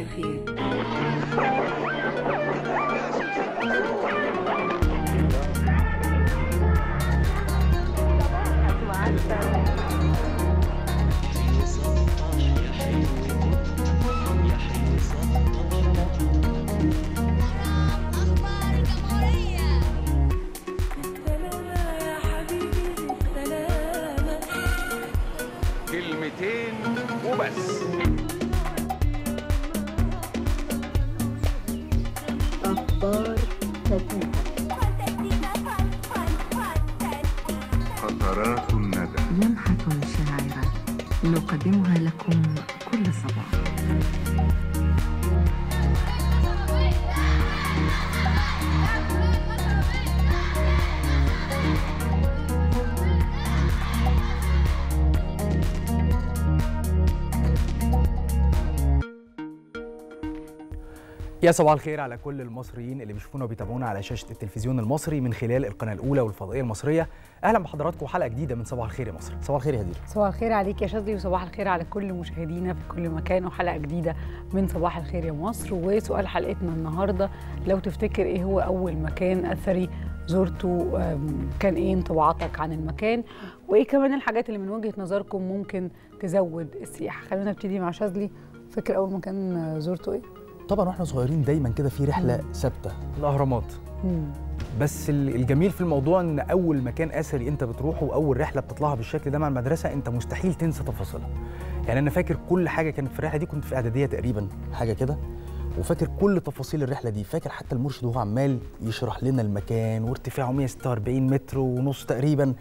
الخير أخبار الجمهورية كلمتين وبس أخبار فتاة قطرات الندى لمحة شاعرة نقدمها لكم كل صباح يا صباح الخير على كل المصريين اللي بيشوفونا وبيتابعونا على شاشه التلفزيون المصري من خلال القناه الاولى والفضائيه المصريه اهلا بحضراتكم حلقه جديده من صباح الخير يا مصر صباح الخير يا هدير صباح الخير عليك يا شاذلي وصباح الخير على كل مشاهدينا في كل مكان وحلقه جديده من صباح الخير يا مصر وسؤال حلقتنا النهارده لو تفتكر ايه هو اول مكان اثري زرته أم، كان ايه انطباعاتك عن المكان وايه كمان الحاجات اللي من وجهه نظركم ممكن تزود السياحه خلينا نبتدي مع شاذلي فاكر اول مكان زرته ايه طبعا واحنا صغيرين دايما كده في رحله ثابته الاهرامات مم. بس ال- الجميل في الموضوع ان اول مكان اثري انت بتروحه واول رحله بتطلعها بالشكل ده مع المدرسه انت مستحيل تنسى تفاصيلها يعني انا فاكر كل حاجه كانت في الرحله دي كنت في اعداديه تقريبا حاجه كده وفاكر كل تفاصيل الرحله دي فاكر حتى المرشد وهو عمال يشرح لنا المكان وارتفاعه 146 متر ونص تقريبا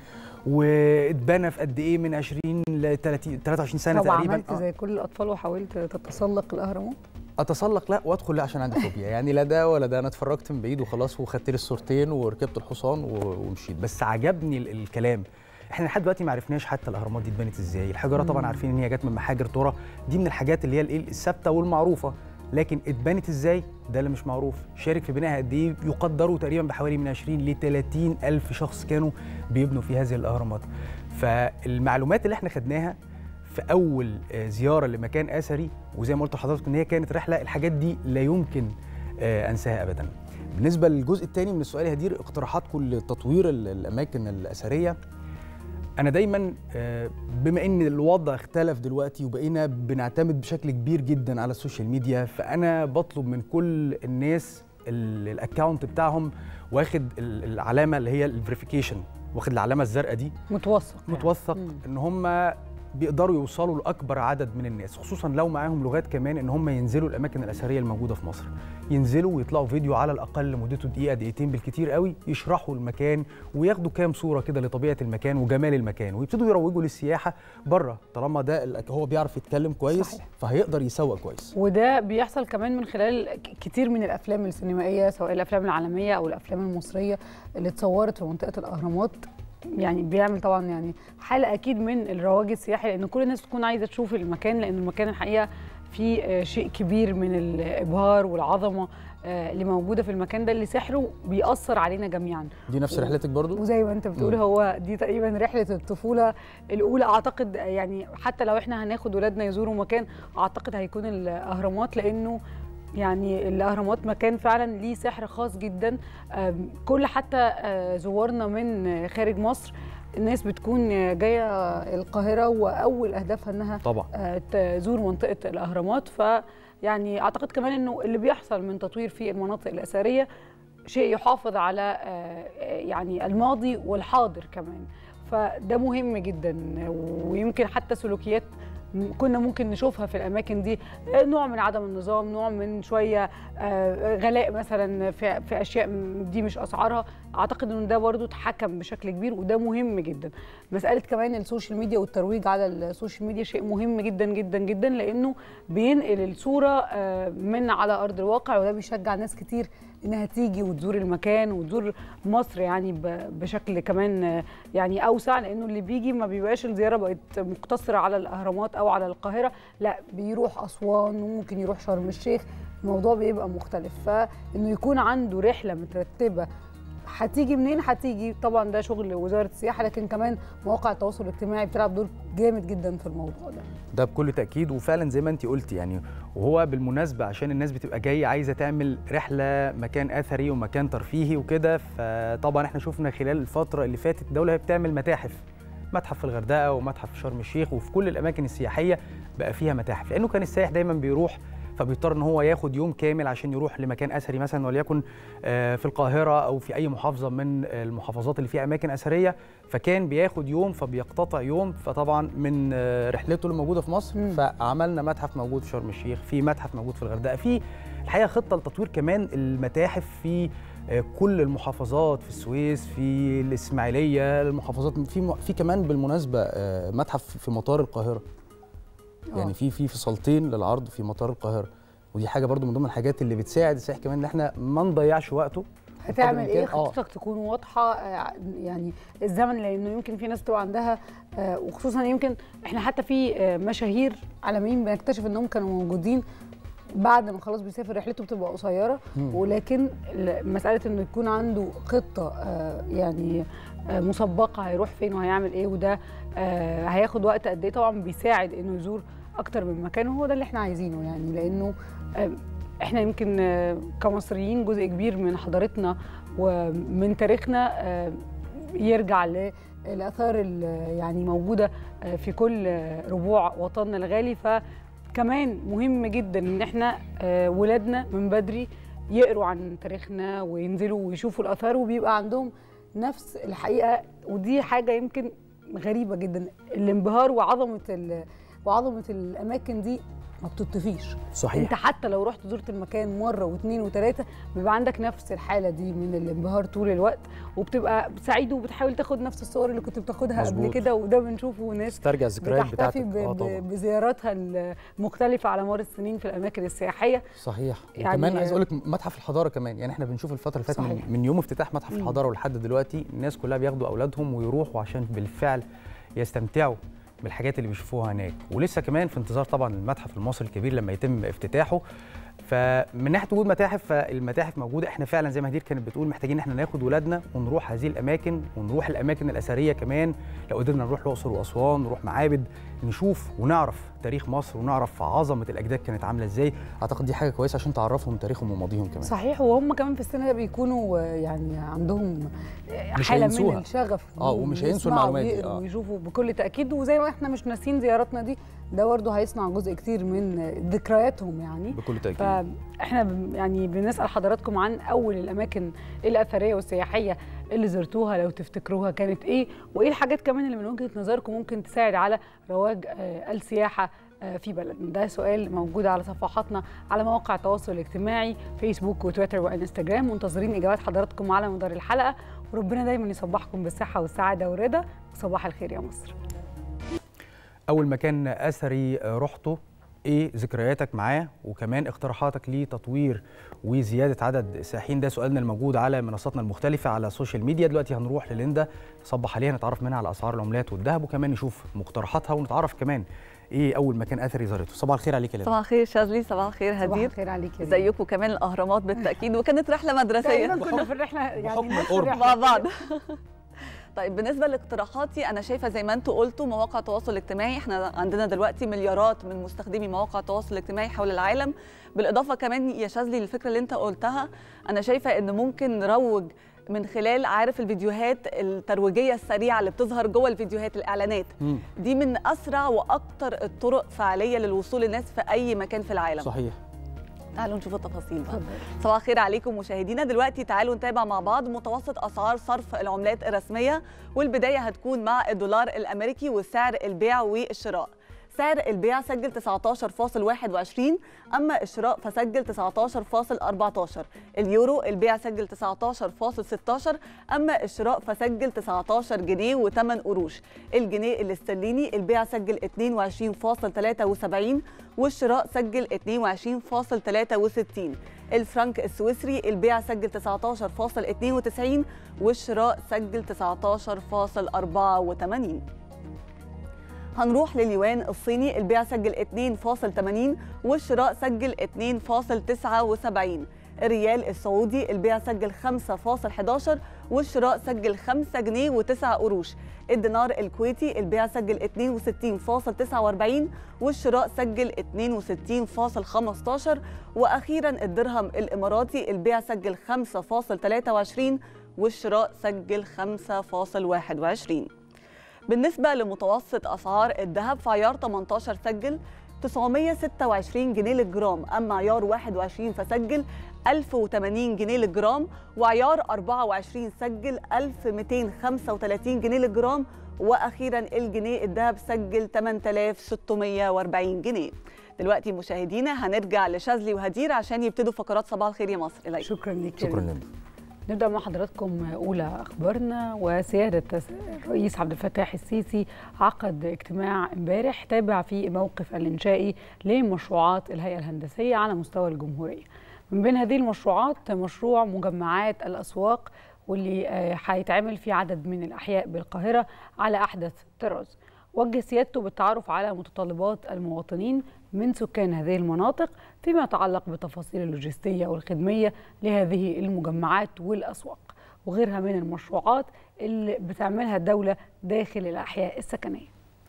واتبنى في قد ايه من 20 ل 30 23 سنه طب تقريبا عملت آه. زي كل الاطفال وحاولت تتسلق الاهرامات اتسلق لا وادخل لا عشان عندي فوبيا يعني لا ده ولا ده انا اتفرجت من بعيد وخلاص وخدت لي الصورتين وركبت الحصان و- ومشيت بس عجبني ال- الكلام احنا لحد دلوقتي ما عرفناش حتى الاهرامات دي اتبنت ازاي الحجاره طبعا عارفين ان هي جت من محاجر ترى دي من الحاجات اللي هي الايه الثابته والمعروفه لكن اتبنت ازاي ده اللي مش معروف شارك في بنائها قد ايه يقدروا تقريبا بحوالي من 20 ل 30 الف شخص كانوا بيبنوا في هذه الاهرامات فالمعلومات اللي احنا خدناها في اول آه، زياره لمكان اثري وزي ما قلت لحضرتك ان هي كانت رحله الحاجات دي لا يمكن آه، انساها ابدا بالنسبه للجزء الثاني من السؤال يا هدير اقتراحاتكم لتطوير ال- الاماكن الاثريه انا دايما آه، بما ان الوضع اختلف دلوقتي وبقينا بنعتمد بشكل كبير جدا على السوشيال ميديا فانا بطلب من كل الناس ال- الاكونت بتاعهم واخد ال- العلامه اللي هي الفيريفيكيشن واخد العلامه الزرقاء دي متوثق يعني. متوثق مم. ان هم بيقدروا يوصلوا لاكبر عدد من الناس خصوصا لو معاهم لغات كمان ان هم ينزلوا الاماكن الاثريه الموجوده في مصر ينزلوا ويطلعوا فيديو على الاقل مدته دقيقه دقيقتين بالكتير قوي يشرحوا المكان وياخدوا كام صوره كده لطبيعه المكان وجمال المكان ويبتدوا يروجوا للسياحه بره طالما ده ال- هو بيعرف يتكلم كويس صحيح. فهيقدر يسوق كويس وده بيحصل كمان من خلال ك- كتير من الافلام السينمائيه سواء الافلام العالميه او الافلام المصريه اللي اتصورت في منطقه الاهرامات يعني بيعمل طبعا يعني حاله اكيد من الرواج السياحي لان كل الناس بتكون عايزه تشوف المكان لان المكان الحقيقه فيه آه، شيء كبير من الابهار والعظمه آه، اللي موجوده في المكان ده اللي سحره بيأثر علينا جميعا دي نفس رحلتك برضو وزي ما انت بتقول مم. هو دي تقريبا رحله الطفوله الاولى اعتقد يعني حتى لو احنا هناخد ولادنا يزوروا مكان اعتقد هيكون الاهرامات لانه يعني الاهرامات مكان فعلا ليه سحر خاص جدا آم، كل حتى آه، زوارنا من خارج مصر الناس بتكون جايه القاهره واول اهدافها انها طبعا آه، تزور منطقه الاهرامات ف يعني اعتقد كمان انه اللي بيحصل من تطوير في المناطق الاثريه شيء يحافظ على آه، يعني الماضي والحاضر كمان فده مهم جدا ويمكن حتى سلوكيات م- كنا ممكن نشوفها في الاماكن دي آه، نوع من عدم النظام نوع من شويه آه، غلاء مثلا في في اشياء م- دي مش اسعارها اعتقد ان ده برضو اتحكم بشكل كبير وده مهم جدا مساله كمان السوشيال ميديا والترويج على السوشيال ميديا شيء مهم جدا جدا جدا لانه بينقل الصوره آه، من على ارض الواقع وده بيشجع ناس كتير انها تيجي وتزور المكان وتزور مصر يعني ب- بشكل كمان آه، يعني اوسع لانه اللي بيجي ما بيبقاش الزياره بقت مقتصره على الاهرامات او على القاهره لا بيروح اسوان وممكن يروح شرم الشيخ الموضوع بيبقى مختلف فانه يكون عنده رحله مترتبه هتيجي منين هتيجي طبعا ده شغل وزاره السياحه لكن كمان مواقع التواصل الاجتماعي بتلعب دور جامد جدا في الموضوع ده ده بكل تاكيد وفعلا زي ما انت قلتي يعني وهو بالمناسبه عشان الناس بتبقى جايه عايزه تعمل رحله مكان اثري ومكان ترفيهي وكده فطبعا احنا شفنا خلال الفتره اللي فاتت الدوله بتعمل متاحف متحف في الغردقه ومتحف في شرم الشيخ وفي كل الاماكن السياحيه بقى فيها متاحف لانه كان السائح دايما بيروح فبيضطر ان هو ياخد يوم كامل عشان يروح لمكان اثري مثلا وليكن آه، في القاهره او في اي محافظه من المحافظات اللي فيها اماكن اثريه فكان بياخد يوم فبيقتطع يوم فطبعا من آه، رحلته اللي موجوده في مصر مم. فعملنا متحف موجود في شرم الشيخ في متحف موجود في الغردقه في الحقيقه خطه لتطوير كمان المتاحف في آه، كل المحافظات في السويس في الاسماعيليه المحافظات في م- في كمان بالمناسبه آه، متحف في مطار القاهره يعني في في فصلتين للعرض في مطار القاهره ودي حاجه برضو من ضمن الحاجات اللي بتساعد السائح كمان ان احنا ما نضيعش وقته هتعمل بقدر ايه الإمكان. آه. خطتك تكون واضحه آه، يعني الزمن لانه يمكن في ناس تبقى عندها آه، وخصوصا يمكن احنا حتى في آه، مشاهير عالميين بنكتشف انهم كانوا موجودين بعد ما خلاص بيسافر رحلته بتبقى قصيره مم. ولكن ال- مساله انه يكون عنده خطه آه، يعني آه، مسبقه هيروح فين وهيعمل ايه وده آه، هياخد وقت قد ايه طبعا بيساعد انه يزور اكتر من مكان وهو ده اللي احنا عايزينه يعني لانه آه، احنا يمكن آه، كمصريين جزء كبير من حضارتنا ومن تاريخنا آه، يرجع للاثار اللي يعني موجوده آه، في كل آه، ربوع وطننا الغالي فكمان مهم جدا ان احنا آه، ولادنا من بدري يقروا عن تاريخنا وينزلوا ويشوفوا الاثار وبيبقى عندهم نفس الحقيقه ودي حاجه يمكن غريبه جدا الانبهار وعظمه ال- وعظمه الاماكن دي ما بتطفيش صحيح انت حتى لو رحت زرت المكان مره واثنين وثلاثه بيبقى عندك نفس الحاله دي من الانبهار طول الوقت وبتبقى سعيد وبتحاول تاخد نفس الصور اللي كنت بتاخدها قبل مظبوط. كده وده بنشوفه ناس تسترجع الذكريات بتاعتك بتحتفي ب- اه ب- طبعا بزياراتها المختلفه على مر السنين في الاماكن السياحيه صحيح يعني- وكمان عايز اقول لك متحف الحضاره كمان يعني احنا بنشوف الفتره اللي فاتت من, صحيح. من يوم افتتاح متحف مم. الحضاره ولحد دلوقتي الناس كلها بياخدوا اولادهم ويروحوا عشان بالفعل يستمتعوا بالحاجات اللي بيشوفوها هناك ولسه كمان في انتظار طبعا المتحف المصري الكبير لما يتم افتتاحه فمن ناحيه وجود متاحف فالمتاحف موجوده احنا فعلا زي ما هدير كانت بتقول محتاجين ان احنا ناخد ولادنا ونروح هذه الاماكن ونروح الاماكن الاثريه كمان لو قدرنا نروح الاقصر واسوان نروح معابد نشوف ونعرف تاريخ مصر ونعرف عظمه الاجداد كانت عامله ازاي اعتقد دي حاجه كويسه عشان تعرفهم تاريخهم وماضيهم كمان صحيح وهم كمان في السن ده بيكونوا آه، يعني عندهم آه، مش حاله من هينسوها. الشغف آه، ومش هينسوا يسمعوا المعلومات دي، ويقروا آه. ويشوفوا بكل تاكيد وزي ما احنا مش ناسيين زياراتنا دي ده برضه هيصنع جزء كتير من آه، ذكرياتهم يعني بكل تاكيد فاحنا ب- يعني بنسال حضراتكم عن اول الاماكن الاثريه والسياحيه اللي زرتوها لو تفتكروها كانت ايه وايه الحاجات كمان اللي من وجهه نظركم ممكن تساعد على رواج آه، السياحه آه، في بلدنا ده سؤال موجود على صفحاتنا على مواقع التواصل الاجتماعي فيسبوك وتويتر وانستجرام منتظرين اجابات حضراتكم على مدار الحلقه وربنا دايما يصبحكم بالصحه والسعاده والرضا وصباح الخير يا مصر اول مكان اثري رحته ايه ذكرياتك معاه وكمان اقتراحاتك لتطوير وزياده عدد السائحين ده سؤالنا الموجود على منصاتنا المختلفه على السوشيال ميديا دلوقتي هنروح لليندا نصبح عليها نتعرف منها على اسعار العملات والذهب وكمان نشوف مقترحاتها ونتعرف كمان ايه اول مكان اثري زارته صباح الخير عليك يا ليندا صباح الخير شاذلي صباح الخير صباح هدير الخير عليك يا ازيكم كمان الاهرامات بالتاكيد وكانت رحله مدرسيه تقريبا كنا في الرحله يعني بحكم نفس القرب. الرحلة. مع بعض طيب بالنسبه لاقتراحاتي انا شايفه زي ما انتم قلتوا مواقع التواصل الاجتماعي احنا عندنا دلوقتي مليارات من مستخدمي مواقع التواصل الاجتماعي حول العالم بالاضافه كمان يا شاذلي للفكره اللي انت قلتها انا شايفه ان ممكن نروج من خلال عارف الفيديوهات الترويجيه السريعه اللي بتظهر جوه الفيديوهات الاعلانات مم. دي من اسرع واكتر الطرق فعاليه للوصول للناس في اي مكان في العالم صحيح تعالوا نشوف التفاصيل بقى اتفضل. صباح الخير عليكم مشاهدينا دلوقتي تعالوا نتابع مع بعض متوسط اسعار صرف العملات الرسميه والبدايه هتكون مع الدولار الامريكي وسعر البيع والشراء سعر البيع سجل 19.21 اما الشراء فسجل 19.14 اليورو البيع سجل 19.16 اما الشراء فسجل 19 جنيه و8 قروش الجنيه الاسترليني البيع سجل 22.73 والشراء سجل 22.63 الفرنك السويسري البيع سجل 19.92 والشراء سجل 19.84 هنروح لليوان الصيني البيع سجل 2.80 والشراء سجل 2.79 الريال السعودي البيع سجل 5.11 والشراء سجل 5 جنيه و9 قروش الدينار الكويتي البيع سجل 62.49 والشراء سجل 62.15 واخيرا الدرهم الاماراتي البيع سجل 5.23 والشراء سجل 5.21 بالنسبة لمتوسط أسعار الذهب في عيار 18 سجل 926 جنيه للجرام أما عيار 21 فسجل 1080 جنيه للجرام وعيار 24 سجل 1235 جنيه للجرام وأخيرا الجنيه الذهب سجل 8640 جنيه دلوقتي مشاهدينا هنرجع لشاذلي وهدير عشان يبتدوا فقرات صباح الخير يا مصر إليك شكرا لك يا شكرا ريم. لك نبدا مع حضراتكم اولى اخبارنا وسياده الرئيس عبد الفتاح السيسي عقد اجتماع امبارح تابع فيه الموقف الانشائي لمشروعات الهيئه الهندسيه على مستوى الجمهوريه. من بين هذه المشروعات مشروع مجمعات الاسواق واللي آه، هيتعمل في عدد من الاحياء بالقاهره على احدث طراز. وجه سيادته بالتعرف على متطلبات المواطنين من سكان هذه المناطق فيما يتعلق بالتفاصيل اللوجستية والخدمية لهذه المجمعات والأسواق وغيرها من المشروعات اللي بتعملها الدولة داخل الأحياء السكنية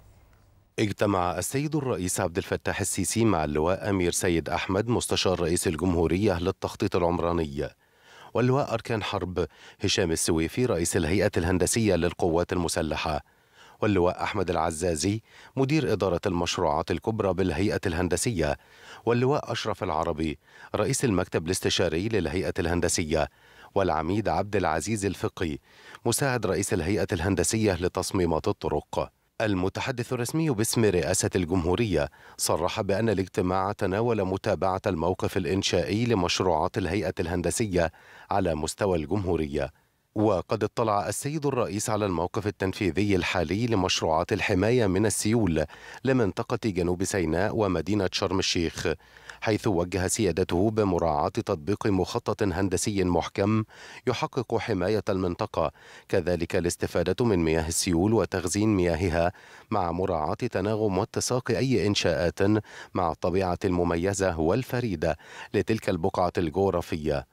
اجتمع السيد الرئيس عبد الفتاح السيسي مع اللواء أمير سيد أحمد مستشار رئيس الجمهورية للتخطيط العمراني واللواء أركان حرب هشام السويفي رئيس الهيئة الهندسية للقوات المسلحة واللواء أحمد العزازي مدير إدارة المشروعات الكبرى بالهيئة الهندسية واللواء أشرف العربي رئيس المكتب الاستشاري للهيئة الهندسية والعميد عبد العزيز الفقي مساعد رئيس الهيئة الهندسية لتصميمات الطرق المتحدث الرسمي باسم رئاسة الجمهورية صرح بأن الاجتماع تناول متابعة الموقف الإنشائي لمشروعات الهيئة الهندسية على مستوى الجمهورية وقد اطلع السيد الرئيس على الموقف التنفيذي الحالي لمشروعات الحماية من السيول لمنطقة جنوب سيناء ومدينة شرم الشيخ حيث وجه سيادته بمراعاة تطبيق مخطط هندسي محكم يحقق حماية المنطقة كذلك الاستفادة من مياه السيول وتخزين مياهها مع مراعاة تناغم واتساق أي إنشاءات مع الطبيعة المميزة والفريدة لتلك البقعة الجغرافية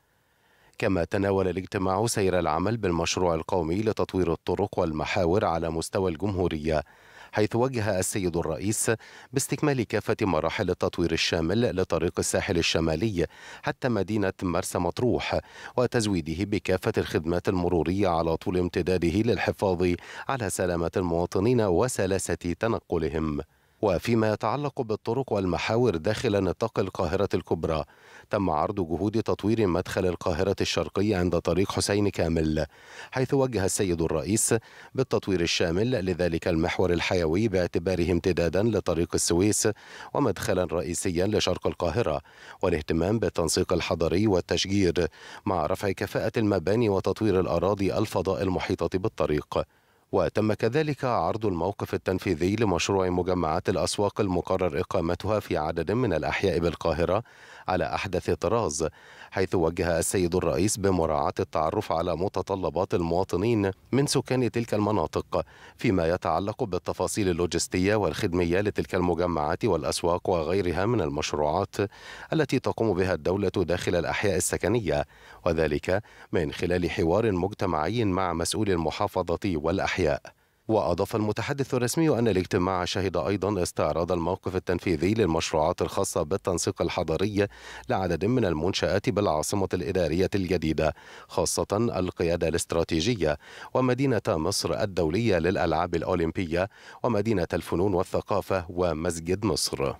كما تناول الاجتماع سير العمل بالمشروع القومي لتطوير الطرق والمحاور على مستوى الجمهورية حيث وجه السيد الرئيس باستكمال كافة مراحل التطوير الشامل لطريق الساحل الشمالي حتى مدينة مرسى مطروح وتزويده بكافة الخدمات المرورية على طول امتداده للحفاظ على سلامة المواطنين وسلاسة تنقلهم وفيما يتعلق بالطرق والمحاور داخل نطاق القاهرة الكبرى تم عرض جهود تطوير مدخل القاهرة الشرقي عند طريق حسين كامل حيث وجه السيد الرئيس بالتطوير الشامل لذلك المحور الحيوي باعتباره امتدادا لطريق السويس ومدخلا رئيسيا لشرق القاهرة والاهتمام بالتنسيق الحضري والتشجير مع رفع كفاءة المباني وتطوير الأراضي الفضاء المحيطة بالطريق وتم كذلك عرض الموقف التنفيذي لمشروع مجمعات الأسواق المقرر إقامتها في عدد من الأحياء بالقاهرة على أحدث طراز حيث وجه السيد الرئيس بمراعاة التعرف على متطلبات المواطنين من سكان تلك المناطق فيما يتعلق بالتفاصيل اللوجستية والخدمية لتلك المجمعات والأسواق وغيرها من المشروعات التي تقوم بها الدولة داخل الأحياء السكنية وذلك من خلال حوار مجتمعي مع مسؤول المحافظة والأحياء وأضاف المتحدث الرسمي أن الاجتماع شهد أيضا استعراض الموقف التنفيذي للمشروعات الخاصة بالتنسيق الحضري لعدد من المنشآت بالعاصمة الإدارية الجديدة خاصة القيادة الاستراتيجية ومدينة مصر الدولية للألعاب الأولمبية ومدينة الفنون والثقافة ومسجد مصر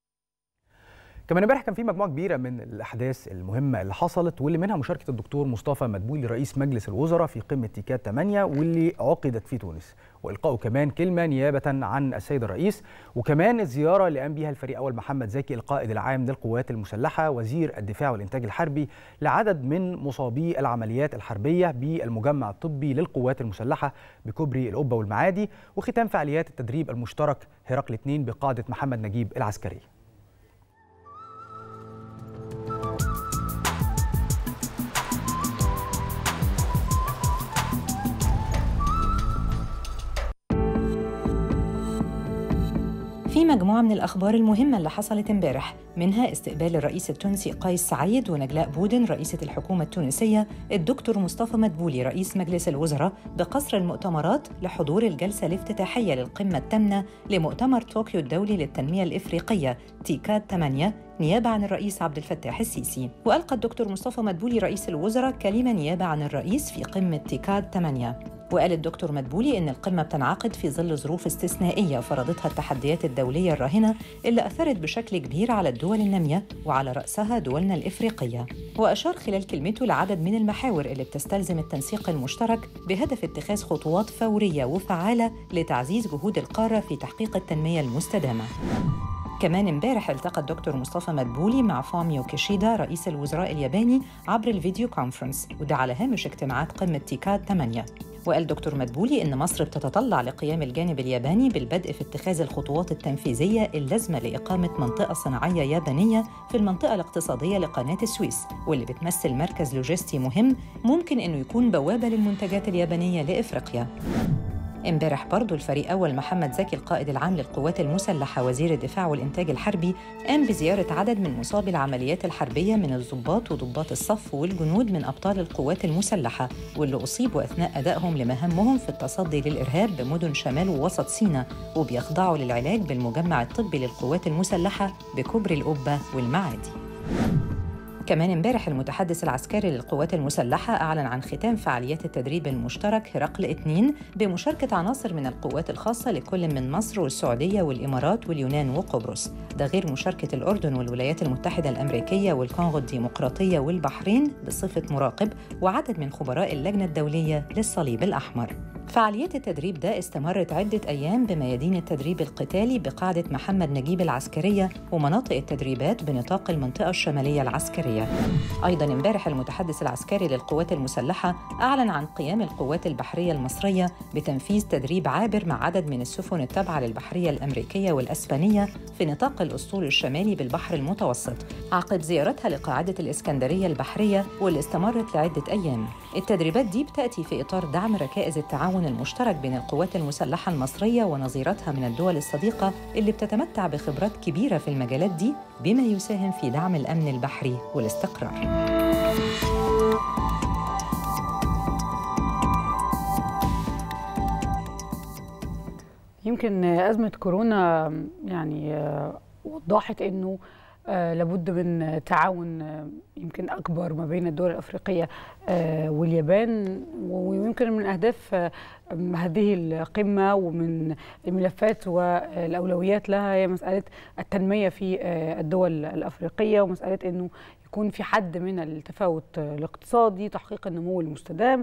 كمان امبارح كان في مجموعه كبيره من الاحداث المهمه اللي حصلت واللي منها مشاركه الدكتور مصطفى مدبولي رئيس مجلس الوزراء في قمه تيكات 8 واللي عقدت في تونس والقائه كمان كلمه نيابه عن السيد الرئيس وكمان الزياره اللي قام بيها الفريق اول محمد زكي القائد العام للقوات المسلحه وزير الدفاع والانتاج الحربي لعدد من مصابي العمليات الحربيه بالمجمع الطبي للقوات المسلحه بكوبري القبه والمعادي وختام فعاليات التدريب المشترك هرقل 2 بقاعده محمد نجيب العسكريه في مجموعة من الأخبار المهمة اللي حصلت امبارح منها استقبال الرئيس التونسي قيس سعيد ونجلاء بودن رئيسة الحكومة التونسية الدكتور مصطفى مدبولي رئيس مجلس الوزراء بقصر المؤتمرات لحضور الجلسة الافتتاحية للقمة الثامنة لمؤتمر طوكيو الدولي للتنمية الإفريقية تيكاد 8 نيابة عن الرئيس عبد الفتاح السيسي وألقى الدكتور مصطفى مدبولي رئيس الوزراء كلمة نيابة عن الرئيس في قمة تيكاد 8 وقال الدكتور مدبولي إن القمة بتنعقد في ظل ظروف استثنائية فرضتها التحديات الدولية الراهنة اللي أثرت بشكل كبير على الدول النامية وعلى رأسها دولنا الإفريقية وأشار خلال كلمته لعدد من المحاور اللي بتستلزم التنسيق المشترك بهدف اتخاذ خطوات فورية وفعالة لتعزيز جهود القارة في تحقيق التنمية المستدامة كمان امبارح التقى الدكتور مصطفى مدبولي مع فاميو كيشيدا رئيس الوزراء الياباني عبر الفيديو كونفرنس وده على هامش اجتماعات قمة تيكاد 8 وقال دكتور مدبولي إن مصر بتتطلع لقيام الجانب الياباني بالبدء في اتخاذ الخطوات التنفيذية اللازمة لإقامة منطقة صناعية يابانية في المنطقة الاقتصادية لقناة السويس واللي بتمثل مركز لوجستي مهم ممكن إنه يكون بوابة للمنتجات اليابانية لإفريقيا امبارح برضو الفريق أول محمد زكي القائد العام للقوات المسلحة وزير الدفاع والإنتاج الحربي قام بزيارة عدد من مصابي العمليات الحربية من الضباط وضباط الصف والجنود من أبطال القوات المسلحة واللي أصيبوا أثناء أدائهم لمهامهم في التصدي للإرهاب بمدن شمال ووسط سيناء وبيخضعوا للعلاج بالمجمع الطبي للقوات المسلحة بكبر القبة والمعادي كمان امبارح المتحدث العسكري للقوات المسلحة أعلن عن ختام فعاليات التدريب المشترك هرقل 2 بمشاركة عناصر من القوات الخاصة لكل من مصر والسعودية والإمارات واليونان وقبرص ده غير مشاركة الأردن والولايات المتحدة الأمريكية والكونغو الديمقراطية والبحرين بصفة مراقب وعدد من خبراء اللجنة الدولية للصليب الأحمر فعاليات التدريب ده استمرت عدة أيام بميادين التدريب القتالي بقاعدة محمد نجيب العسكرية ومناطق التدريبات بنطاق المنطقة الشمالية العسكرية أيضا امبارح المتحدث العسكري للقوات المسلحة أعلن عن قيام القوات البحرية المصرية بتنفيذ تدريب عابر مع عدد من السفن التابعة للبحرية الأمريكية والأسبانية في نطاق الأسطول الشمالي بالبحر المتوسط عقب زيارتها لقاعدة الإسكندرية البحرية واللي استمرت لعدة أيام التدريبات دي بتأتي في إطار دعم ركائز التعاون المشترك بين القوات المسلحة المصرية ونظيرتها من الدول الصديقة اللي بتتمتع بخبرات كبيرة في المجالات دي بما يساهم في دعم الأمن البحري والاستقرار يمكن أزمة كورونا يعني آه، وضحت أنه آه، لابد من تعاون آه، يمكن أكبر ما بين الدول الأفريقية آه، واليابان ويمكن من أهداف آه، هذه القمة ومن الملفات والأولويات لها هي مسألة التنمية في آه، الدول الأفريقية ومسألة أنه يكون في حد من التفاوت الاقتصادي تحقيق النمو المستدام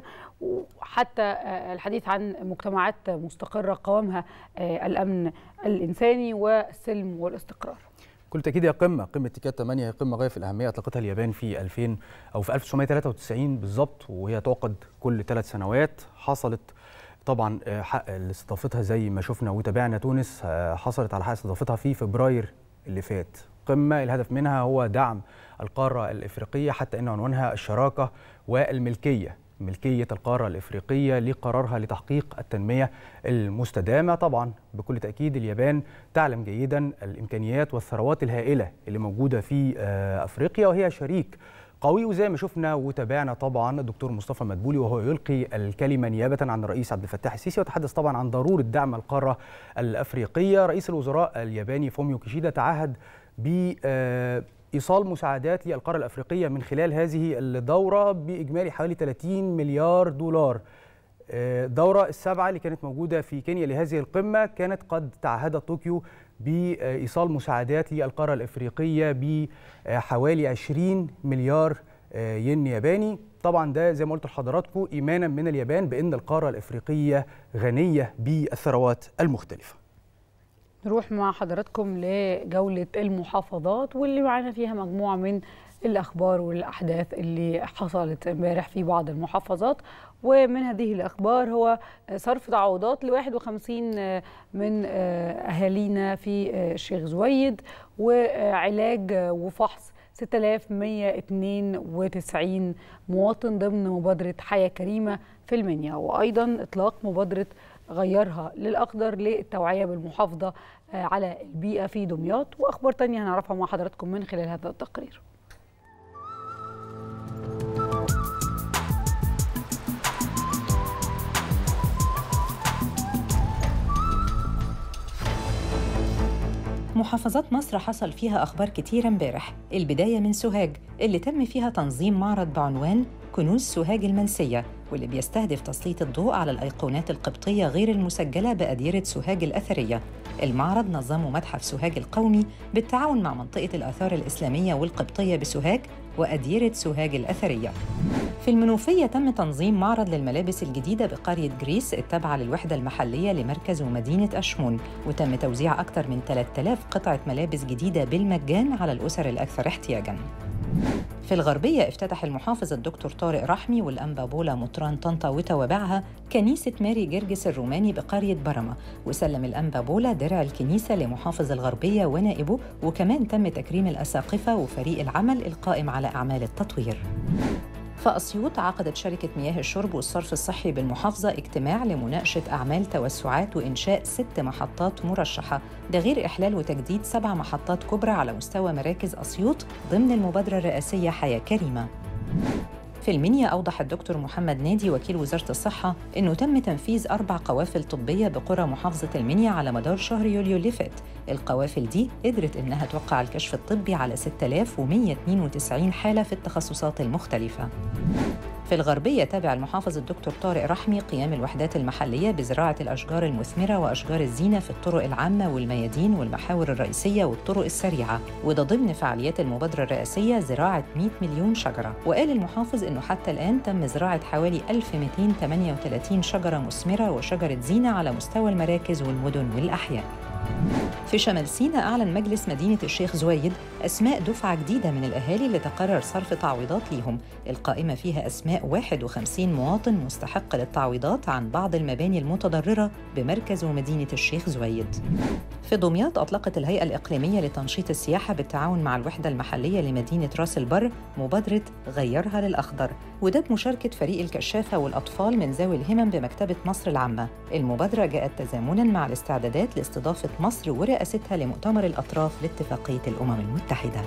وحتى آه، الحديث عن مجتمعات مستقرة قوامها آه، الأمن الإنساني والسلم والاستقرار كل تأكيد هي قمة قمة تيكاد 8 هي قمة غاية في الأهمية أطلقتها اليابان في 2000 أو في 1993 بالظبط وهي تعقد كل ثلاث سنوات حصلت طبعا آه، حق استضافتها زي ما شفنا وتابعنا تونس آه، حصلت على حق استضافتها في فبراير اللي فات قمة الهدف منها هو دعم القارة الإفريقية حتى أن عنوانها الشراكة والملكية ملكية القارة الإفريقية لقرارها لتحقيق التنمية المستدامة طبعا بكل تأكيد اليابان تعلم جيدا الإمكانيات والثروات الهائلة اللي موجودة في آه، أفريقيا وهي شريك قوي وزي ما شفنا وتابعنا طبعا الدكتور مصطفى مدبولي وهو يلقي الكلمة نيابة عن الرئيس عبد الفتاح السيسي وتحدث طبعا عن ضرورة دعم القارة الأفريقية رئيس الوزراء الياباني فوميو كيشيدا تعهد ب آه، ايصال مساعدات للقاره الافريقيه من خلال هذه الدوره باجمالي حوالي 30 مليار دولار. آه، الدوره السابعه اللي كانت موجوده في كينيا لهذه القمه كانت قد تعهدت طوكيو بايصال مساعدات للقاره الافريقيه بحوالي 20 مليار آه، ين ياباني. طبعا ده زي ما قلت لحضراتكم ايمانا من اليابان بان القاره الافريقيه غنيه بالثروات المختلفه. نروح مع حضراتكم لجولة المحافظات واللي معانا فيها مجموعة من الأخبار والأحداث اللي حصلت امبارح في بعض المحافظات ومن هذه الأخبار هو صرف تعويضات ل 51 من أهالينا في الشيخ زويد وعلاج وفحص 6192 مواطن ضمن مبادرة حياة كريمة في المنيا وأيضا إطلاق مبادرة غيرها للأخضر للتوعية بالمحافظة آه، على البيئة في دمياط وأخبار تانية هنعرفها مع حضراتكم من خلال هذا التقرير محافظات مصر حصل فيها أخبار كتيرة امبارح البداية من سوهاج اللي تم فيها تنظيم معرض بعنوان كنوز سوهاج المنسية واللي بيستهدف تسليط الضوء على الأيقونات القبطية غير المسجلة بأديرة سوهاج الأثرية المعرض نظمه متحف سوهاج القومي بالتعاون مع منطقة الآثار الإسلامية والقبطية بسوهاج وأديرة سوهاج الأثرية في المنوفية تم تنظيم معرض للملابس الجديدة بقرية جريس التابعة للوحدة المحلية لمركز ومدينة أشمون وتم توزيع أكثر من 3000 قطعة ملابس جديدة بالمجان على الأسر الأكثر احتياجاً في الغربية افتتح المحافظ الدكتور طارق رحمي والأنبا بولا مطران طنطا وتوابعها كنيسة ماري جرجس الروماني بقرية برمة وسلم الأنبا بولا درع الكنيسة لمحافظ الغربية ونائبه وكمان تم تكريم الأساقفة وفريق العمل القائم على أعمال التطوير في أسيوط عقدت شركة مياه الشرب والصرف الصحي بالمحافظة اجتماع لمناقشة أعمال توسعات وإنشاء ست محطات مرشحة ده غير إحلال وتجديد سبع محطات كبرى على مستوى مراكز أسيوط ضمن المبادرة الرئاسية حياة كريمة في المنيا أوضح الدكتور محمد نادي وكيل وزارة الصحة أنه تم تنفيذ أربع قوافل طبية بقرى محافظة المنيا على مدار شهر يوليو اللي فات القوافل دي قدرت أنها توقع الكشف الطبي على 6192 حالة في التخصصات المختلفة في الغربية تابع المحافظ الدكتور طارق رحمي قيام الوحدات المحلية بزراعة الأشجار المثمرة وأشجار الزينة في الطرق العامة والميادين والمحاور الرئيسية والطرق السريعة وده ضمن فعاليات المبادرة الرئاسية زراعة 100 مليون شجرة وقال المحافظ أنه حتى الآن تم زراعة حوالي 1238 شجرة مثمرة وشجرة زينة على مستوى المراكز والمدن والأحياء في شمال سيناء أعلن مجلس مدينة الشيخ زويد أسماء دفعة جديدة من الأهالي اللي تقرر صرف تعويضات ليهم القائمة فيها أسماء 51 مواطن مستحق للتعويضات عن بعض المباني المتضررة بمركز ومدينة الشيخ زويد في دمياط أطلقت الهيئة الإقليمية لتنشيط السياحة بالتعاون مع الوحدة المحلية لمدينة راس البر مبادرة غيرها للأخضر وده بمشاركة فريق الكشافة والأطفال من ذوي الهمم بمكتبة مصر العامة المبادرة جاءت تزامناً مع الاستعدادات لاستضافة مصر ورئاستها لمؤتمر الأطراف لاتفاقية الأمم المتحدة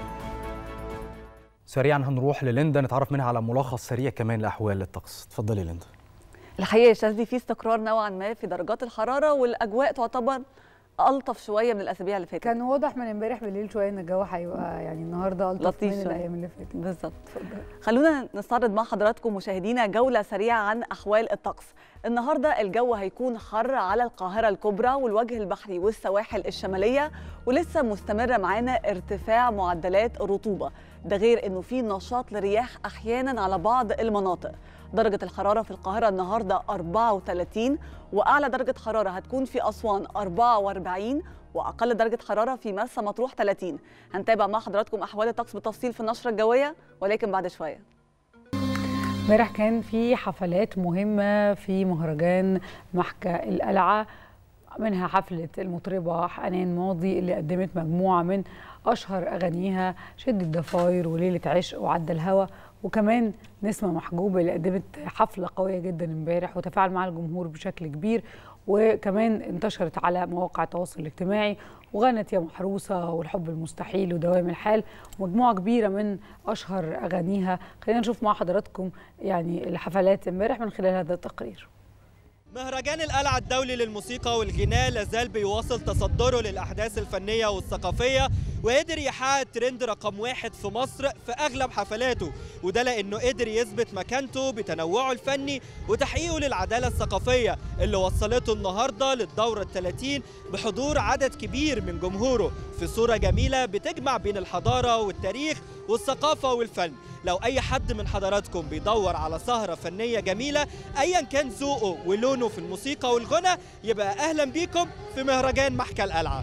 سريعا هنروح لليندا نتعرف منها على ملخص سريع كمان لاحوال الطقس اتفضلي ليندا الحقيقه يا شاذلي في استقرار نوعا ما في درجات الحراره والاجواء تعتبر الطف شويه من الاسابيع اللي فاتت كان واضح من امبارح بالليل شويه ان الجو هيبقى يعني النهارده الطف لطيف من شوية. الايام اللي فاتت بالظبط اتفضل خلونا نستعرض مع حضراتكم مشاهدينا جولة سريعة عن أحوال الطقس النهاردة الجو هيكون حر على القاهرة الكبرى والوجه البحري والسواحل الشمالية ولسه مستمرة معانا ارتفاع معدلات الرطوبة ده غير انه في نشاط لرياح احيانا على بعض المناطق درجة الحرارة في القاهرة النهاردة 34 وأعلى درجة حرارة هتكون في أسوان 44 وأقل درجة حرارة في مرسى مطروح 30 هنتابع مع حضراتكم أحوال الطقس بالتفصيل في النشرة الجوية ولكن بعد شوية امبارح كان في حفلات مهمه في مهرجان محكى القلعه منها حفله المطربه حنان ماضي اللي قدمت مجموعه من اشهر اغانيها شد الضفاير وليله عشق وعدى الهوى وكمان نسمه محجوب اللي قدمت حفله قويه جدا امبارح وتفاعل مع الجمهور بشكل كبير وكمان انتشرت على مواقع التواصل الاجتماعي وغنت يا محروسه والحب المستحيل ودوام الحال ومجموعه كبيره من اشهر اغانيها خلينا نشوف مع حضراتكم يعني الحفلات امبارح من خلال هذا التقرير مهرجان القلعة الدولي للموسيقى والغناء لازال بيواصل تصدره للأحداث الفنية والثقافية وقدر يحقق ترند رقم واحد في مصر في أغلب حفلاته وده لأنه قدر يثبت مكانته بتنوعه الفني وتحقيقه للعدالة الثقافية اللي وصلته النهاردة للدورة الثلاثين بحضور عدد كبير من جمهوره في صورة جميلة بتجمع بين الحضارة والتاريخ والثقافة والفن لو أي حد من حضراتكم بيدور على سهرة فنية جميلة أيا كان ذوقه ولونه في الموسيقى والغنى يبقى أهلا بيكم في مهرجان محكى القلعة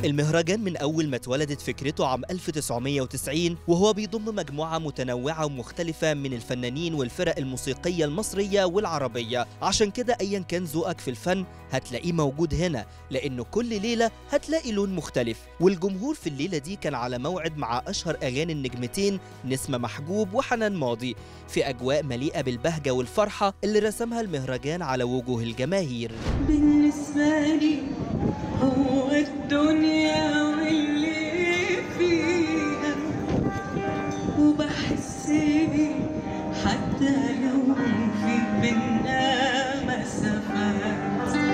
المهرجان من أول ما اتولدت فكرته عام 1990 وهو بيضم مجموعة متنوعة ومختلفة من الفنانين والفرق الموسيقية المصرية والعربية عشان كده أيا كان ذوقك في الفن هتلاقيه موجود هنا لأنه كل ليلة هتلاقي لون مختلف والجمهور في الليلة دي كان على موعد مع أشهر أغاني النجمتين نسمة محجوب وحنان ماضي في أجواء مليئة بالبهجة والفرحة اللي رسمها المهرجان على وجوه الجماهير بالنسبة لي هو الدنيا واللي فيها وبحس بيه حتى لو في بينا مسافات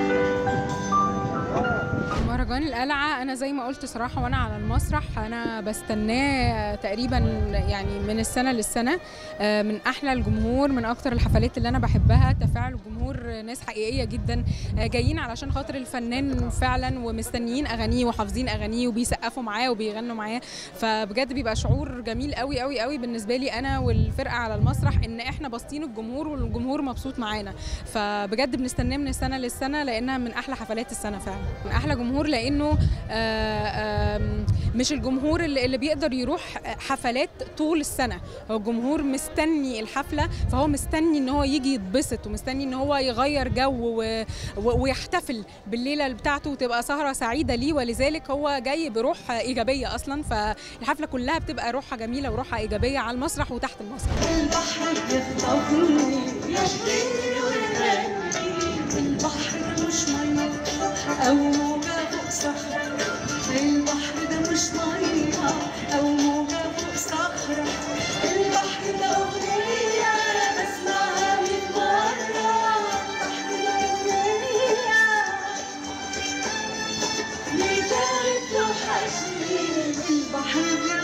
مهرجان القلعة أنا زي ما قلت صراحة وأنا على المسرح أنا بستناه تقريبا يعني من السنة للسنة آه، من أحلى الجمهور من أكتر الحفلات اللي أنا بحبها تفاعل الجمهور ناس حقيقية جدا آه، جايين علشان خاطر الفنان فعلا ومستنيين أغانيه وحافظين أغانيه وبيسقفوا معاه وبيغنوا معاه فبجد بيبقى شعور جميل قوي قوي قوي بالنسبة لي أنا والفرقة على المسرح إن إحنا باصين الجمهور والجمهور مبسوط معانا فبجد بنستناه من السنة للسنة لأنها من أحلى حفلات السنة فعلا من أحلى جمهور لأنه آه، آم، مش الجمهور اللي اللي بيقدر يروح حفلات طول السنة هو الجمهور مستني الحفلة فهو مستني ان هو يجي يتبسط ومستني ان هو يغير جو و... و... ويحتفل بالليلة بتاعته وتبقى سهرة سعيدة ليه ولذلك هو جاي بروح إيجابية أصلا فالحفلة كلها بتبقى روحها جميلة وروحها إيجابية على المسرح وتحت المسرح البحر بيخطفني يشغلني ويغني البحر مش مية أو موجة فوق صخرة البحر ده مش مية أو موجة فوق صخرة البحر ده أغنية بسمعها مية مرة البحر ده أغنية لذلك توحشني البحر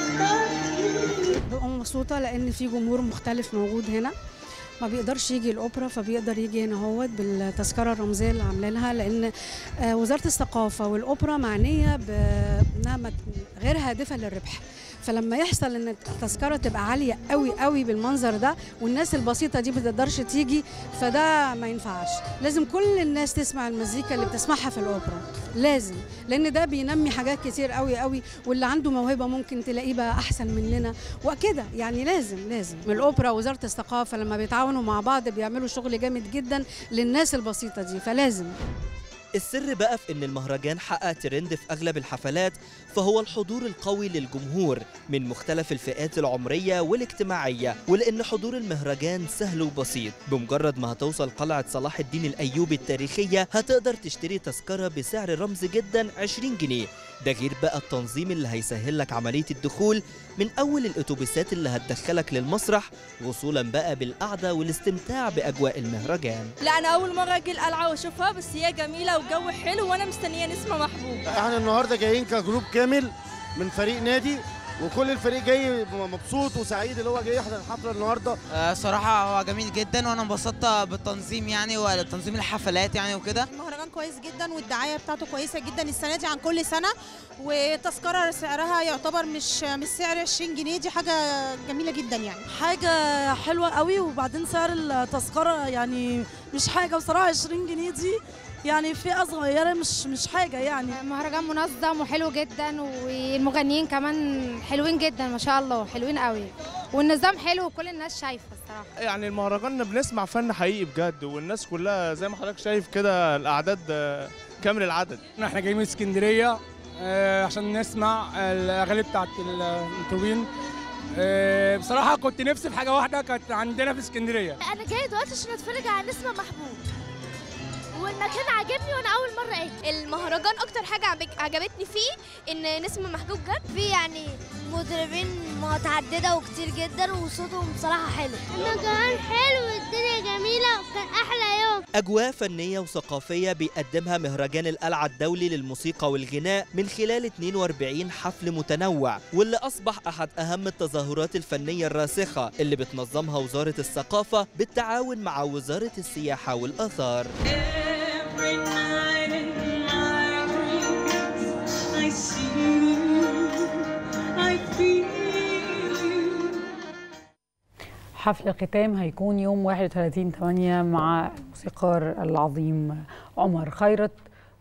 بيخطفني ببقى مبسوطة لأن في جمهور مختلف موجود هنا ما بيقدرش يجي الأوبرا فبيقدر يجي هنا هوت بالتذكرة الرمزية اللي عاملينها لأن آه، وزارة الثقافة والأوبرا معنية بأنها ما- غير هادفة للربح فلما يحصل ان التذكره تبقى عاليه قوي قوي بالمنظر ده والناس البسيطه دي ما تقدرش تيجي فده ما ينفعش لازم كل الناس تسمع المزيكا اللي بتسمعها في الاوبرا لازم لان ده بينمي حاجات كتير قوي قوي واللي عنده موهبه ممكن تلاقيه بقى احسن مننا وكده يعني لازم لازم الاوبرا ووزاره الثقافه لما بيتعاونوا مع بعض بيعملوا شغل جامد جدا للناس البسيطه دي فلازم السر بقى في ان المهرجان حقق ترند في اغلب الحفلات فهو الحضور القوي للجمهور من مختلف الفئات العمريه والاجتماعيه ولان حضور المهرجان سهل وبسيط بمجرد ما هتوصل قلعه صلاح الدين الايوبي التاريخيه هتقدر تشتري تذكره بسعر رمزي جدا 20 جنيه ده غير بقى التنظيم اللي هيسهل لك عمليه الدخول من اول الاتوبيسات اللي هتدخلك للمسرح وصولا بقى بالقعده والاستمتاع باجواء المهرجان لا انا اول مره اجي القلعه واشوفها بس هي جميله والجو حلو وانا مستنيه نسمه محبوب احنا النهارده جايين كجروب كامل من فريق نادي وكل الفريق جاي مبسوط وسعيد اللي هو جاي يحضر الحفله النهارده آه، صراحة هو جميل جدا وانا انبسطت بالتنظيم يعني وتنظيم الحفلات يعني وكده المهرجان كويس جدا والدعايه بتاعته كويسه جدا السنه دي عن كل سنه والتذكره سعرها يعتبر مش مش سعر 20 جنيه دي حاجه جميله جدا يعني حاجة حلوة قوي وبعدين سعر التذكرة يعني مش حاجة بصراحة 20 جنيه دي يعني فئة صغيرة مش مش حاجة يعني مهرجان منظم وحلو جدا والمغنيين كمان حلوين جدا ما شاء الله حلوين قوي والنظام حلو وكل الناس شايفه الصراحه يعني المهرجان بنسمع فن حقيقي بجد والناس كلها زي ما حضرتك شايف كده الاعداد آه، كامل العدد احنا جايين من اسكندريه آه، عشان نسمع الاغاني بتاعت المطربين آه، بصراحه كنت نفسي في حاجه واحده كانت عندنا في اسكندريه انا جاي دلوقتي عشان اتفرج على نسمة محبوب والمكان عجبني وانا اول مره اجي المهرجان اكتر حاجه عجب- عجبتني فيه ان نسمة محجوب جد في يعني مطربين متعدده وكتير جدا وصوتهم بصراحه حلو المكان حلو والدنيا جميله وكان احلى يوم أجواء فنية وثقافية بيقدمها مهرجان القلعة الدولي للموسيقى والغناء من خلال 42 حفل متنوع واللي أصبح أحد أهم التظاهرات الفنية الراسخة اللي بتنظمها وزارة الثقافة بالتعاون مع وزارة السياحة والآثار Every night in my dreams, I see you, I feel you. حفل الختام هيكون يوم 31 8 مع الموسيقار العظيم عمر خيرت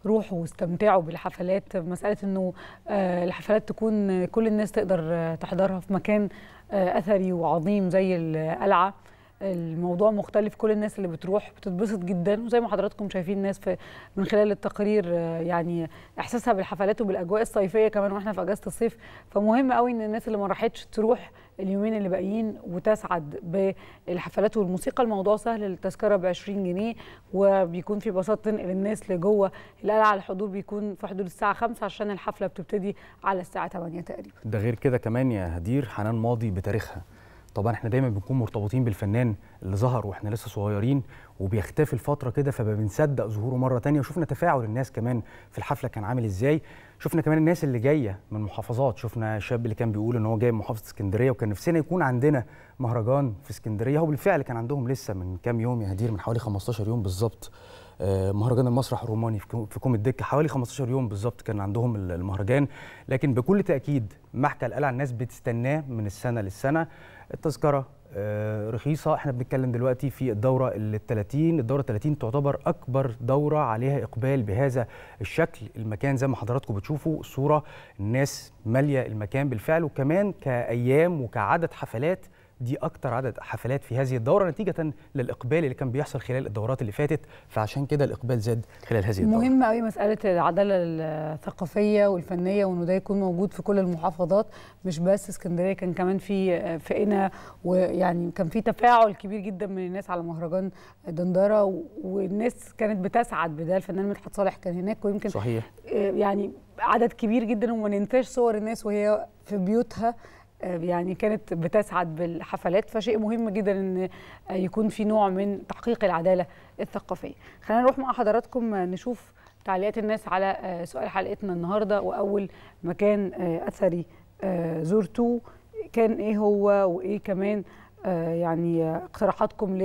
روحوا واستمتعوا بالحفلات مساله انه آه، الحفلات تكون كل الناس تقدر آه، تحضرها في مكان آه، اثري وعظيم زي القلعه الموضوع مختلف كل الناس اللي بتروح بتتبسط جدا وزي ما حضراتكم شايفين الناس في من خلال التقارير آه، يعني احساسها بالحفلات وبالاجواء الصيفيه كمان واحنا في اجازه الصيف فمهم قوي ان الناس اللي ما راحتش تروح اليومين اللي باقيين وتسعد بالحفلات والموسيقى الموضوع سهل التذكره ب 20 جنيه وبيكون في باصات تنقل الناس لجوه القلعه الحضور بيكون في حدود الساعه 5 عشان الحفله بتبتدي على الساعه 8 تقريبا ده غير كده كمان يا هدير حنان ماضي بتاريخها طبعا احنا دايما بنكون مرتبطين بالفنان اللي ظهر واحنا لسه صغيرين وبيختفي الفتره كده فبنصدق ظهوره مره تانية وشفنا تفاعل الناس كمان في الحفله كان عامل ازاي شفنا كمان الناس اللي جايه من محافظات شفنا الشاب اللي كان بيقول ان هو جاي من محافظه اسكندريه وكان نفسنا يكون عندنا مهرجان في اسكندريه هو بالفعل كان عندهم لسه من كام يوم يا هدير من حوالي 15 يوم بالظبط آه، مهرجان المسرح الروماني في كوم- في كوم الدكه حوالي 15 يوم بالظبط كان عندهم ال- المهرجان لكن بكل تاكيد محكى القلعه الناس بتستناه من السنه للسنه التذكره آه، رخيصه احنا بنتكلم دلوقتي في الدوره ال 30 الدوره 30 تعتبر اكبر دوره عليها اقبال بهذا الشكل المكان زي ما حضراتكم بتشوفوا الصوره الناس ماليه المكان بالفعل وكمان كايام وكعدد حفلات دي اكتر عدد حفلات في هذه الدوره نتيجه للاقبال اللي كان بيحصل خلال الدورات اللي فاتت فعشان كده الاقبال زاد خلال هذه الدوره مهم قوي مساله العداله الثقافيه والفنيه وانه ده يكون موجود في كل المحافظات مش بس اسكندريه كان كمان في في قنا ويعني كان في تفاعل كبير جدا من الناس على مهرجان دندره و- والناس كانت بتسعد بده الفنان مدحت صالح كان هناك ويمكن صحيح آه، يعني عدد كبير جدا وما ننساش صور الناس وهي في بيوتها آه، يعني كانت بتسعد بالحفلات فشيء مهم جدا ان آه، يكون في نوع من تحقيق العداله الثقافيه. خلينا نروح مع حضراتكم آه، نشوف تعليقات الناس على آه، سؤال حلقتنا النهارده واول مكان آه، اثري آه، زرتوه كان ايه هو وايه كمان آه، يعني آه، اقتراحاتكم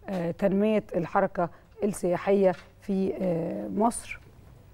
لتنميه الحركه السياحيه في آه، مصر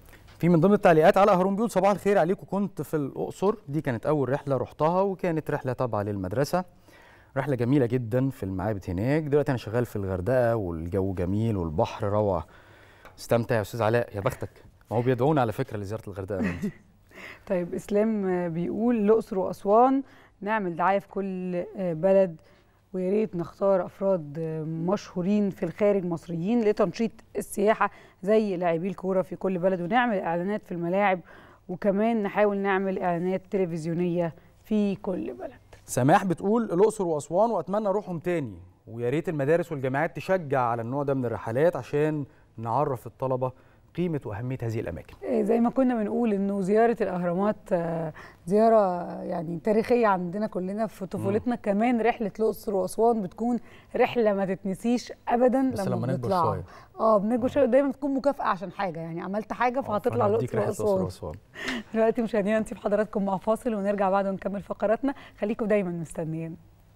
في من ضمن التعليقات على هارون بيقول صباح الخير عليكم كنت في الأقصر دي كانت أول رحلة رحتها وكانت رحلة تابعة للمدرسة رحلة جميلة جدا في المعابد هناك دلوقتي أنا شغال في الغردقة والجو جميل والبحر روعة استمتع يا أستاذ علاء يا بختك ما هو بيدعونا على فكرة لزيارة الغردقة يا بنتي. طيب اسلام آه، بيقول الاقصر واسوان نعمل دعايه في كل آه، بلد ويا ريت نختار افراد آه، مشهورين في الخارج مصريين لتنشيط السياحه زي لاعبي الكوره في كل بلد ونعمل اعلانات في الملاعب وكمان نحاول نعمل اعلانات تلفزيونيه في كل بلد سماح بتقول الأقصر وأسوان وأتمنى أروحهم تاني ويا ريت المدارس والجامعات تشجع على النوع ده من الرحلات عشان نعرف الطلبة قيمة وأهمية هذه الأماكن آه، زي ما كنا بنقول انه زياره الاهرامات آه، زياره يعني تاريخيه عندنا كلنا في طفولتنا كمان رحله الاقصر واسوان بتكون رحله ما تتنسيش ابدا بس لما, لما نكبر بنطلعها. شوية. اه بنكبر شويه دايما بتكون مكافاه عشان حاجه يعني عملت حاجه فهتطلع فأنا هديك الاقصر رحلة الأقصر واسوان وأسوان دلوقتي مشاهدينا نسيب حضراتكم مع فاصل ونرجع بعد ونكمل فقراتنا خليكم دايما مستنيين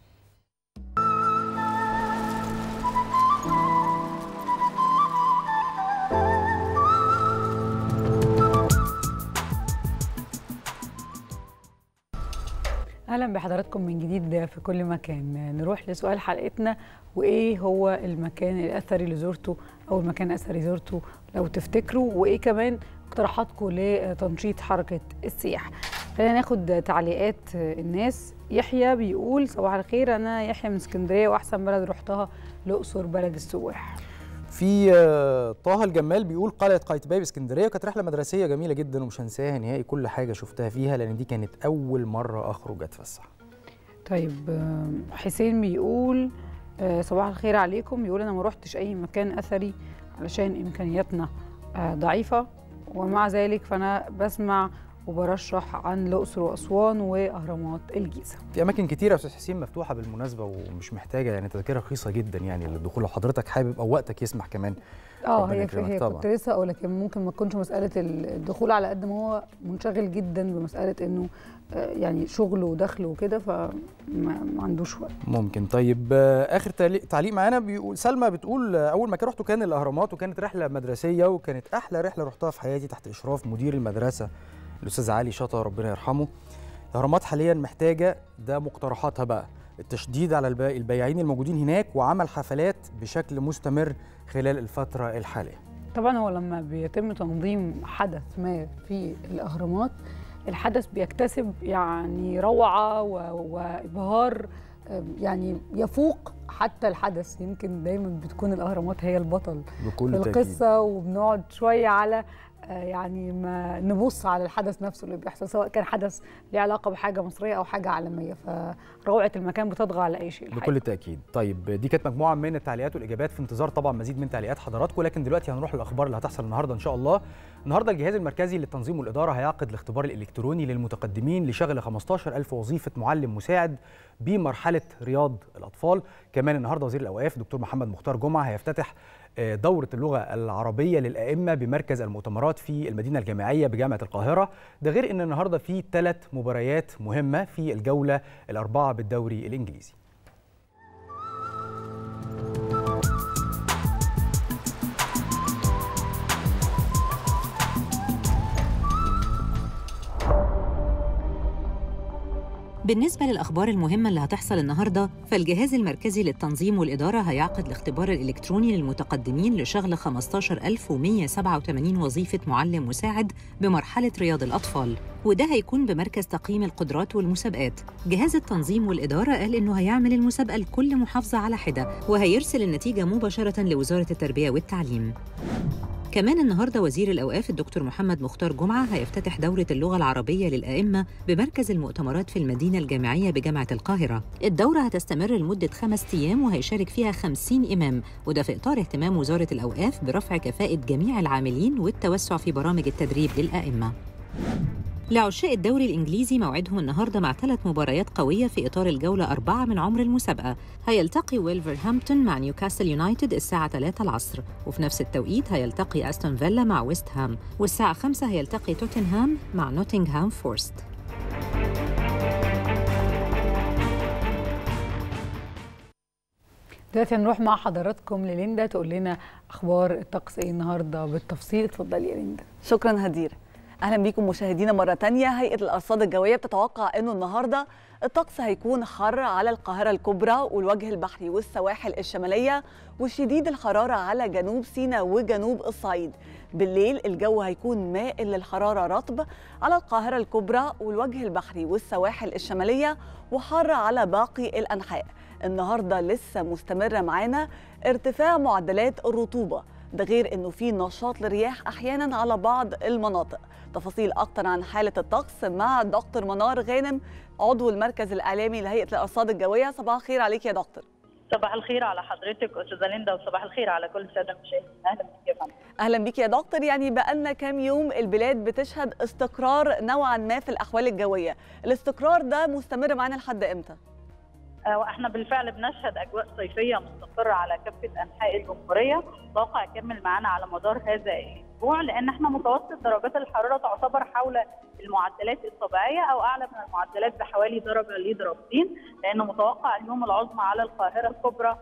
اهلا بحضراتكم من جديد في كل مكان نروح لسؤال حلقتنا وايه هو المكان الاثري اللي زرته او المكان الاثري زرته لو تفتكروا وايه كمان اقتراحاتكم لتنشيط حركه السياحه خلينا ناخد تعليقات الناس يحيى بيقول صباح الخير انا يحيى من اسكندريه واحسن بلد رحتها الاقصر بلد السواح في آه، طه الجمال بيقول قلعه قايتباي باسكندريه كانت رحله مدرسيه جميله جدا ومش هنساها نهائي كل حاجه شفتها فيها لان دي كانت اول مره اخرج اتفسح طيب آه، حسين بيقول آه، صباح الخير عليكم بيقول انا ما روحتش اي مكان اثري علشان امكانياتنا آه، ضعيفه ومع ذلك فانا بسمع وبرشح عن الاقصر واسوان واهرامات الجيزه في اماكن كتيره يا استاذ حسين مفتوحه بالمناسبه ومش محتاجه يعني تذكره رخيصه جدا يعني للدخول لو حضرتك حابب او وقتك يسمح كمان اه ربنا هي يكرمك هي طبعاً. كنت لسه اقول لك ممكن ما تكونش مساله الدخول على قد ما هو منشغل جدا بمساله انه آه، يعني شغله ودخله وكده فما ما عندوش وقت ممكن طيب آه، اخر تعليق تعليق معانا بيقول سلمى بتقول آه، اول مكان رحته كان الاهرامات وكانت رحله مدرسيه وكانت احلى رحله رحتها في حياتي تحت اشراف مدير المدرسه الاستاذ علي شطه ربنا يرحمه الاهرامات حاليا محتاجه ده مقترحاتها بقى التشديد على البي- البياعين الموجودين هناك وعمل حفلات بشكل مستمر خلال الفتره الحاليه طبعا هو لما بيتم تنظيم حدث ما في الاهرامات الحدث بيكتسب يعني روعه و- وابهار آه، يعني يفوق حتى الحدث يمكن دايما بتكون الاهرامات هي البطل بكل في تأكيد. القصه وبنقعد شويه على آه، يعني ما نبص على الحدث نفسه اللي بيحصل سواء كان حدث ليه علاقه بحاجه مصريه او حاجه عالميه فروعه المكان بتطغى على اي شيء الحقيقة. بكل تاكيد طيب دي كانت مجموعه من التعليقات والاجابات في انتظار طبعا مزيد من تعليقات حضراتكم لكن دلوقتي هنروح للاخبار اللي هتحصل النهارده ان شاء الله النهارده الجهاز المركزي للتنظيم والاداره هيعقد الاختبار الالكتروني للمتقدمين لشغل 15000 وظيفه معلم مساعد بمرحله رياض الاطفال كمان النهارده وزير الاوقاف دكتور محمد مختار جمعه هيفتتح آه، دورة اللغة العربية للأئمة بمركز المؤتمرات في المدينة الجامعية بجامعة القاهرة ده غير أن النهاردة في ثلاث مباريات مهمة في الجولة الأربعة بالدوري الإنجليزي بالنسبة للأخبار المهمة اللي هتحصل النهاردة فالجهاز المركزي للتنظيم والإدارة هيعقد الاختبار الإلكتروني للمتقدمين لشغل 15187 وظيفة معلم مساعد بمرحلة رياض الأطفال وده هيكون بمركز تقييم القدرات والمسابقات جهاز التنظيم والإدارة قال إنه هيعمل المسابقة لكل محافظة على حدة وهيرسل النتيجة مباشرة لوزارة التربية والتعليم كمان النهارده وزير الاوقاف الدكتور محمد مختار جمعه هيفتتح دوره اللغه العربيه للائمه بمركز المؤتمرات في المدينه الجامعيه بجامعه القاهره. الدوره هتستمر لمده خمس ايام وهيشارك فيها 50 امام وده في اطار اهتمام وزاره الاوقاف برفع كفاءه جميع العاملين والتوسع في برامج التدريب للائمه. لعشاق الدوري الإنجليزي موعدهم النهاردة مع ثلاث مباريات قوية في إطار الجولة أربعة من عمر المسابقة هيلتقي ويلفرهامبتون مع نيوكاسل يونايتد الساعة 3 العصر وفي نفس التوقيت هيلتقي أستون فيلا مع ويست هام والساعة 5 هيلتقي توتنهام مع نوتنغهام فورست دلوقتي هنروح مع حضراتكم لليندا تقول لنا اخبار الطقس ايه النهارده بالتفصيل اتفضلي يا ليندا شكرا هدير اهلا بيكم مشاهدينا مره تانية هيئه الارصاد الجويه بتتوقع انه النهارده الطقس هيكون حر على القاهره الكبرى والوجه البحري والسواحل الشماليه وشديد الحراره على جنوب سيناء وجنوب الصعيد بالليل الجو هيكون مائل للحراره رطب على القاهره الكبرى والوجه البحري والسواحل الشماليه وحر على باقي الانحاء النهارده لسه مستمره معانا ارتفاع معدلات الرطوبه ده غير انه في نشاط للرياح احيانا على بعض المناطق تفاصيل اكتر عن حاله الطقس مع دكتور منار غانم عضو المركز الاعلامي لهيئه الارصاد الجويه صباح الخير عليك يا دكتور صباح الخير على حضرتك استاذه ليندا وصباح الخير على كل الساده المشاهدين اهلا بك يا فندم اهلا بيك يا دكتور يعني بقالنا كام يوم البلاد بتشهد استقرار نوعا ما في الاحوال الجويه الاستقرار ده مستمر معانا لحد امتى آه، واحنا بالفعل بنشهد اجواء صيفيه مستقره على كافه انحاء الجمهوريه واقع يكمل معانا على مدار هذا الاسبوع لان احنا متوسط درجات الحراره تعتبر حول المعدلات الطبيعيه او اعلى من المعدلات بحوالي درجه لدرجتين لانه متوقع اليوم العظمى على القاهره الكبرى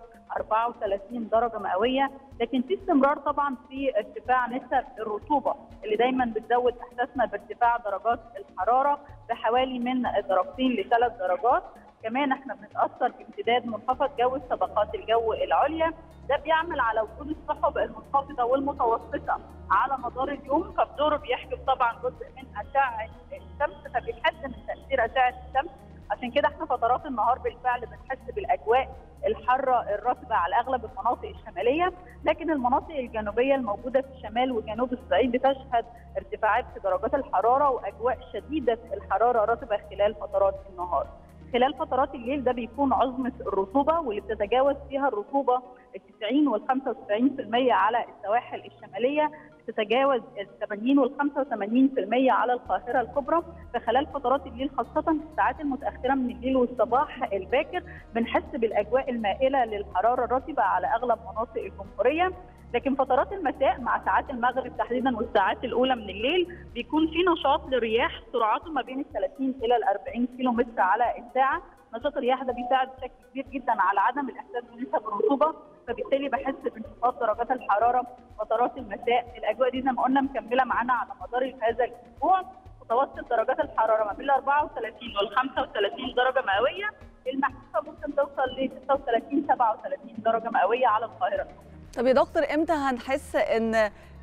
34 درجه مئويه لكن في استمرار طبعا في ارتفاع نسب الرطوبه اللي دايما بتزود احساسنا بارتفاع درجات الحراره بحوالي من درجتين لثلاث درجات كمان احنا بنتاثر بامتداد منخفض جو الطبقات الجو العليا ده بيعمل على وجود السحب المنخفضه والمتوسطه على مدار اليوم فبدوره بيحجب طبعا جزء من اشعه الشمس فبيحد من تاثير اشعه الشمس عشان كده احنا فترات النهار بالفعل بنحس بالاجواء الحاره الرطبه على اغلب المناطق الشماليه لكن المناطق الجنوبيه الموجوده في شمال وجنوب الصعيد بتشهد ارتفاعات في درجات الحراره واجواء شديده الحراره رطبه خلال فترات النهار خلال فترات الليل ده بيكون عظمة الرطوبة واللي بتتجاوز فيها الرطوبة ال 90 وال 95% على السواحل الشمالية تتجاوز ال 80 وال 85% على القاهرة الكبرى فخلال فترات الليل خاصة في الساعات المتأخرة من الليل والصباح الباكر بنحس بالأجواء المائلة للحرارة الرطبة على أغلب مناطق الجمهورية لكن فترات المساء مع ساعات المغرب تحديدا والساعات الاولى من الليل بيكون في نشاط للرياح سرعته ما بين ال 30 الى ال 40 كيلو متر على الساعه نشاط الرياح ده بيساعد بشكل كبير جدا على عدم الاحساس بنسب الرطوبه فبالتالي بحس بانخفاض درجات الحراره فترات المساء الاجواء دي زي ما قلنا مكمله معانا على مدار هذا الاسبوع متوسط درجات الحراره ما بين ال 34 وال 35 درجه مئويه المحسوسه ممكن توصل ل 36 37 درجه مئويه على القاهره طب يا دكتور امتى هنحس ان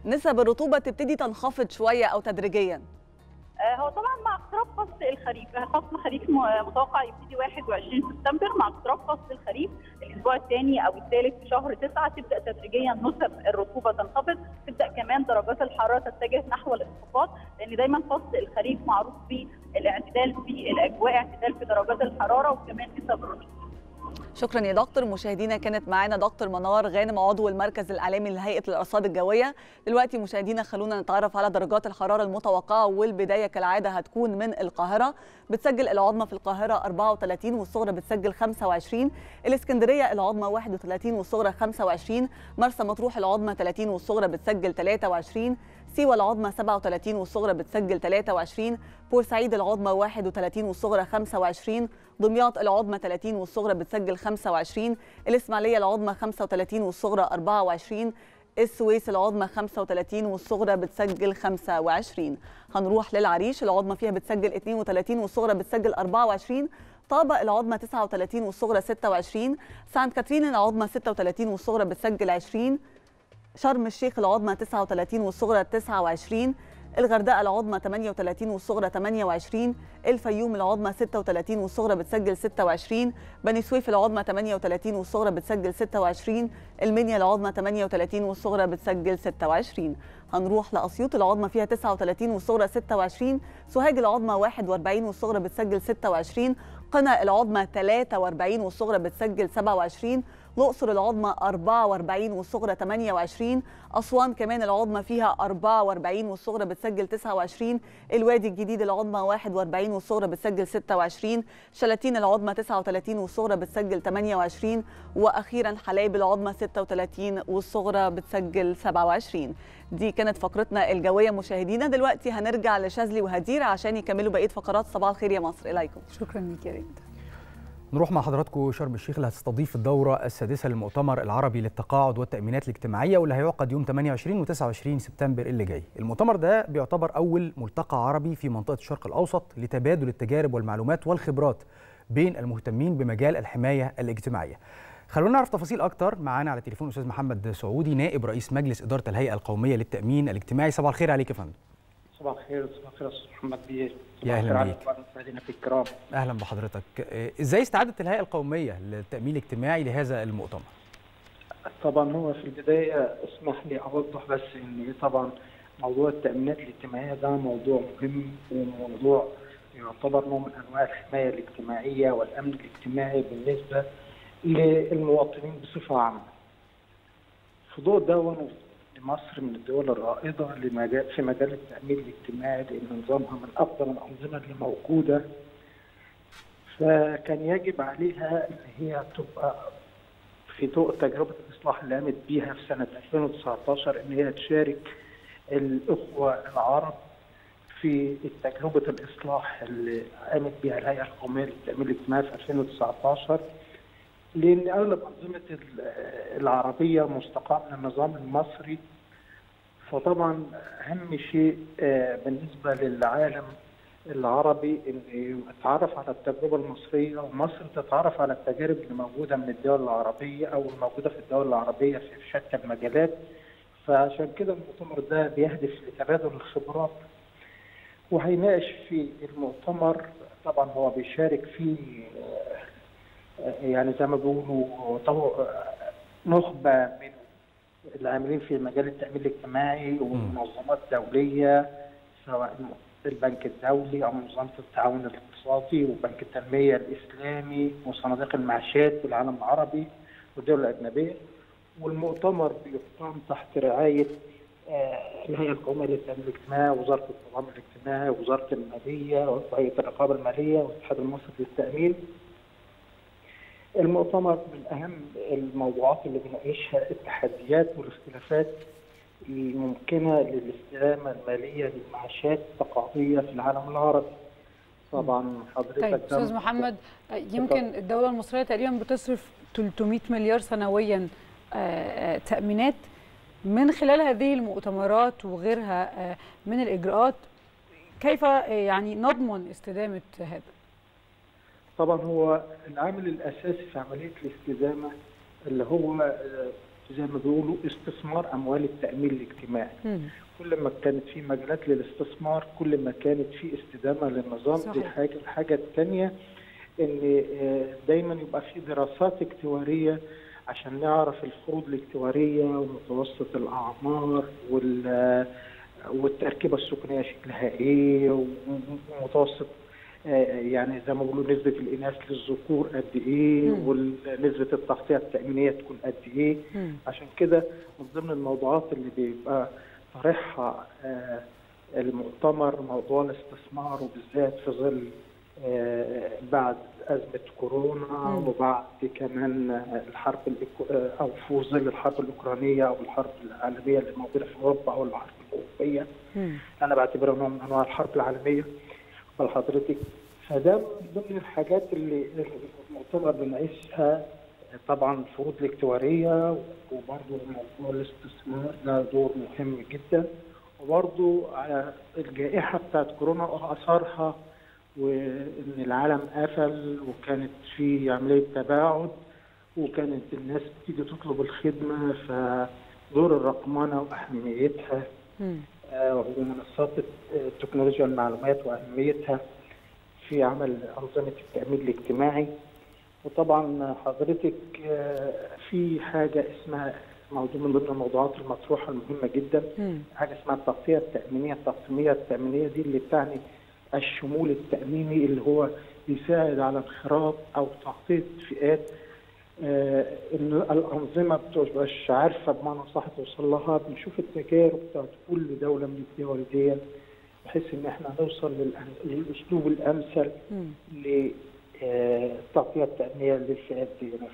نسب الرطوبه تبتدي تنخفض شويه او تدريجيا آه، هو طبعا مع اقتراب فصل الخريف فصل الخريف م- متوقع يبتدي 21 سبتمبر مع اقتراب فصل الخريف الاسبوع الثاني او الثالث في شهر 9 تبدا تدريجيا نسب الرطوبه تنخفض تبدا كمان درجات الحراره تتجه نحو الانخفاض لان دايما فصل الخريف معروف بالاعتدال في الاجواء اعتدال في درجات الحراره وكمان نسب الرطوبه شكرا يا دكتور مشاهدينا كانت معانا دكتور منار غانم عضو المركز الاعلامي لهيئه الارصاد الجويه دلوقتي مشاهدينا خلونا نتعرف على درجات الحراره المتوقعه والبدايه كالعاده هتكون من القاهره بتسجل العظمى في القاهره 34 والصغرى بتسجل 25 الاسكندريه العظمى 31 والصغرى 25 مرسى مطروح العظمى 30 والصغرى بتسجل 23 سيوة العظمى 37 والصغرى بتسجل 23 بورسعيد العظمى 31 والصغرى 25 دمياط العظمى 30 والصغرى بتسجل 25 الإسماعيلية العظمى 35 والصغرى 24 السويس العظمى 35 والصغرى بتسجل 25 هنروح للعريش العظمى فيها بتسجل 32 والصغرى بتسجل 24 طابة العظمى 39 والصغرى 26 سانت كاترين العظمى 36 والصغرى بتسجل 20 شرم الشيخ العظمى 39 والصغرى 29 الغردقه العظمى 38 والصغرى 28 الفيوم العظمى 36 والصغرى بتسجل 26 بني سويف العظمى 38 والصغرى بتسجل 26 المنيا العظمى 38 والصغرى بتسجل 26 هنروح لاسيوط العظمى فيها 39 والصغرى 26 سوهاج العظمى 41 والصغرى بتسجل 26 قنا العظمى 43 والصغرى بتسجل 27 الأقصر العظمى 44 والصغرى 28 أسوان كمان العظمى فيها 44 والصغرى بتسجل 29 الوادي الجديد العظمى 41 والصغرى بتسجل 26 شلاتين العظمى 39 والصغرى بتسجل 28 وأخيرا حلايب العظمى 36 والصغرى بتسجل 27 دي كانت فقرتنا الجوية مشاهدينا دلوقتي هنرجع لشاذلي وهدير عشان يكملوا بقية فقرات صباح الخير يا مصر إليكم شكرا ليك يا ريت نروح مع حضراتكم شرم الشيخ اللي هتستضيف الدورة السادسة للمؤتمر العربي للتقاعد والتأمينات الاجتماعية واللي هيعقد يوم 28 و 29 سبتمبر اللي جاي. المؤتمر ده بيعتبر أول ملتقى عربي في منطقة الشرق الأوسط لتبادل التجارب والمعلومات والخبرات بين المهتمين بمجال الحماية الاجتماعية. خلونا نعرف تفاصيل أكتر معانا على تليفون أستاذ محمد سعودي نائب رئيس مجلس إدارة الهيئة القومية للتأمين الاجتماعي. صباح الخير عليك يا فندم. صباح الخير صباح الخير استاذ محمد بيه يا أهلا صباح الخير بيك. على مشاهدينا في الكرام أهلا بحضرتك. إيه، إزاي استعدت الهيئة القومية للتأمين الاجتماعي لهذا المؤتمر؟ طبعا هو في البدايه اسمح لي اوضح بس ان طبعا موضوع التامينات الاجتماعيه ده موضوع مهم وموضوع يعتبر نوع من انواع الحمايه الاجتماعيه والامن الاجتماعي بالنسبه للمواطنين بصفه عامه. في ضوء ده وانا مصر من الدول الرائده لمجال في مجال التامين الاجتماعي لان نظامها من افضل الانظمه اللي موجوده فكان يجب عليها ان هي تبقى في ضوء تجربه الاصلاح اللي قامت بيها في سنه 2019 ان هي تشارك الاخوه العرب في تجربه الاصلاح اللي قامت بها الهيئه القوميه للتامين الاجتماعي في 2019 لان اغلب انظمه ال- العربيه مستقاه من النظام المصري فطبعا اهم شيء آه، بالنسبه للعالم العربي ان يتعرف على التجربه المصريه ومصر تتعرف على التجارب اللي موجوده من الدول العربيه او الموجوده في الدول العربيه في شتى المجالات فعشان كده المؤتمر ده بيهدف لتبادل الخبرات وهيناقش في المؤتمر طبعا هو بيشارك فيه آه، يعني زي ما بيقولوا طو- آه، نخبه من العاملين في مجال التامين الاجتماعي ومنظمات دوليه سواء البنك الدولي او منظمه التعاون الاقتصادي وبنك التنميه الاسلامي وصناديق المعاشات والعالم العربي والدول الاجنبيه والمؤتمر بيقام تحت رعايه آه، الهيئه القوميه للتامين الاجتماعي وزاره التضامن الاجتماعي ووزاره الماليه وهيئه الرقابه الماليه والاتحاد المصري للتامين المؤتمر من اهم الموضوعات اللي بيناقشها التحديات والاختلافات الممكنه للاستدامه الماليه للمعاشات التقاعديه في العالم العربي. طبعا حضرتك طيب ده استاذ محمد يمكن الدوله المصريه تقريبا بتصرف 300 مليار سنويا آه، آه، تامينات من خلال هذه المؤتمرات وغيرها آه، من الاجراءات كيف آه، يعني نضمن استدامه هذا؟ طبعا هو العامل الاساسي في عمليه الاستدامه اللي هو آه، زي ما بيقولوا استثمار اموال التامين الاجتماعي كل ما كانت في مجالات للاستثمار كل ما كانت في استدامه للنظام صحيح. دي حاجه الحاجه الثانيه ان آه، دايما يبقى في دراسات اكتواريه عشان نعرف الفروض الاكتواريه ومتوسط الاعمار وال والتركيبه السكانيه شكلها ايه ومتوسط آه، يعني زي ما بيقولوا نسبه الاناث للذكور قد ايه مم. ونسبه التغطيه التامينيه تكون قد ايه عشان كده من ضمن الموضوعات اللي بيبقى طرحها آه، المؤتمر موضوع الاستثمار وبالذات في ظل آه، بعد أزمة كورونا مم. وبعد كمان آه، الحرب الإيكو- آه، أو في ظل الحرب الأوكرانية أو الحرب العالمية اللي موجودة في أوروبا أو الحرب الأوروبية أنا بعتبرها نوع من أنواع الحرب العالمية لحضرتك فده من ضمن الحاجات اللي المؤتمر بنعيشها طبعا الفروض الاكتوارية وبرضه موضوع الاستثمار ده دور مهم جدا وبرضه على الجائحة بتاعت كورونا وآثارها وإن العالم قفل وكانت في عملية تباعد وكانت الناس بتيجي تطلب الخدمة فدور الرقمنة وأهميتها آه، ومنصات آه، تكنولوجيا المعلومات واهميتها في عمل انظمه التامين الاجتماعي وطبعا حضرتك آه، في حاجه اسمها موضوع من ضمن الموضوعات المطروحه المهمه جدا حاجه اسمها التغطيه التامينيه التقسيميه التامينيه دي اللي بتعني الشمول التاميني اللي هو بيساعد على انخراط او تغطيه فئات آه، ان الانظمه بتبقاش عارفه بمعنى صح توصل لها بنشوف التجارب بتاعت كل دوله من الدول دي بحيث ان احنا نوصل للأن- للاسلوب الامثل للتغطيه التامينيه للفئات دي مثلا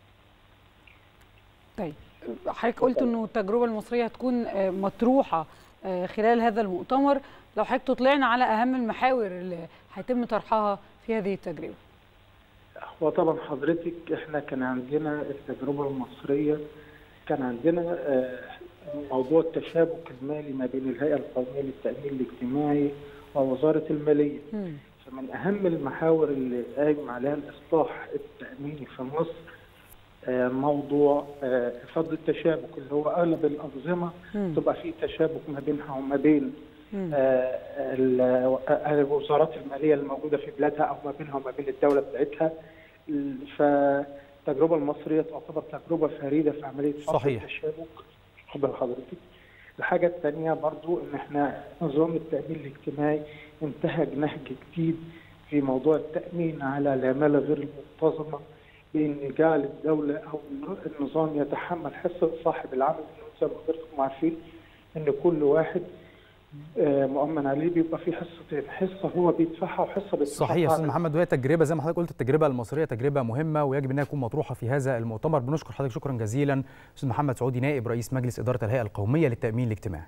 طيب حضرتك قلت انه التجربه المصريه هتكون آه، مطروحه آه، خلال هذا المؤتمر لو حضرتك تطلعنا على اهم المحاور اللي هيتم طرحها في هذه التجربه هو طبعا حضرتك احنا كان عندنا التجربه المصريه كان عندنا آه، موضوع التشابك المالي ما بين الهيئه القوميه للتامين الاجتماعي ووزاره الماليه فمن اهم المحاور اللي قايم عليها الاصلاح التاميني في مصر آه، موضوع آه، فضل التشابك اللي هو اغلب الانظمه مم. تبقى في تشابك ما بينها وما بين مم. آه، ال- آه، الوزارات الماليه الموجوده في بلادها او ما بينها وما بين الدوله بتاعتها ال- فالتجربه المصريه تعتبر تجربه فريده في عمليه فصل صحيح. التشابك خد بال حضرتك الحاجه الثانيه برضو ان احنا نظام التامين الاجتماعي انتهج نهج جديد في موضوع التامين على العماله غير المنتظمه بان جعل الدوله او النظام يتحمل حصه صاحب العمل لأن زي ما حضرتكم عارفين ان كل واحد آه، مؤمن عليه بيبقى في حصتين حصه هو بيدفعها وحصه بيدفعها صحيح يا استاذ محمد وهي تجربه زي ما حضرتك قلت التجربه المصريه تجربه مهمه ويجب انها تكون مطروحه في هذا المؤتمر بنشكر حضرتك شكرا جزيلا استاذ محمد سعودي نائب رئيس مجلس اداره الهيئه القوميه للتامين الاجتماعي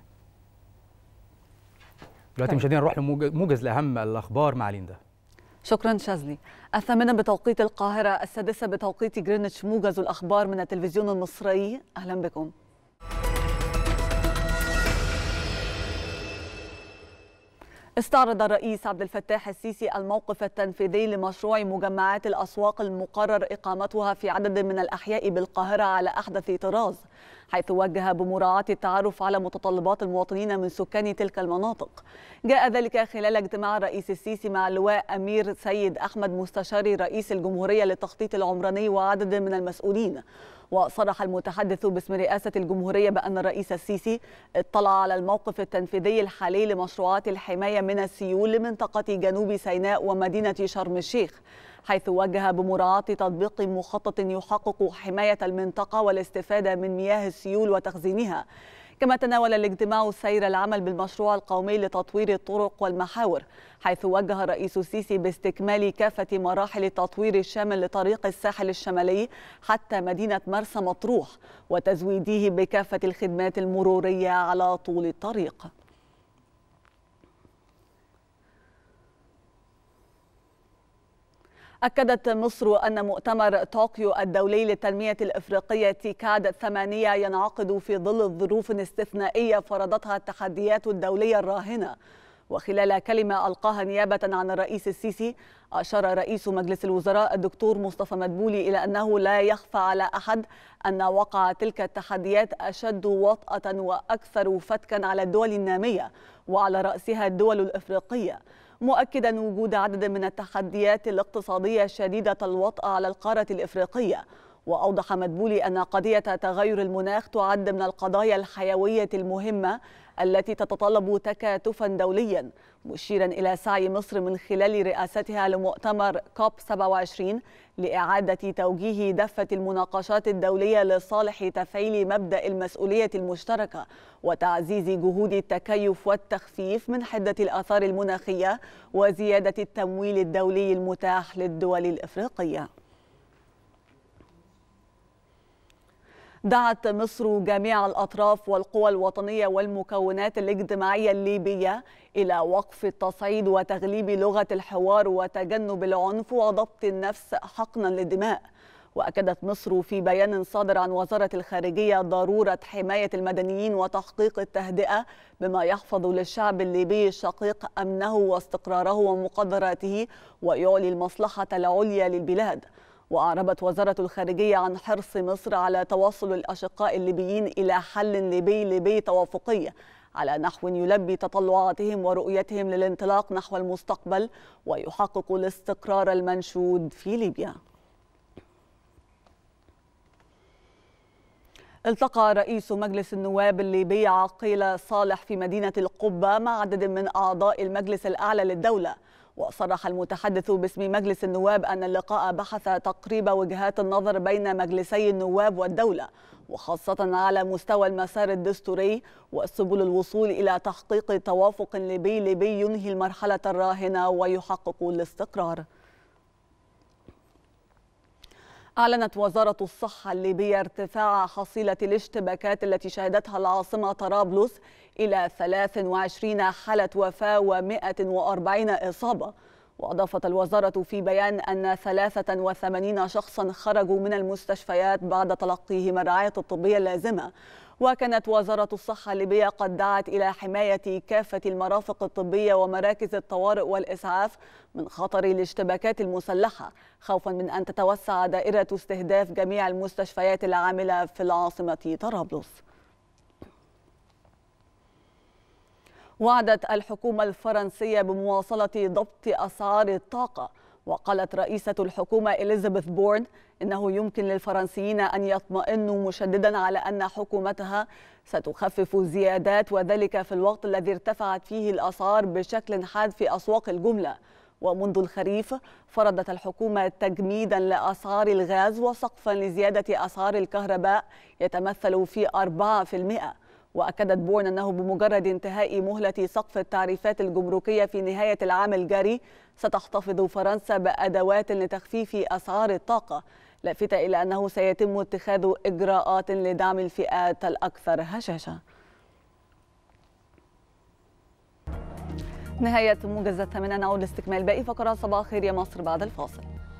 دلوقتي طيب. مشاهدينا نروح لموجز لاهم الاخبار مع ليندا شكرا شاذلي الثامنة بتوقيت القاهرة السادسة بتوقيت جرينتش موجز الأخبار من التلفزيون المصري أهلا بكم استعرض الرئيس عبد الفتاح السيسي الموقف التنفيذي لمشروع مجمعات الأسواق المقرر إقامتها في عدد من الأحياء بالقاهرة على أحدث طراز حيث وجه بمراعاة التعرف على متطلبات المواطنين من سكان تلك المناطق جاء ذلك خلال اجتماع الرئيس السيسي مع اللواء أمير سيد أحمد مستشاري رئيس الجمهورية للتخطيط العمراني وعدد من المسؤولين وصرح المتحدث باسم رئاسة الجمهورية بأن الرئيس السيسي اطلع على الموقف التنفيذي الحالي لمشروعات الحماية من السيول لمنطقة جنوب سيناء ومدينة شرم الشيخ حيث وجه بمراعاة تطبيق مخطط يحقق حماية المنطقة والاستفادة من مياه السيول وتخزينها كما تناول الاجتماع سير العمل بالمشروع القومي لتطوير الطرق والمحاور حيث وجه الرئيس السيسي باستكمال كافة مراحل التطوير الشامل لطريق الساحل الشمالي حتى مدينة مرسى مطروح وتزويده بكافة الخدمات المرورية على طول الطريق أكدت مصر أن مؤتمر طوكيو الدولي للتنمية الإفريقية تيكاد ثمانية ينعقد في ظل ظروف استثنائية فرضتها التحديات الدولية الراهنة وخلال كلمة ألقاها نيابة عن الرئيس السيسي أشار رئيس مجلس الوزراء الدكتور مصطفى مدبولي إلى أنه لا يخفى على أحد أن وقع تلك التحديات أشد وطأة وأكثر فتكا على الدول النامية وعلى رأسها الدول الإفريقية مؤكدا وجود عدد من التحديات الاقتصادية شديدة الوطأة على القارة الإفريقية وأوضح مدبولي أن قضية تغير المناخ تعد من القضايا الحيوية المهمة التي تتطلب تكاتفا دوليا مشيرا إلى سعي مصر من خلال رئاستها لمؤتمر كوب 27 لإعادة توجيه دفة المناقشات الدولية لصالح تفعيل مبدأ المسؤولية المشتركة وتعزيز جهود التكيف والتخفيف من حدة الآثار المناخية وزيادة التمويل الدولي المتاح للدول الإفريقية دعت مصر جميع الأطراف والقوى الوطنية والمكونات الاجتماعية الليبية إلى وقف التصعيد وتغليب لغة الحوار وتجنب العنف وضبط النفس حقنا للدماء وأكدت مصر في بيان صادر عن وزارة الخارجية ضرورة حماية المدنيين وتحقيق التهدئة بما يحفظ للشعب الليبي الشقيق أمنه واستقراره ومقدراته ويعلي المصلحة العليا للبلاد وأعربت وزارة الخارجية عن حرص مصر على توصل الأشقاء الليبيين إلى حل ليبي ليبي توافقي على نحو يلبي تطلعاتهم ورؤيتهم للانطلاق نحو المستقبل ويحقق الاستقرار المنشود في ليبيا التقى رئيس مجلس النواب الليبي عقيل صالح في مدينة القبة مع عدد من أعضاء المجلس الأعلى للدولة وصرح المتحدث باسم مجلس النواب أن اللقاء بحث تقريب وجهات النظر بين مجلسي النواب والدولة وخاصة على مستوى المسار الدستوري وسبل الوصول إلى تحقيق توافق ليبي ليبي ينهي المرحلة الراهنة ويحقق الاستقرار أعلنت وزارة الصحة الليبية ارتفاع حصيلة الاشتباكات التي شهدتها العاصمة طرابلس إلى 23 حالة وفاة و140 إصابة وأضافت الوزارة في بيان أن 83 شخصا خرجوا من المستشفيات بعد تلقيهم الرعاية الطبية اللازمة وكانت وزارة الصحة الليبية قد دعت إلى حماية كافة المرافق الطبية ومراكز الطوارئ والإسعاف من خطر الاشتباكات المسلحة خوفا من أن تتوسع دائرة استهداف جميع المستشفيات العاملة في العاصمة طرابلس وعدت الحكومة الفرنسية بمواصلة ضبط أسعار الطاقة وقالت رئيسة الحكومة إليزابيث بورن إنه يمكن للفرنسيين أن يطمئنوا مشددا على أن حكومتها ستخفف الزيادات وذلك في الوقت الذي ارتفعت فيه الأسعار بشكل حاد في أسواق الجملة ومنذ الخريف فرضت الحكومة تجميدا لأسعار الغاز وسقفا لزيادة أسعار الكهرباء يتمثل في 4% وأكدت بورن أنه بمجرد انتهاء مهلة سقف التعريفات الجمركية في نهاية العام الجاري ستحتفظ فرنسا بأدوات لتخفيف أسعار الطاقة لافتة إلى أنه سيتم اتخاذ إجراءات لدعم الفئات الأكثر هشاشة نهاية موجز الثامنة نعود لاستكمال باقي فقرات صباح خير يا مصر بعد الفاصل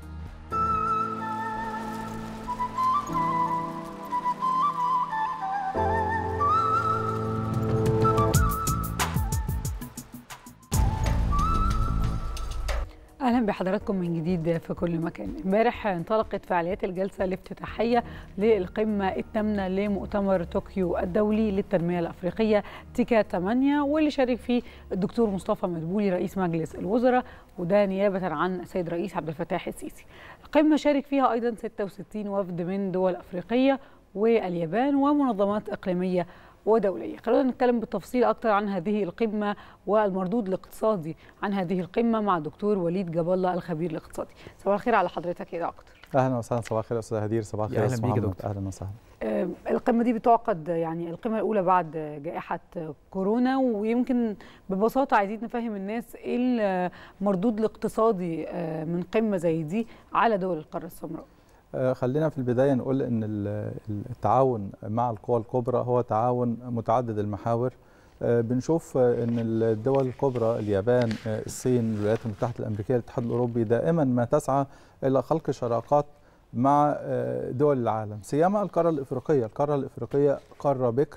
اهلا بحضراتكم من جديد في كل مكان امبارح انطلقت فعاليات الجلسه الافتتاحيه للقمه الثامنه لمؤتمر طوكيو الدولي للتنميه الافريقيه تيكا 8 واللي شارك فيه الدكتور مصطفى مدبولي رئيس مجلس الوزراء وده نيابه عن السيد رئيس عبد الفتاح السيسي القمه شارك فيها ايضا 66 وفد من دول افريقيه واليابان ومنظمات اقليميه ودولية خلونا نتكلم بالتفصيل أكثر عن هذه القمة والمردود الاقتصادي عن هذه القمة مع الدكتور وليد جاب الله الخبير الاقتصادي صباح الخير على حضرتك يا دكتور اهلا وسهلا صباح الخير يا استاذ هدير صباح الخير يا يا أهلا استاذ بيك يا محمد دكتور. اهلا وسهلا آه، القمة دي بتعقد يعني القمة الأولى بعد جائحة كورونا ويمكن ببساطة عايزين نفهم الناس إيه المردود الاقتصادي آه، من قمة زي دي على دول القارة السمراء آه، خلينا في البدايه نقول ان ال- التعاون مع القوى الكبرى هو تعاون متعدد المحاور آه، بنشوف آه، ان الدول الكبرى اليابان آه، الصين الولايات المتحده الامريكيه الاتحاد الاوروبي دائما ما تسعى الى خلق شراكات مع آه، دول العالم سيما القاره الافريقيه القاره الافريقيه قاره بكر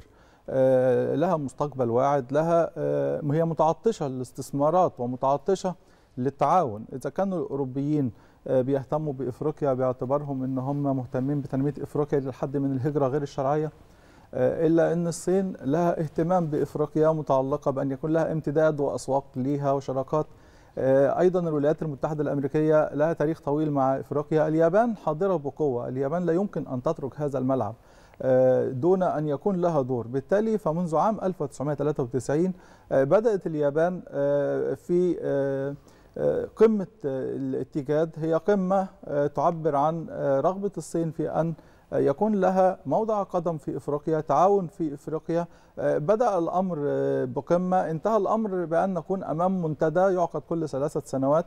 آه، لها مستقبل واعد لها آه، هي متعطشه للاستثمارات ومتعطشه للتعاون اذا كانوا الاوروبيين آه، بيهتموا بافريقيا باعتبارهم ان هم مهتمين بتنميه افريقيا للحد من الهجره غير الشرعيه آه، الا ان الصين لها اهتمام بافريقيا متعلقه بان يكون لها امتداد واسواق ليها وشراكات آه، ايضا الولايات المتحده الامريكيه لها تاريخ طويل مع افريقيا اليابان حاضره بقوه اليابان لا يمكن ان تترك هذا الملعب آه، دون ان يكون لها دور بالتالي فمنذ عام 1993 آه، بدات اليابان آه، في آه، آه، قمه آه، الاتجاد هي قمه آه، تعبر عن آه، رغبه الصين في ان يكون لها موضع قدم في افريقيا تعاون في افريقيا آه، بدا الامر آه، بقمه انتهى الامر بان نكون امام منتدى يعقد كل ثلاثه سنوات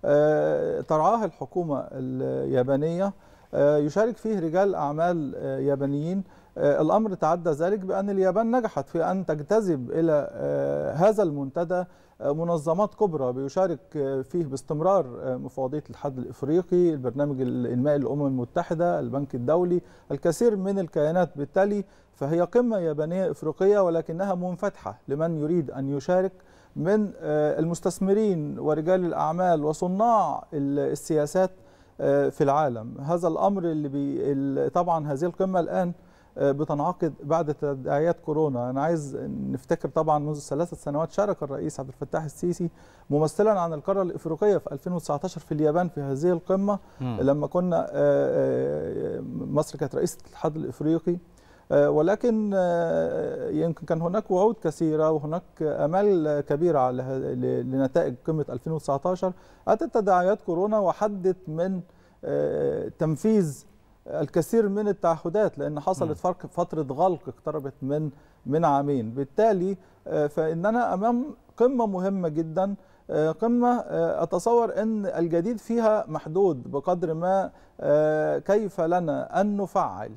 آه، ترعاه الحكومه اليابانيه آه، يشارك فيه رجال اعمال آه، يابانيين آه، الامر تعدى ذلك بان اليابان نجحت في ان تجتذب الى آه، هذا المنتدى آه، منظمات كبرى بيشارك آه، فيه باستمرار آه، مفوضيه الاتحاد الافريقي، البرنامج الانمائي للامم المتحده، البنك الدولي، الكثير من الكيانات بالتالي فهي قمه يابانيه افريقيه ولكنها منفتحه لمن يريد ان يشارك من آه، المستثمرين ورجال الاعمال وصناع ال- السياسات آه، في العالم هذا الامر اللي بي ال- طبعا هذه القمه الان آه، بتنعقد بعد تداعيات كورونا انا عايز نفتكر طبعا منذ ثلاثه سنوات شارك الرئيس عبد الفتاح السيسي ممثلا عن القاره الافريقيه في 2019 في اليابان في هذه القمه مم. لما كنا آه، آه، مصر كانت رئيسه الاتحاد الافريقي آه، ولكن آه، يمكن كان هناك وعود كثيره وهناك امال كبيره على ه- ل- لنتائج قمه 2019 اتت تداعيات كورونا وحدت من آه، تنفيذ الكثير من التعهدات لان حصلت فرق فتره غلق اقتربت من من عامين بالتالي آه، فاننا امام قمه مهمه جدا آه، قمه آه، اتصور ان الجديد فيها محدود بقدر ما آه، كيف لنا ان نفعل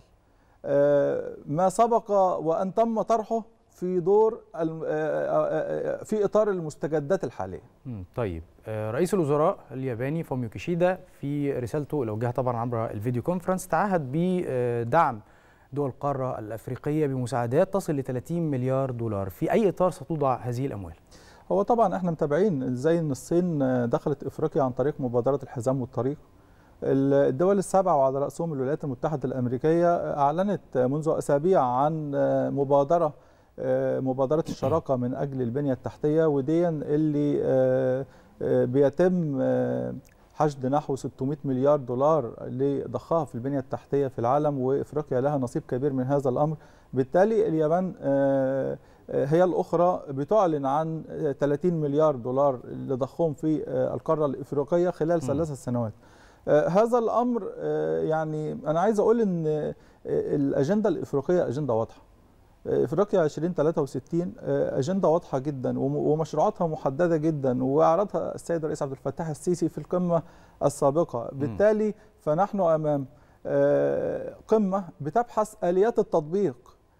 آه، ما سبق وان تم طرحه في دور الم- آه، آه، آه، في اطار المستجدات الحاليه مم، طيب آه، رئيس الوزراء الياباني فوميو كيشيدا في رسالته اللي وجهها طبعا عبر الفيديو كونفرنس تعهد بدعم دول القاره الافريقيه بمساعدات تصل ل 30 مليار دولار في اي اطار ستوضع هذه الاموال هو طبعا احنا متابعين ازاي ان الصين دخلت افريقيا عن طريق مبادره الحزام والطريق الدول السبع وعلى راسهم الولايات المتحده الامريكيه اعلنت منذ اسابيع عن مبادره مبادره الشراكه من اجل البنيه التحتيه ودي اللي بيتم حشد نحو 600 مليار دولار لضخها في البنيه التحتيه في العالم وافريقيا لها نصيب كبير من هذا الامر بالتالي اليابان هي الاخرى بتعلن عن 30 مليار دولار لضخهم في القاره الافريقيه خلال ثلاث سنوات هذا الامر يعني انا عايز اقول ان الاجنده الافريقيه اجنده واضحه افريقيا 2063 اجنده واضحه جدا ومشروعاتها محدده جدا واعرضها السيد الرئيس عبد الفتاح السيسي في القمه السابقه بالتالي فنحن امام قمه بتبحث اليات التطبيق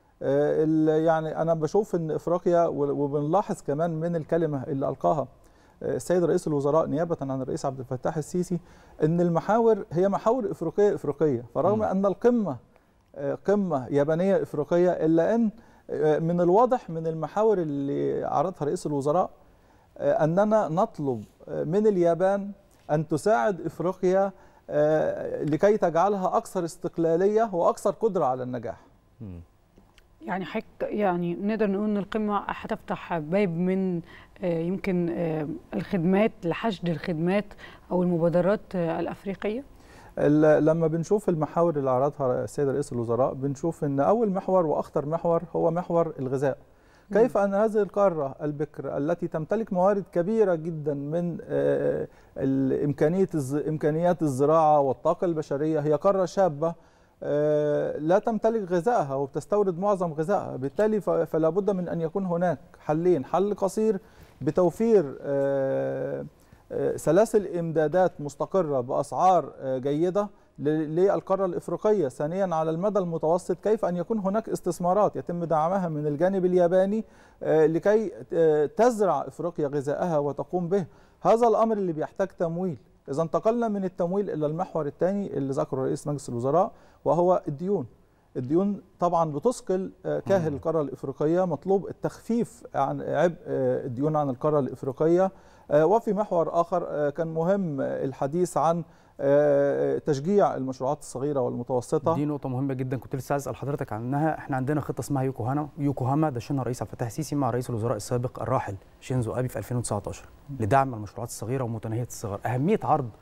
يعني انا بشوف ان افريقيا وبنلاحظ كمان من الكلمه اللي القاها السيد رئيس الوزراء نيابه عن الرئيس عبد الفتاح السيسي ان المحاور هي محاور افريقيه افريقيه فرغم م. ان القمه قمه يابانيه افريقيه الا ان من الواضح من المحاور اللي عرضها رئيس الوزراء اننا نطلب من اليابان ان تساعد افريقيا لكي تجعلها اكثر استقلاليه واكثر قدره على النجاح. يعني حك يعني نقدر نقول ان القمه هتفتح باب من يمكن الخدمات لحشد الخدمات او المبادرات الافريقيه لما بنشوف المحاور اللي عرضها السيد رئيس الوزراء بنشوف ان اول محور واخطر محور هو محور الغذاء كيف ان هذه القاره البكر التي تمتلك موارد كبيره جدا من امكانيه امكانيات الزراعه والطاقه البشريه هي قاره شابه لا تمتلك غذائها وبتستورد معظم غذائها بالتالي فلا بد من ان يكون هناك حلين حل قصير بتوفير سلاسل امدادات مستقره باسعار جيده للقاره الافريقيه ثانيا على المدى المتوسط كيف ان يكون هناك استثمارات يتم دعمها من الجانب الياباني لكي تزرع افريقيا غذائها وتقوم به هذا الامر اللي بيحتاج تمويل اذا انتقلنا من التمويل الى المحور الثاني اللي ذكره رئيس مجلس الوزراء وهو الديون الديون طبعا بتثقل آه، كاهل القاره الافريقيه مطلوب التخفيف عن عبء آه، الديون عن القاره الافريقيه آه، وفي محور اخر آه، كان مهم آه، الحديث عن آه، تشجيع المشروعات الصغيره والمتوسطه دي نقطة مهمة جدا كنت لسه عايز اسال حضرتك عنها، احنا عندنا خطة اسمها يوكوهاما يوكوهاما دشنها الرئيس عبد الفتاح السيسي مع رئيس الوزراء السابق الراحل شينزو ابي في 2019 لدعم المشروعات الصغيرة ومتناهية الصغر، أهمية عرض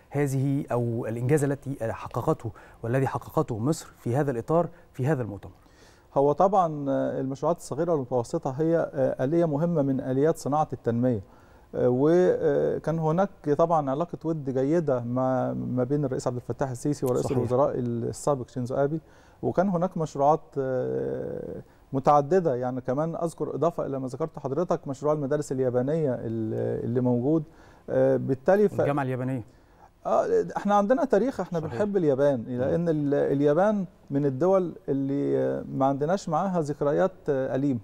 هذه او الانجاز التي حققته والذي حققته مصر في هذا الاطار في هذا المؤتمر. هو طبعا آه، المشروعات الصغيره والمتوسطه هي آه، اليه مهمه من اليات صناعه التنميه آه، وكان هناك طبعا علاقه ود جيده ما ما بين الرئيس عبد الفتاح السيسي ورئيس صحيح. الوزراء السابق شينزو ابي وكان هناك مشروعات آه، متعدده يعني كمان اذكر اضافه الى ما ذكرت حضرتك مشروع المدارس اليابانيه اللي اللي موجود آه، بالتالي ف... الجامعة اليابانية اه احنا عندنا تاريخ احنا صحيح. بنحب اليابان لان ال- اليابان من الدول اللي آه، ما عندناش معاها ذكريات آه، أليمة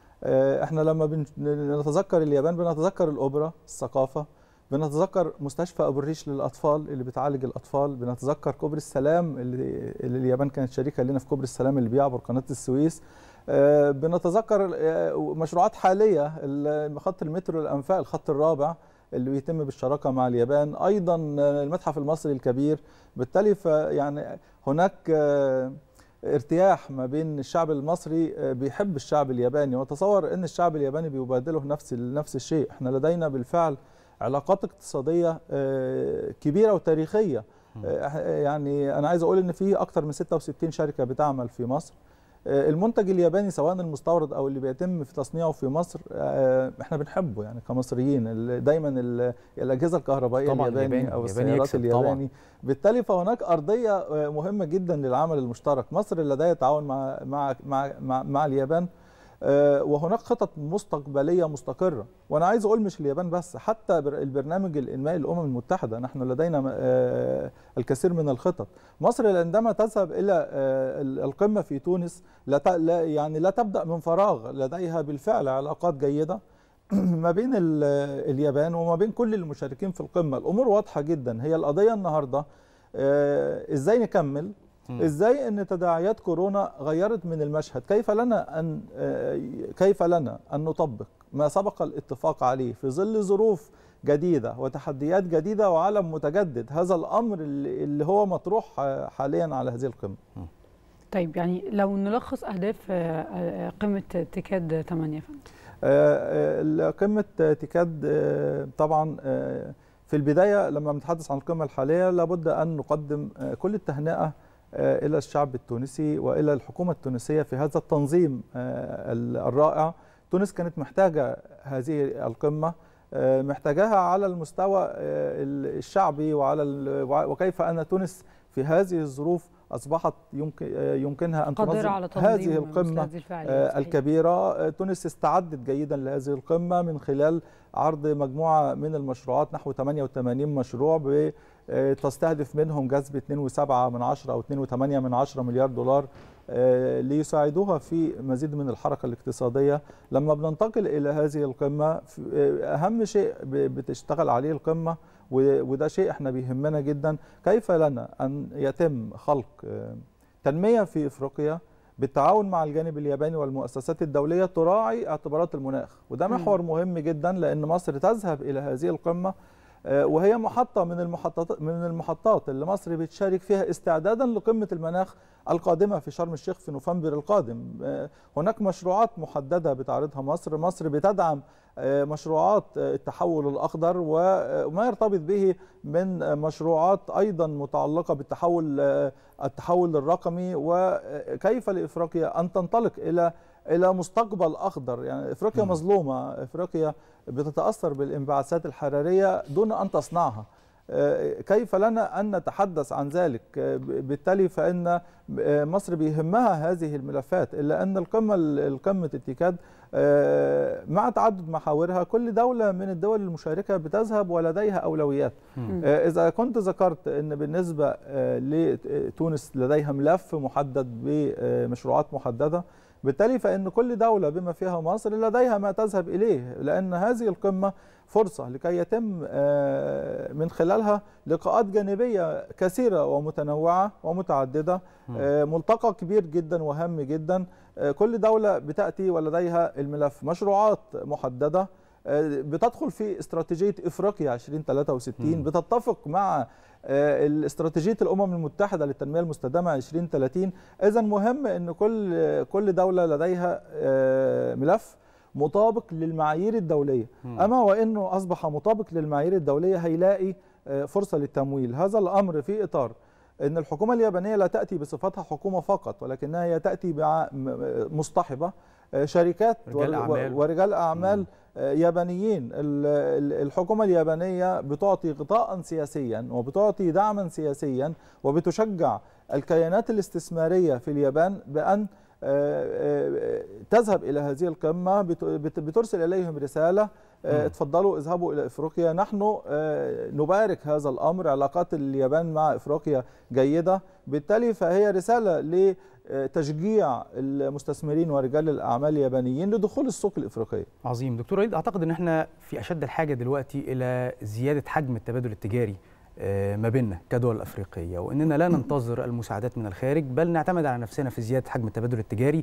آه، احنا لما بن- نتذكر اليابان بنتذكر الأوبرا الثقافة بنتذكر مستشفى أبو الريش للأطفال اللي بتعالج الأطفال بنتذكر كوبري السلام اللي, اللي اليابان كانت شريكة لنا في كوبري السلام اللي بيعبر قناة السويس آه، بنتذكر آه، مشروعات حالية ال- خط المترو الأنفاق الخط الرابع اللي بيتم بالشراكه مع اليابان ايضا المتحف المصري الكبير بالتالي ف- يعني هناك آه، ارتياح ما بين الشعب المصري آه، بيحب الشعب الياباني وتصور ان الشعب الياباني بيبادله نفس ال- نفس الشيء احنا لدينا بالفعل علاقات اقتصاديه آه، كبيره وتاريخيه آه، يعني انا عايز اقول ان في اكثر من 66 شركه بتعمل في مصر آه، المنتج الياباني سواء المستورد او اللي بيتم في تصنيعه في مصر آه، احنا بنحبه يعني كمصريين ال- دايما ال- الاجهزه الكهربائيه طبعاً الياباني الياباني- او الياباني السيارات يكسب طبعاً. الياباني بالتالي فهناك ارضيه آه، مهمه جدا للعمل المشترك مصر لديها تعاون مع مع مع مع, مع اليابان آه، وهناك خطط مستقبليه مستقره وانا عايز اقول مش اليابان بس حتى بر- البرنامج الانمائي للامم المتحده نحن لدينا آه، الكثير من الخطط مصر عندما تذهب الى آه، ال- القمه في تونس لا ت- لا يعني لا تبدا من فراغ لديها بالفعل علاقات جيده ما بين ال- اليابان وما بين كل المشاركين في القمه الامور واضحه جدا هي القضيه النهارده آه، ازاي نكمل مم. ازاي ان تداعيات كورونا غيرت من المشهد كيف لنا ان آه، كيف لنا ان نطبق ما سبق الاتفاق عليه في ظل ظروف جديده وتحديات جديده وعالم متجدد هذا الامر اللي اللي هو مطروح آه، حاليا على هذه القمه طيب يعني لو نلخص اهداف آه، آه، قمه تيكاد 8 يا فندم آه، آه، قمة تيكاد آه، طبعا آه، في البداية لما بنتحدث عن القمة الحالية لابد أن نقدم آه، كل التهنئة آه، إلى الشعب التونسي وإلى الحكومة التونسية في هذا التنظيم آه، ال- الرائع تونس كانت محتاجة هذه القمة آه، محتاجاها على المستوى آه، ال- الشعبي وعلى ال- وع- وكيف أن تونس في هذه الظروف أصبحت يمكن آه، يمكنها أن قادرة تنظم على تنظيم هذه القمة مثل هذه الفعاليات، آه، صحيح. الكبيرة آه، تونس استعدت جيدا لهذه القمة من خلال عرض مجموعة من المشروعات نحو 88 مشروع ب- آه، تستهدف منهم جذب 2.7 من عشرة أو 2.8 من عشرة مليار دولار آه، ليساعدوها في مزيد من الحركة الاقتصادية لما بننتقل إلى هذه القمة في- آه، أهم شيء ب- بتشتغل عليه القمة و- وده شيء احنا بيهمنا جدا كيف لنا أن يتم خلق آه، تنمية في إفريقيا بالتعاون مع الجانب الياباني والمؤسسات الدولية تراعي اعتبارات المناخ وده مم. محور مهم جدا لأن مصر تذهب إلى هذه القمة آه، وهي محطة من المحطات من المحطات اللي مصر بتشارك فيها استعدادا لقمة المناخ القادمة في شرم الشيخ في نوفمبر القادم آه، هناك مشروعات محددة بتعرضها مصر مصر بتدعم آه، مشروعات آه، التحول الأخضر و- وما يرتبط به من آه، مشروعات أيضا متعلقة بالتحول آه، التحول الرقمي وكيف لإفريقيا أن تنطلق إلى إلى مستقبل أخضر يعني إفريقيا مم. مظلومة إفريقيا بتتأثر بالانبعاثات الحرارية دون أن تصنعها آه، كيف لنا أن نتحدث عن ذلك آه، ب- بالتالي فإن آه، مصر بيهمها هذه الملفات إلا أن القمة القمة التيكاد آه، مع تعدد محاورها كل دولة من الدول المشاركة بتذهب ولديها أولويات مم. آه، إذا كنت ذكرت أن بالنسبة آه، لتونس لديها ملف محدد بمشروعات محددة بالتالي فإن كل دولة بما فيها مصر لديها ما تذهب إليه لأن هذه القمة فرصة لكي يتم آه، من خلالها لقاءات جانبية كثيرة ومتنوعة ومتعددة آه، ملتقى كبير جدا وهام جدا آه، كل دولة بتأتي ولديها الملف مشروعات محددة آه، بتدخل في استراتيجية إفريقيا 2063 بتتفق مع آه، الاستراتيجية الأمم المتحدة للتنمية المستدامة 2030 إذا مهم أن كل كل دولة لديها آه، ملف مطابق للمعايير الدولية مم. أما وأنه أصبح مطابق للمعايير الدولية هيلاقي آه، فرصة للتمويل هذا الأمر في إطار أن الحكومة اليابانية لا تأتي بصفتها حكومة فقط ولكنها هي تأتي مع م- مصطحبة آه، شركات رجال ور- أعمال. ورجال أعمال آه، يابانيين ال- ال- الحكومة اليابانية بتعطي غطاء سياسيا وبتعطي دعما سياسيا وبتشجع الكيانات الاستثمارية في اليابان بأن آه، آه، تذهب إلى هذه القمة بت- بت- بترسل إليهم رسالة آه، مم. اتفضلوا اذهبوا إلى إفريقيا نحن آه، نبارك هذا الأمر علاقات اليابان مع إفريقيا جيدة بالتالي فهي رسالة لتشجيع المستثمرين ورجال الأعمال اليابانيين لدخول السوق الإفريقية عظيم دكتور وليد اعتقد ان احنا في اشد الحاجه دلوقتي الى زياده حجم التبادل التجاري آه، ما بيننا كدول افريقيه واننا لا ننتظر المساعدات من الخارج بل نعتمد على نفسنا في زياده حجم التبادل التجاري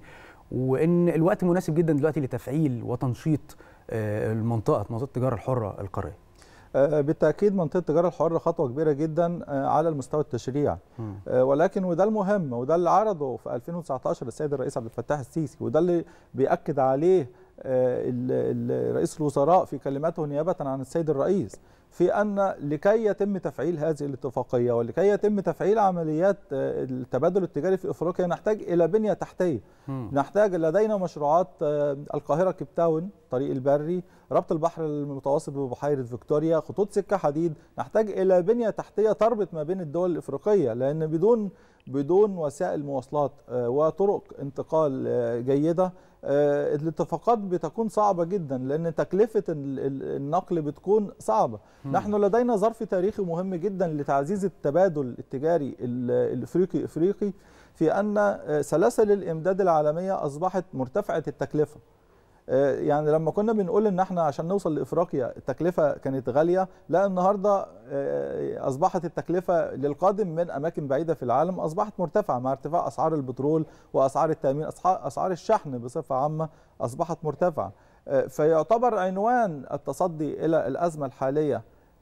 وان الوقت مناسب جدا دلوقتي لتفعيل وتنشيط آه، المنطقه منطقه التجاره الحره القاريه آه، بالتأكيد منطقة التجارة الحرة خطوة كبيرة جدا آه، على المستوى التشريعي مم. آه، ولكن وده المهم وده اللي عرضه في 2019 السيد الرئيس عبد الفتاح السيسي وده اللي بيأكد عليه آه، ال- ال- رئيس الوزراء في كلمته نيابة عن السيد الرئيس في أن لكي يتم تفعيل هذه الاتفاقية ولكي يتم تفعيل عمليات آه، التبادل التجاري في أفريقيا نحتاج إلى بنية تحتية مم. نحتاج لدينا مشروعات آه، القاهرة كيب تاون طريق البري ربط البحر المتوسط ببحيرة فيكتوريا خطوط سكة حديد نحتاج إلى بنية تحتية تربط ما بين الدول الإفريقية لأن بدون بدون وسائل مواصلات آه، وطرق انتقال آه، جيدة آه، الاتفاقات بتكون صعبة جدا لأن تكلفة ال- ال- النقل بتكون صعبة مم. نحن لدينا ظرف تاريخي مهم جدا لتعزيز التبادل التجاري ال- الإفريقي إفريقي في أن آه، سلاسل الإمداد العالمية أصبحت مرتفعة التكلفة آه، يعني لما كنا بنقول ان احنا عشان نوصل لافريقيا التكلفه كانت غاليه لا النهارده آه، اصبحت التكلفه للقادم من اماكن بعيده في العالم اصبحت مرتفعه مع ارتفاع اسعار البترول واسعار التامين أسعار- اسعار الشحن بصفه عامه اصبحت مرتفعه آه، فيعتبر عنوان التصدي الى الازمه الحاليه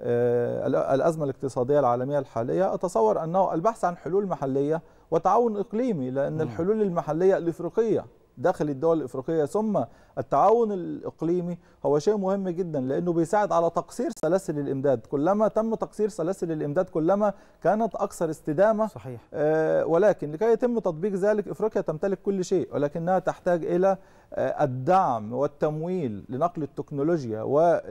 آه، الازمه الاقتصاديه العالميه الحاليه اتصور انه البحث عن حلول محليه وتعاون اقليمي لان الحلول المحليه الافريقيه داخل الدول الافريقيه ثم التعاون الاقليمي هو شيء مهم جدا لانه بيساعد على تقصير سلاسل الامداد كلما تم تقصير سلاسل الامداد كلما كانت اكثر استدامه صحيح آه ولكن لكي يتم تطبيق ذلك افريقيا تمتلك كل شيء ولكنها تحتاج الى آه الدعم والتمويل لنقل التكنولوجيا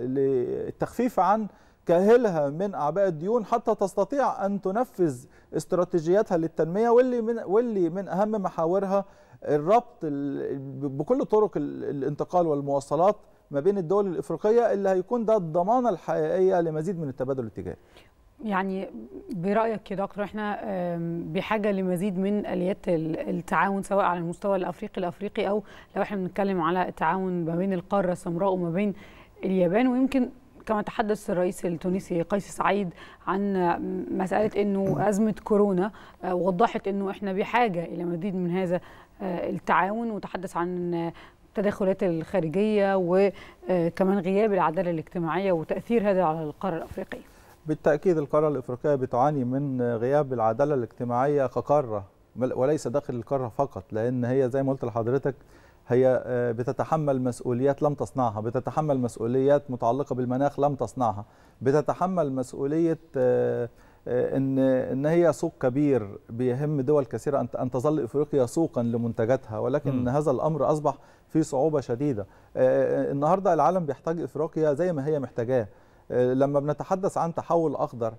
وللتخفيف عن كاهلها من اعباء الديون حتى تستطيع ان تنفذ استراتيجياتها للتنميه واللي من واللي من اهم محاورها الربط ال- بكل طرق ال- الانتقال والمواصلات ما بين الدول الافريقيه اللي هيكون ده الضمانه الحقيقيه لمزيد من التبادل التجاري. يعني برأيك يا دكتور احنا آم، بحاجة لمزيد من آليات ال- التعاون سواء على المستوى الأفريقي الأفريقي أو لو احنا بنتكلم على التعاون ما بين القارة السمراء وما بين اليابان ويمكن كما تحدث الرئيس التونسي قيس سعيد عن مسألة أنه أزمة كورونا آه، وضحت أنه احنا بحاجة إلى مزيد من هذا آه، التعاون وتحدث عن آه، التدخلات الخارجية وكمان غياب العدالة الاجتماعية وتأثير هذا على القارة الأفريقية بالتاكيد القاره الافريقيه بتعاني من غياب العداله الاجتماعيه كقاره بل- وليس داخل القاره فقط لان هي زي ما قلت لحضرتك هي آه، بتتحمل مسؤوليات لم تصنعها بتتحمل مسؤوليات متعلقه بالمناخ لم تصنعها بتتحمل مسؤوليه آه، آه، ان ان هي سوق كبير بيهم دول كثيره ان ان تظل افريقيا سوقا لمنتجاتها ولكن مم. هذا الامر اصبح فيه صعوبه شديده آه، آه، النهارده العالم بيحتاج افريقيا زي ما هي محتاجاه آه، لما بنتحدث عن تحول اخضر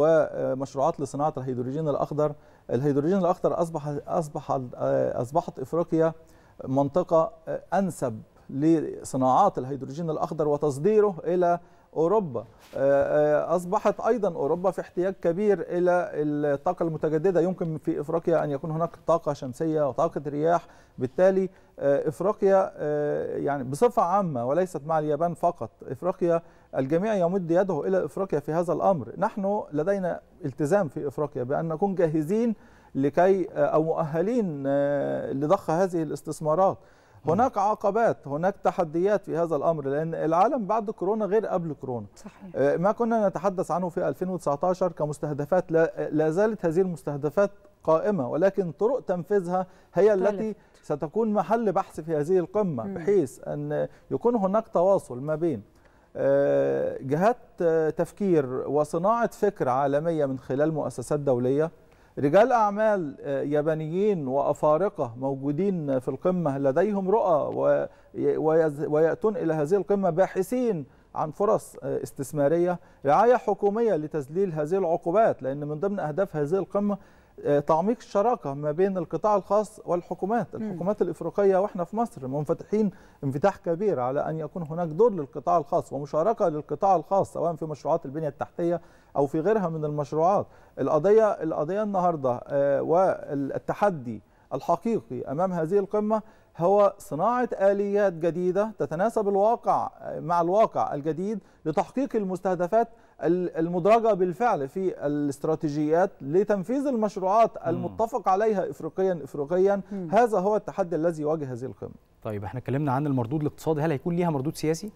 ومشروعات لصناعه الهيدروجين الاخضر الهيدروجين الاخضر اصبح اصبح آه، اصبحت افريقيا منطقه آه، انسب لصناعات الهيدروجين الاخضر وتصديره الى اوروبا آه، آه، اصبحت ايضا اوروبا في احتياج كبير الى الطاقه المتجدده يمكن في افريقيا ان يكون هناك طاقه شمسيه وطاقه رياح بالتالي آه، افريقيا آه، يعني بصفه عامه وليست مع اليابان فقط افريقيا الجميع يمد يده الى افريقيا في هذا الامر نحن لدينا التزام في افريقيا بان نكون جاهزين لكي او مؤهلين آه، لضخ هذه الاستثمارات هناك عقبات هناك تحديات في هذا الامر لان العالم بعد كورونا غير قبل كورونا صحيح. آه، ما كنا نتحدث عنه في 2019 كمستهدفات لا, لا زالت هذه المستهدفات قائمه ولكن طرق تنفيذها هي التي ستكون محل بحث في هذه القمه مم. بحيث ان يكون هناك تواصل ما بين آه، جهات آه، تفكير وصناعه فكر عالميه من خلال مؤسسات دوليه رجال اعمال آه، يابانيين وافارقه موجودين في القمه لديهم رؤى و- ويز- وياتون الى هذه القمه باحثين عن فرص آه، استثماريه رعايه حكوميه لتذليل هذه العقوبات لان من ضمن اهداف هذه القمه آه، تعميق الشراكه ما بين القطاع الخاص والحكومات مم. الحكومات الافريقيه واحنا في مصر منفتحين انفتاح كبير على ان يكون هناك دور للقطاع الخاص ومشاركه للقطاع الخاص سواء في مشروعات البنيه التحتيه او في غيرها من المشروعات القضيه القضيه النهارده آه، والتحدي الحقيقي امام هذه القمه هو صناعه اليات جديده تتناسب الواقع مع الواقع الجديد لتحقيق المستهدفات ال- المدرجه بالفعل في الاستراتيجيات لتنفيذ المشروعات المتفق عليها افريقيا افريقيا هذا هو التحدي الذي يواجه هذه القمه طيب احنا اتكلمنا عن المردود الاقتصادي هل هيكون ليها مردود سياسي؟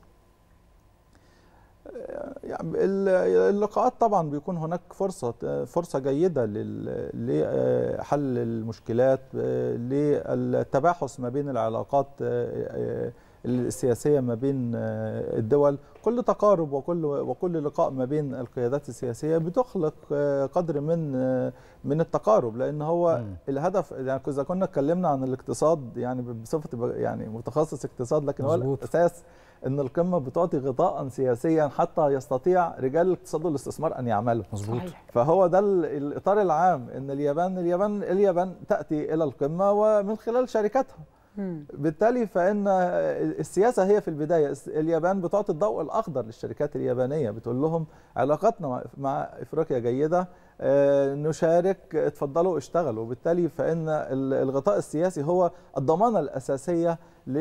يعني ال- اللقاءات طبعا بيكون هناك فرصه فرصه جيده لل- لحل المشكلات للتباحث ما بين العلاقات السياسيه ما بين الدول كل تقارب وكل وكل لقاء ما بين القيادات السياسيه بتخلق قدر من من التقارب لان هو الهدف يعني اذا كنا اتكلمنا عن الاقتصاد يعني بصفتي ب- يعني متخصص اقتصاد لكن هو مظبوط. الاساس ان القمه بتعطي غطاء سياسيا حتى يستطيع رجال الاقتصاد والاستثمار ان يعملوا مظبوط صحيح. فهو ده ال- الاطار العام ان اليابان اليابان اليابان تاتي الى القمه ومن خلال شركاتها بالتالي فان السياسه هي في البدايه الس- اليابان بتعطي الضوء الاخضر للشركات اليابانيه بتقول لهم علاقتنا مع- مع افريقيا جيده آه، نشارك اتفضلوا اشتغلوا بالتالي فان ال- الغطاء السياسي هو الضمانه الاساسيه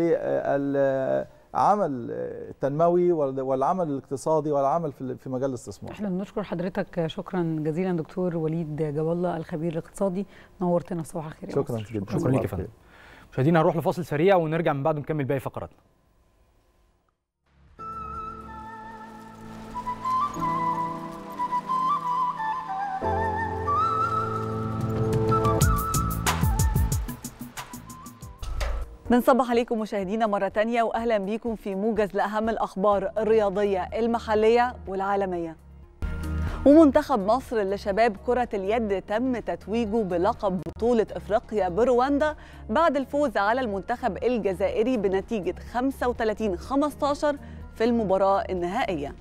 للعمل التنموي وال- والعمل الاقتصادي والعمل في في مجال الاستثمار احنا بنشكر حضرتك شكرا جزيلا دكتور وليد جوالة الخبير الاقتصادي نورتنا في صباح الخير يا شكرا مصر. جدا شكرا ليك يا فندم مشاهدينا هنروح لفاصل سريع ونرجع من بعده نكمل باقي فقراتنا بنصبح عليكم مشاهدينا مرة تانية وأهلا بيكم في موجز لأهم الأخبار الرياضية المحلية والعالمية ومنتخب مصر لشباب كرة اليد تم تتويجه بلقب بطولة إفريقيا برواندا بعد الفوز على المنتخب الجزائري بنتيجة 35-15 في المباراة النهائية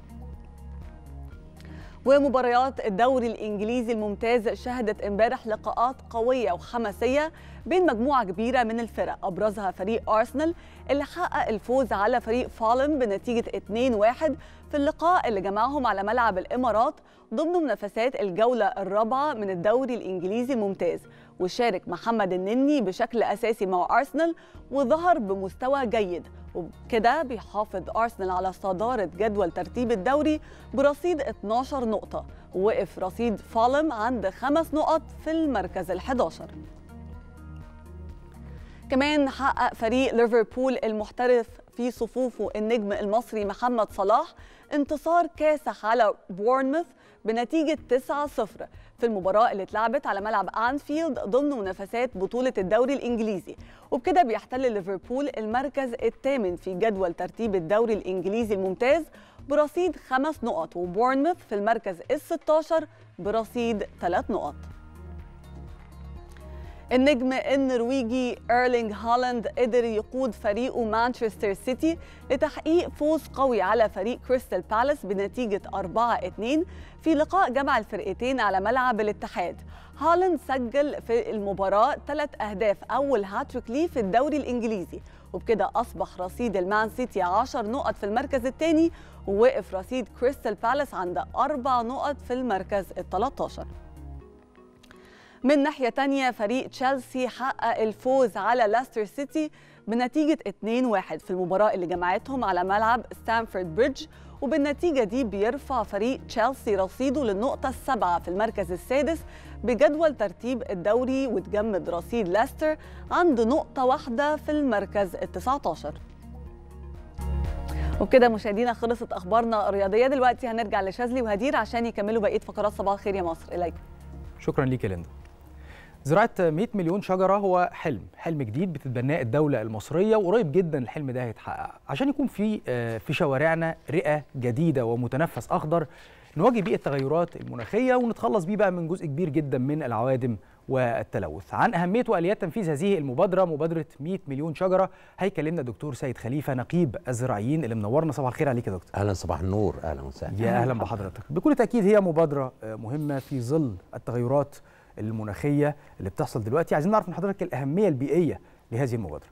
ومباريات الدوري الانجليزي الممتاز شهدت امبارح لقاءات قويه وحماسيه بين مجموعه كبيره من الفرق ابرزها فريق ارسنال اللي حقق الفوز على فريق فالم بنتيجه 2-1 في اللقاء اللي جمعهم على ملعب الامارات ضمن منافسات الجوله الرابعه من الدوري الانجليزي الممتاز وشارك محمد النني بشكل اساسي مع ارسنال وظهر بمستوى جيد وبكده بيحافظ أرسنال على صدارة جدول ترتيب الدوري برصيد 12 نقطة ووقف رصيد فالم عند خمس نقط في المركز ال11 كمان حقق فريق ليفربول المحترف في صفوفه النجم المصري محمد صلاح انتصار كاسح على بورنموث بنتيجة 9-0 في المباراة اللي اتلعبت على ملعب أنفيلد ضمن منافسات بطولة الدوري الإنجليزي وبكده بيحتل ليفربول المركز الثامن في جدول ترتيب الدوري الإنجليزي الممتاز برصيد خمس نقط وبورنموث في المركز ال16 برصيد ثلاث نقط النجم النرويجي ايرلينج هالاند قدر يقود فريقه مانشستر سيتي لتحقيق فوز قوي على فريق كريستال بالاس بنتيجة 4-2 في لقاء جمع الفرقتين على ملعب الاتحاد هالاند سجل في المباراة ثلاث أهداف أول هاتريك ليه في الدوري الإنجليزي وبكده أصبح رصيد المان سيتي 10 نقط في المركز الثاني ووقف رصيد كريستال بالاس عند أربع نقط في المركز ال 13 من ناحية تانية فريق تشيلسي حقق الفوز على لاستر سيتي بنتيجة 2-1 في المباراة اللي جمعتهم على ملعب ستانفورد بريدج وبالنتيجة دي بيرفع فريق تشيلسي رصيده للنقطة السابعة في المركز السادس بجدول ترتيب الدوري وتجمد رصيد لاستر عند نقطة واحدة في المركز ال 19 وبكده مشاهدينا خلصت اخبارنا الرياضيه دلوقتي هنرجع لشاذلي وهدير عشان يكملوا بقيه فقرات صباح الخير يا مصر اليكم شكرا ليك يا ليندا زراعة 100 مليون شجرة هو حلم حلم جديد بتتبناه الدولة المصرية وقريب جدا الحلم ده هيتحقق عشان يكون في آه، في شوارعنا رئة جديدة ومتنفس أخضر نواجه بيه التغيرات المناخية ونتخلص بيه بقى من جزء كبير جدا من العوادم والتلوث عن أهمية وآليات تنفيذ هذه المبادرة مبادرة 100 مليون شجرة هيكلمنا دكتور سيد خليفة نقيب الزراعيين اللي منورنا صباح الخير عليك يا دكتور اهلا صباح النور اهلا وسهلا يا اهلا بحضرتك بكل تاكيد هي مبادره آه، مهمه في ظل التغيرات المناخيه اللي بتحصل دلوقتي عايزين نعرف من حضرتك الاهميه البيئيه لهذه المبادره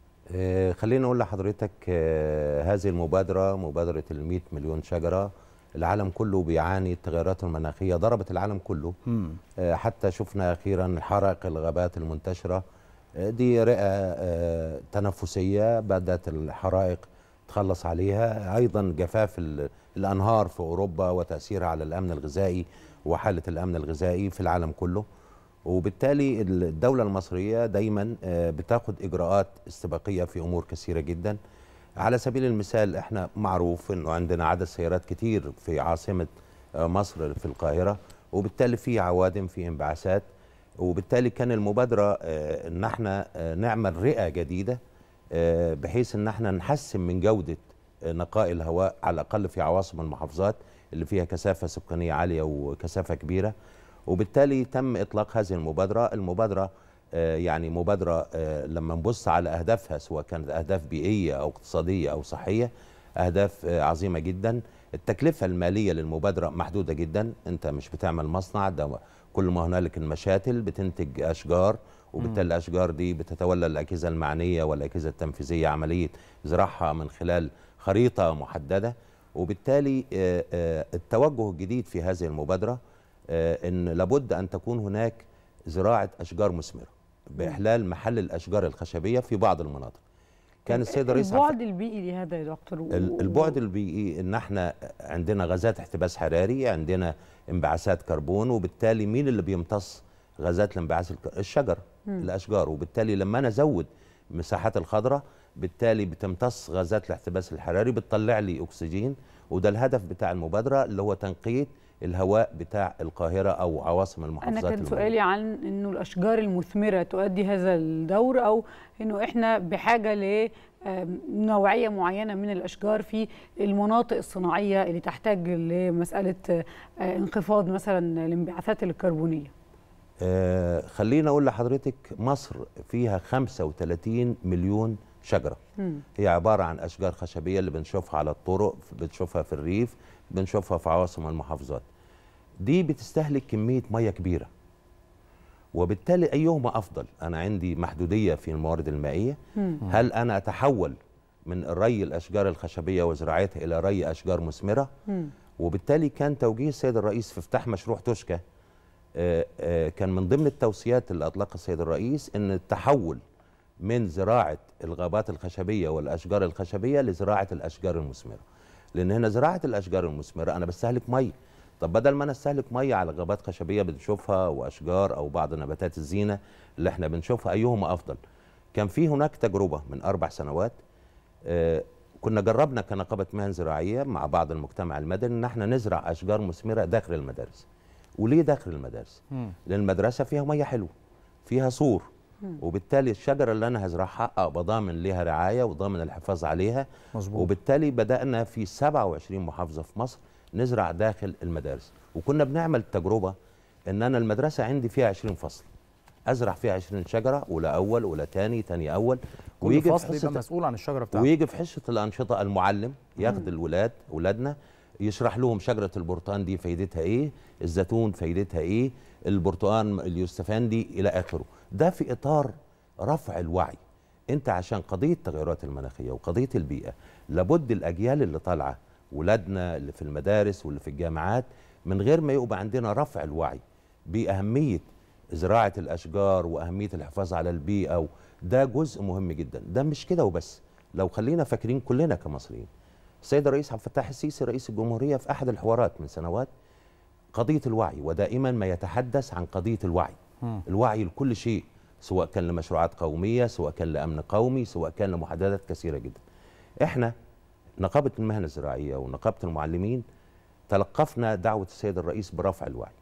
آه، خليني اقول لحضرتك آه، هذه المبادره مبادره ال 100 مليون شجره العالم كله بيعاني التغيرات المناخيه ضربت العالم كله آه، حتى شفنا اخيرا حرائق الغابات المنتشره آه، دي رئه آه، تنفسيه بدات الحرائق تخلص عليها ايضا جفاف ال- الانهار في اوروبا وتاثيرها على الامن الغذائي وحاله الامن الغذائي في العالم كله وبالتالي الدوله المصريه دايما آه، بتاخد اجراءات استباقيه في امور كثيره جدا على سبيل المثال احنا معروف انه عندنا عدد سيارات كتير في عاصمه آه، مصر في القاهره وبالتالي في عوادم في انبعاثات وبالتالي كان المبادره آه، ان احنا آه، نعمل رئه جديده آه، بحيث ان احنا نحسن من جوده آه، نقاء الهواء على الاقل في عواصم المحافظات اللي فيها كثافه سكانيه عاليه وكثافه كبيره وبالتالي تم اطلاق هذه المبادره المبادره آه، يعني مبادره آه، لما نبص على اهدافها سواء كانت اهداف بيئيه او اقتصاديه او صحيه اهداف آه، عظيمه جدا التكلفه الماليه للمبادره محدوده جدا انت مش بتعمل مصنع ده كل ما هنالك المشاتل بتنتج اشجار وبالتالي الاشجار دي بتتولى الاجهزه المعنيه والاجهزه التنفيذيه عمليه زراعها من خلال خريطه محدده وبالتالي آه، آه، التوجه الجديد في هذه المبادره آه، ان لابد ان تكون هناك زراعه اشجار مثمره باحلال محل الاشجار الخشبيه في بعض المناطق كان السيد الرئيس عبد البعد البيئي لهذا يا دكتور و- ال- البعد البيئي ان احنا عندنا غازات احتباس حراري عندنا انبعاثات كربون وبالتالي مين اللي بيمتص غازات الانبعاث الك- الشجر مم. الاشجار وبالتالي لما انا ازود مساحات الخضراء بالتالي بتمتص غازات الاحتباس الحراري بتطلع لي اكسجين وده الهدف بتاع المبادره اللي هو تنقيه الهواء بتاع القاهره او عواصم انا المحافظات كان الموجودة. سؤالي عن انه الاشجار المثمره تؤدي هذا الدور او انه احنا بحاجه لنوعيه معينه من الاشجار في المناطق الصناعيه اللي تحتاج لمساله آه، انخفاض مثلا الانبعاثات الكربونيه آه خلينا اقول لحضرتك مصر فيها 35 مليون شجره مم. هي عباره عن اشجار خشبيه اللي بنشوفها على الطرق بنشوفها في الريف بنشوفها في عواصم المحافظات دي بتستهلك كميه ميه كبيره وبالتالي ايهما افضل انا عندي محدوديه في الموارد المائيه مم. هل انا اتحول من ري الاشجار الخشبيه وزراعتها الى ري اشجار مثمره مم. وبالتالي كان توجيه السيد الرئيس في افتتاح مشروع توشكا آه، آه، كان من ضمن التوصيات اللي اطلقها السيد الرئيس ان التحول من زراعه الغابات الخشبيه والاشجار الخشبيه لزراعه الاشجار المثمره لان هنا زراعه الاشجار المثمره انا بستهلك ميه طب بدل ما انا استهلك ميه على غابات خشبيه بنشوفها واشجار او بعض نباتات الزينه اللي احنا بنشوفها ايهما افضل كان في هناك تجربه من اربع سنوات آه، كنا جربنا كنقابه مهن زراعيه مع بعض المجتمع المدني ان احنا نزرع اشجار مثمره داخل المدارس وليه داخل المدارس لان المدرسه فيها ميه حلوه فيها سور مم. وبالتالي الشجره اللي انا هزرعها ابقى ضامن ليها رعايه وضامن الحفاظ عليها مظبوط. وبالتالي بدانا في 27 محافظه في مصر نزرع داخل المدارس وكنا بنعمل تجربه ان انا المدرسه عندي فيها 20 فصل ازرع فيها 20 شجره اولى اول اولى ثاني ثاني اول كل في فصل يبقى حصة- مسؤول عن الشجره بتاعته ويجي في حصه الانشطه المعلم ياخد مم. الولاد اولادنا يشرح لهم شجره البرتقال دي فايدتها ايه الزيتون فايدتها ايه البرتقال اليوستفندي الى اخره ده في اطار رفع الوعي انت عشان قضيه التغيرات المناخيه وقضيه البيئه لابد الاجيال اللي طالعه ولادنا اللي في المدارس واللي في الجامعات من غير ما يبقى عندنا رفع الوعي باهميه زراعه الاشجار واهميه الحفاظ على البيئه ده جزء مهم جدا ده مش كده وبس لو خلينا فاكرين كلنا كمصريين السيد الرئيس عبد الفتاح السيسي رئيس الجمهوريه في احد الحوارات من سنوات قضيه الوعي ودائما ما يتحدث عن قضيه الوعي الوعي لكل شيء سواء كان لمشروعات قوميه سواء كان لامن قومي سواء كان لمحددات كثيره جدا احنا نقابه المهن الزراعيه ونقابه المعلمين تلقفنا دعوه السيد الرئيس برفع الوعي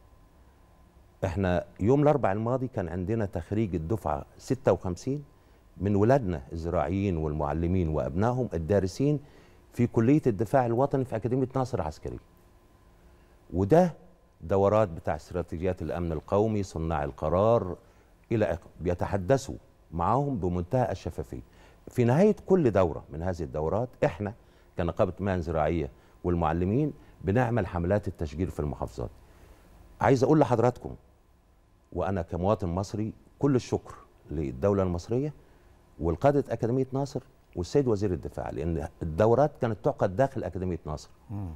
احنا يوم الاربعاء الماضي كان عندنا تخريج الدفعه 56 من ولادنا الزراعيين والمعلمين وابنائهم الدارسين في كليه الدفاع الوطني في اكاديميه ناصر عسكري وده دورات بتاع استراتيجيات الامن القومي صناع القرار الى اخره بيتحدثوا معاهم بمنتهى الشفافيه في نهايه كل دوره من هذه الدورات احنا كنقابه مهن زراعيه والمعلمين بنعمل حملات التشجير في المحافظات عايز اقول لحضراتكم وانا كمواطن مصري كل الشكر للدوله المصريه والقاده اكاديميه ناصر والسيد وزير الدفاع لان الدورات كانت تعقد داخل اكاديميه ناصر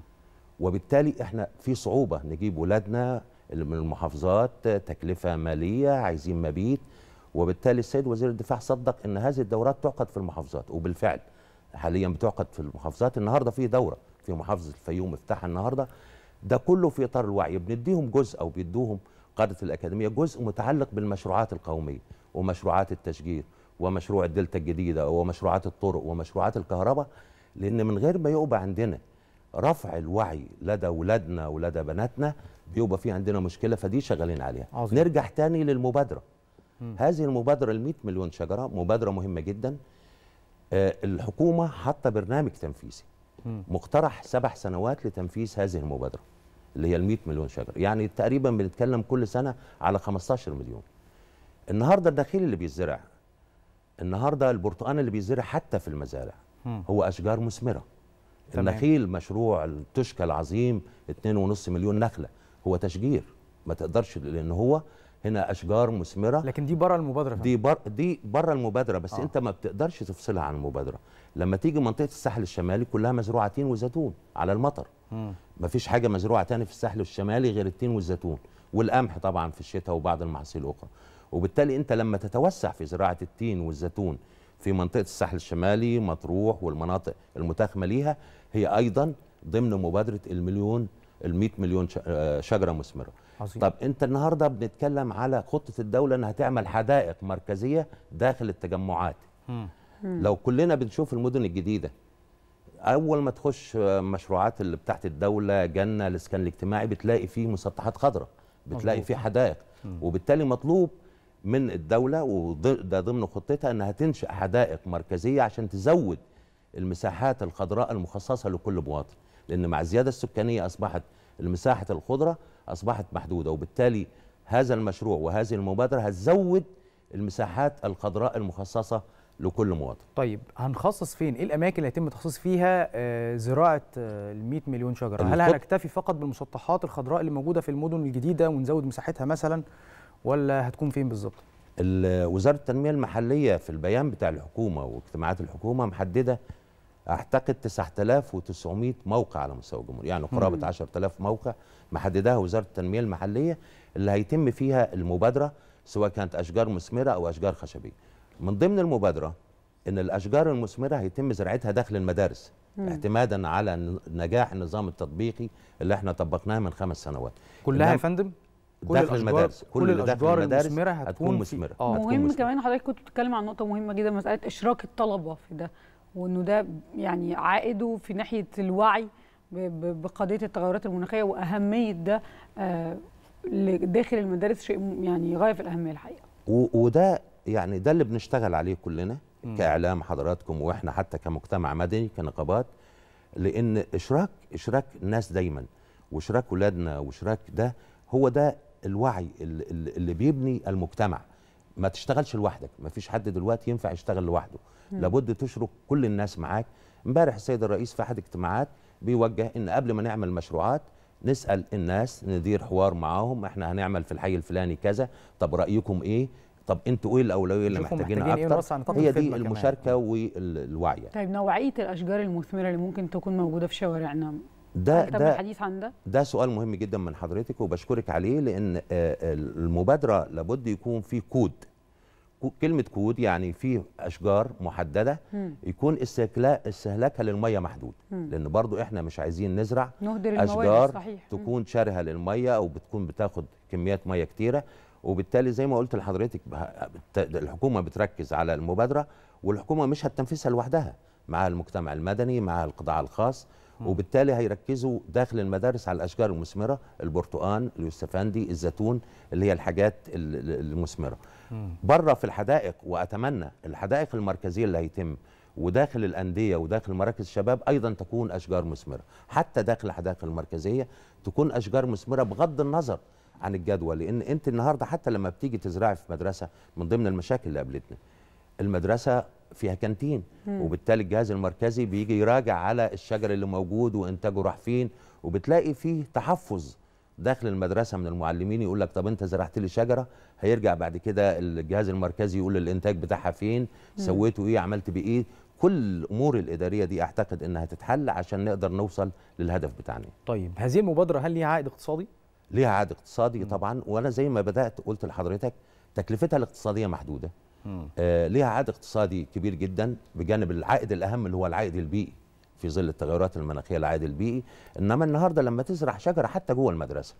وبالتالي احنا في صعوبه نجيب ولادنا اللي من المحافظات تكلفه ماليه عايزين مبيت وبالتالي السيد وزير الدفاع صدق ان هذه الدورات تعقد في المحافظات وبالفعل حاليا بتعقد في المحافظات النهارده في دوره في محافظه الفيوم افتتاحها النهارده ده كله في اطار الوعي بنديهم جزء او بيدوهم قاده الاكاديميه جزء متعلق بالمشروعات القوميه ومشروعات التشجير ومشروع الدلتا الجديده ومشروعات الطرق ومشروعات الكهرباء لان من غير ما يبقى عندنا رفع الوعي لدى ولادنا ولدى بناتنا بيبقى في عندنا مشكله فدي شغالين عليها عظيم. نرجع تاني للمبادره هذه المبادره ال 100 مليون شجره مبادره مهمه جدا آه، الحكومه حاطه برنامج تنفيذي مقترح سبع سنوات لتنفيذ هذه المبادره اللي هي ال 100 مليون شجره يعني تقريبا بنتكلم كل سنه على 15 مليون النهارده النخيل اللي بيزرع النهارده البرتقال اللي بيزرع حتى في المزارع هو اشجار مثمره تمام. النخيل مشروع التشكى العظيم 2.5 مليون نخله هو تشجير ما تقدرش لان هو هنا اشجار مثمره لكن دي بره المبادره دي بر دي بره المبادره بس آه. آه. انت ما بتقدرش تفصلها عن المبادره لما تيجي منطقه الساحل الشمالي كلها مزروعه تين وزيتون على المطر ما فيش حاجه مزروعه تاني في الساحل الشمالي غير التين والزيتون والقمح طبعا في الشتاء وبعض المحاصيل الاخرى وبالتالي انت لما تتوسع في زراعه التين والزيتون في منطقه الساحل الشمالي مطروح والمناطق المتاخمه ليها هي ايضا ضمن مبادره المليون ال 100 مليون ش- آه، شجره مثمره عظيم. طب انت النهارده بنتكلم على خطه الدوله انها تعمل حدائق مركزيه داخل التجمعات لو كلنا بنشوف المدن الجديده اول ما تخش مشروعات اللي بتاعت الدوله جنه الاسكان الاجتماعي بتلاقي فيه مسطحات خضراء بتلاقي مظبوط. فيه حدائق وبالتالي مطلوب من الدوله وده ضمن خطتها انها تنشا حدائق مركزيه عشان تزود المساحات الخضراء المخصصه لكل مواطن لان مع الزياده السكانيه اصبحت المساحه الخضره اصبحت محدوده وبالتالي هذا المشروع وهذه المبادره هتزود المساحات الخضراء المخصصه لكل مواطن طيب هنخصص فين؟ ايه الاماكن اللي هيتم التخصيص فيها آه، زراعه ال 100 مليون شجره؟ هل الخط- هنكتفي فقط بالمسطحات الخضراء اللي موجوده في المدن الجديده ونزود مساحتها مثلا ولا هتكون فين بالظبط؟ ال- وزاره التنميه المحليه في البيان بتاع الحكومه واجتماعات الحكومه محدده اعتقد 9900 موقع على مستوى الجمهوريه يعني قرابه مم. 10000 موقع محددها وزاره التنميه المحليه اللي هيتم فيها المبادره سواء كانت اشجار مثمره او اشجار خشبيه من ضمن المبادره ان الاشجار المثمره هيتم زراعتها داخل المدارس مم. اعتمادا على ن- نجاح النظام التطبيقي اللي احنا طبقناه من خمس سنوات كلها يا إنما- فندم؟ كل داخل الأشجار- المدارس كل اللي داخل الأشجار المدارس المثمرة هتكون في- مثمره آه. هتكون مهم مثمرة. كمان حضرتك كنت بتتكلم عن نقطة مهمة جدا مسألة إشراك الطلبة في ده وإنه ده يعني عائده في ناحية الوعي ب- ب- بقضية التغيرات المناخية وأهمية ده آه، ل- داخل المدارس شيء م- يعني غاية في الأهمية الحقيقة و- وده يعني ده اللي بنشتغل عليه كلنا مم. كاعلام حضراتكم واحنا حتى كمجتمع مدني كنقابات لان اشراك اشراك الناس دايما واشراك ولادنا واشراك ده هو ده الوعي اللي, اللي بيبني المجتمع ما تشتغلش لوحدك ما فيش حد دلوقتي ينفع يشتغل لوحده مم. لابد تشرك كل الناس معاك امبارح السيد الرئيس في احد اجتماعات بيوجه ان قبل ما نعمل مشروعات نسال الناس ندير حوار معاهم احنا هنعمل في الحي الفلاني كذا طب رايكم ايه طب انتوا ايه الاولويه اللي نشوفهم محتاجينها محتاجين إيه اكتر ونوسع نطاق هي الخدمة دي كمان. المشاركه والوعي يعني. طيب نوعيه الاشجار المثمره اللي ممكن تكون موجوده في شوارعنا ده هل تم ده الحديث عن ده ده سؤال مهم جدا من حضرتك وبشكرك عليه لان آه، المبادره لابد يكون في كود كو- كلمه كود يعني في اشجار محدده مم. يكون استهلاك استهلاكها للميه محدود مم. لان برضو احنا مش عايزين نزرع نهدر الموارد اشجار صحيح مم. تكون شارهه للميه او بتكون بتاخد كميات ميه كتيره وبالتالي زي ما قلت لحضرتك بها- بت- الحكومه بتركز على المبادره والحكومه مش هتنفذها لوحدها مع المجتمع المدني مع القطاع الخاص وبالتالي هيركزوا داخل المدارس على الاشجار المثمره البرتقال اليوسفندي الزيتون اللي هي الحاجات ال- ال- المثمره بره في الحدائق واتمنى الحدائق المركزيه اللي هيتم وداخل الانديه وداخل مراكز الشباب ايضا تكون اشجار مثمره حتى داخل الحدائق المركزيه تكون اشجار مثمره بغض النظر عن الجدوى لان انت النهارده حتى لما بتيجي تزرعي في مدرسه من ضمن المشاكل اللي قابلتنا المدرسه فيها كانتين مم. وبالتالي الجهاز المركزي بيجي يراجع على الشجر اللي موجود وانتاجه راح فين وبتلاقي فيه تحفظ داخل المدرسه من المعلمين يقول لك طب انت زرعت لي شجره هيرجع بعد كده الجهاز المركزي يقول الانتاج بتاعها فين مم. سويته ايه عملت بايه كل الامور الاداريه دي اعتقد انها تتحل عشان نقدر نوصل للهدف بتاعنا طيب هذه المبادره هل ليها عائد اقتصادي ليها عائد اقتصادي طبعا وانا زي ما بدات قلت لحضرتك تكلفتها الاقتصاديه محدوده آه ليها عائد اقتصادي كبير جدا بجانب العائد الاهم اللي هو العائد البيئي في ظل التغيرات المناخيه العائد البيئي انما النهارده لما تزرع شجره حتى جوه المدرسه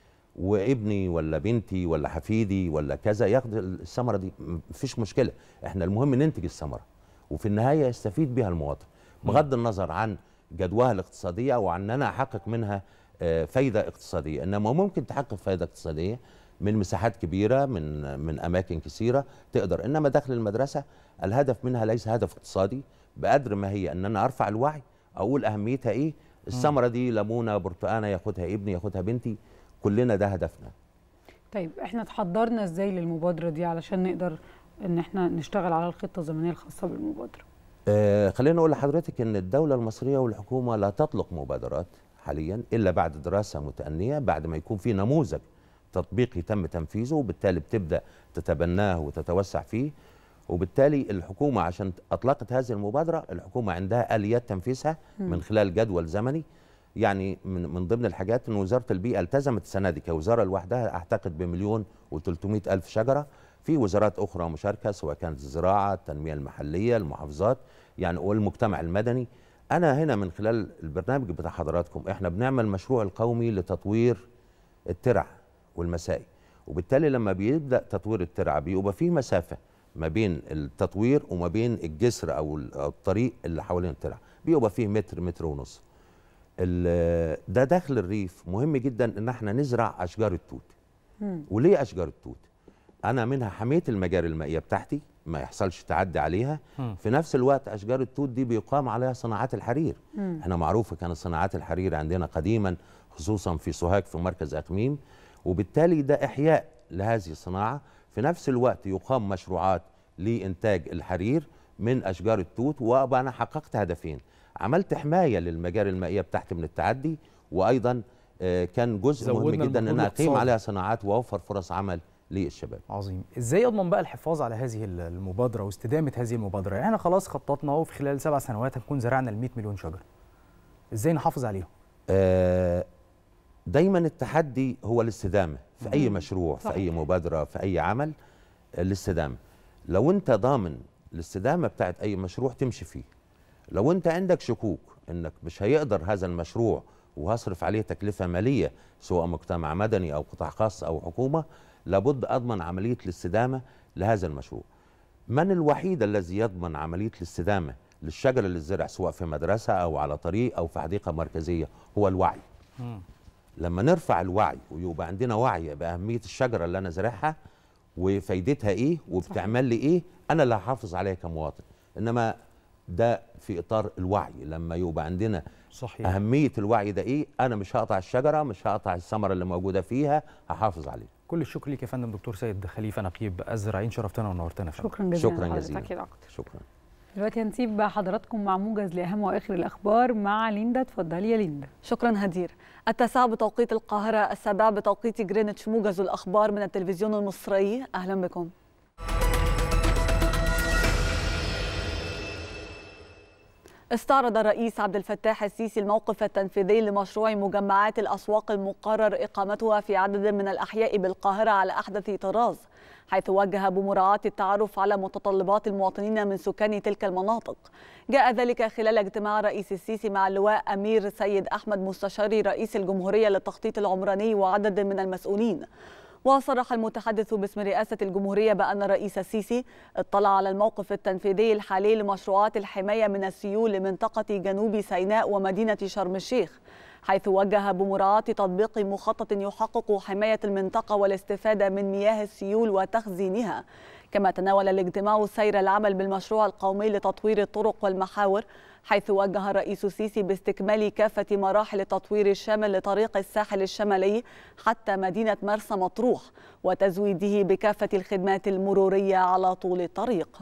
وابني ولا بنتي ولا حفيدي ولا كذا ياخد الثمره دي مفيش مشكله احنا المهم ننتج الثمره وفي النهايه يستفيد بها المواطن بغض النظر عن جدواها الاقتصاديه او عن ان انا احقق منها آه، فايده اقتصاديه انما ممكن تحقق فايده اقتصاديه من مساحات كبيره من من اماكن كثيره تقدر انما داخل المدرسه الهدف منها ليس هدف اقتصادي بقدر ما هي ان انا ارفع الوعي اقول اهميتها ايه الثمره دي ليمونه برتقانه ياخدها ابني ياخدها بنتي كلنا ده هدفنا طيب احنا تحضرنا ازاي للمبادره دي علشان نقدر ان احنا نشتغل على الخطه الزمنيه الخاصه بالمبادره آه خلينا اقول لحضرتك ان الدوله المصريه والحكومه لا تطلق مبادرات حاليا الا بعد دراسه متأنية بعد ما يكون في نموذج تطبيقي تم تنفيذه وبالتالي بتبدا تتبناه وتتوسع فيه وبالتالي الحكومه عشان اطلقت هذه المبادره الحكومه عندها اليات تنفيذها مم. من خلال جدول زمني يعني من من ضمن الحاجات ان وزاره البيئه التزمت السنه دي كوزاره لوحدها اعتقد بمليون و300 الف شجره في وزارات اخرى مشاركه سواء كانت الزراعه التنميه المحليه المحافظات يعني والمجتمع المدني انا هنا من خلال البرنامج بتاع حضراتكم احنا بنعمل مشروع القومي لتطوير الترع والمسائي وبالتالي لما بيبدا تطوير الترع بيبقى فيه مسافه ما بين التطوير وما بين الجسر او ال- أو الطريق اللي حوالين الترع بيبقى فيه متر متر ونص ال- ده داخل الريف مهم جدا ان احنا نزرع اشجار التوت وليه اشجار التوت انا منها حميت المجاري المائيه بتاعتي ما يحصلش تعدي عليها مم. في نفس الوقت اشجار التوت دي بيقام عليها صناعات الحرير مم. احنا معروفه كانت صناعات الحرير عندنا قديما خصوصا في سوهاج في مركز اقميم وبالتالي ده احياء لهذه الصناعه في نفس الوقت يقام مشروعات لانتاج الحرير من اشجار التوت وابقى انا حققت هدفين عملت حمايه للمجاري المائيه بتاعتي من التعدي وايضا آه، كان جزء مهم زودنا جدا ان المجهود انا اقيم الاقتصادي. عليها صناعات واوفر فرص عمل للشباب عظيم ازاي اضمن بقى الحفاظ على هذه ال- المبادره واستدامه هذه المبادره يعني احنا خلاص خططنا وفي خلال سبع سنوات هنكون زرعنا ال 100 مليون شجره ازاي نحافظ عليهم آه، دايما التحدي هو الاستدامه في اي مم. مشروع في صحيح. اي مبادره في اي عمل الاستدامه لو انت ضامن الاستدامه بتاعت اي مشروع تمشي فيه لو انت عندك شكوك انك مش هيقدر هذا المشروع وهصرف عليه تكلفه ماليه سواء مجتمع مدني او قطاع خاص او حكومه لابد اضمن عمليه الاستدامه لهذا المشروع من الوحيد الذي يضمن عمليه الاستدامه للشجر اللي زرع سواء في مدرسه او على طريق او في حديقه مركزيه هو الوعي لما نرفع الوعي ويبقى عندنا وعي باهميه الشجره اللي انا زارعها وفايدتها ايه وبتعمل لي ايه انا اللي هحافظ عليها كمواطن انما ده في اطار الوعي لما يبقى عندنا صحيح. اهميه الوعي ده ايه انا مش هقطع الشجره مش هقطع الثمره اللي موجوده فيها هحافظ عليها كل الشكر ليك يا فندم دكتور سيد خليفه نقيب الزراعين شرفتنا ونورتنا يا فندم شكرا جزيلا شكرا لحضرتك جزيلا يا دكتور. شكرا دلوقتي هنسيب حضراتكم مع موجز لاهم واخر الاخبار مع ليندا اتفضلي يا ليندا شكرا هدير التاسعة بتوقيت القاهرة السابعة بتوقيت جرينتش موجز الأخبار من التلفزيون المصري أهلا بكم استعرض الرئيس عبد الفتاح السيسي الموقف التنفيذي لمشروع مجمعات الأسواق المقرر إقامتها في عدد من الأحياء بالقاهرة على أحدث طراز حيث وجه بمراعاة التعرف على متطلبات المواطنين من سكان تلك المناطق جاء ذلك خلال اجتماع الرئيس السيسي مع اللواء أمير سيد أحمد مستشاري رئيس الجمهورية للتخطيط العمراني وعدد من المسؤولين وصرح المتحدث باسم رئاسة الجمهورية بأن الرئيس السيسي اطلع على الموقف التنفيذي الحالي لمشروعات الحماية من السيول لمنطقة جنوب سيناء ومدينة شرم الشيخ حيث وجه بمراعاة تطبيق مخطط يحقق حماية المنطقة والاستفادة من مياه السيول وتخزينها كما تناول الاجتماع سير العمل بالمشروع القومي لتطوير الطرق والمحاور حيث وجه الرئيس السيسي باستكمال كافة مراحل التطوير الشامل لطريق الساحل الشمالي حتى مدينة مرسى مطروح وتزويده بكافة الخدمات المرورية على طول الطريق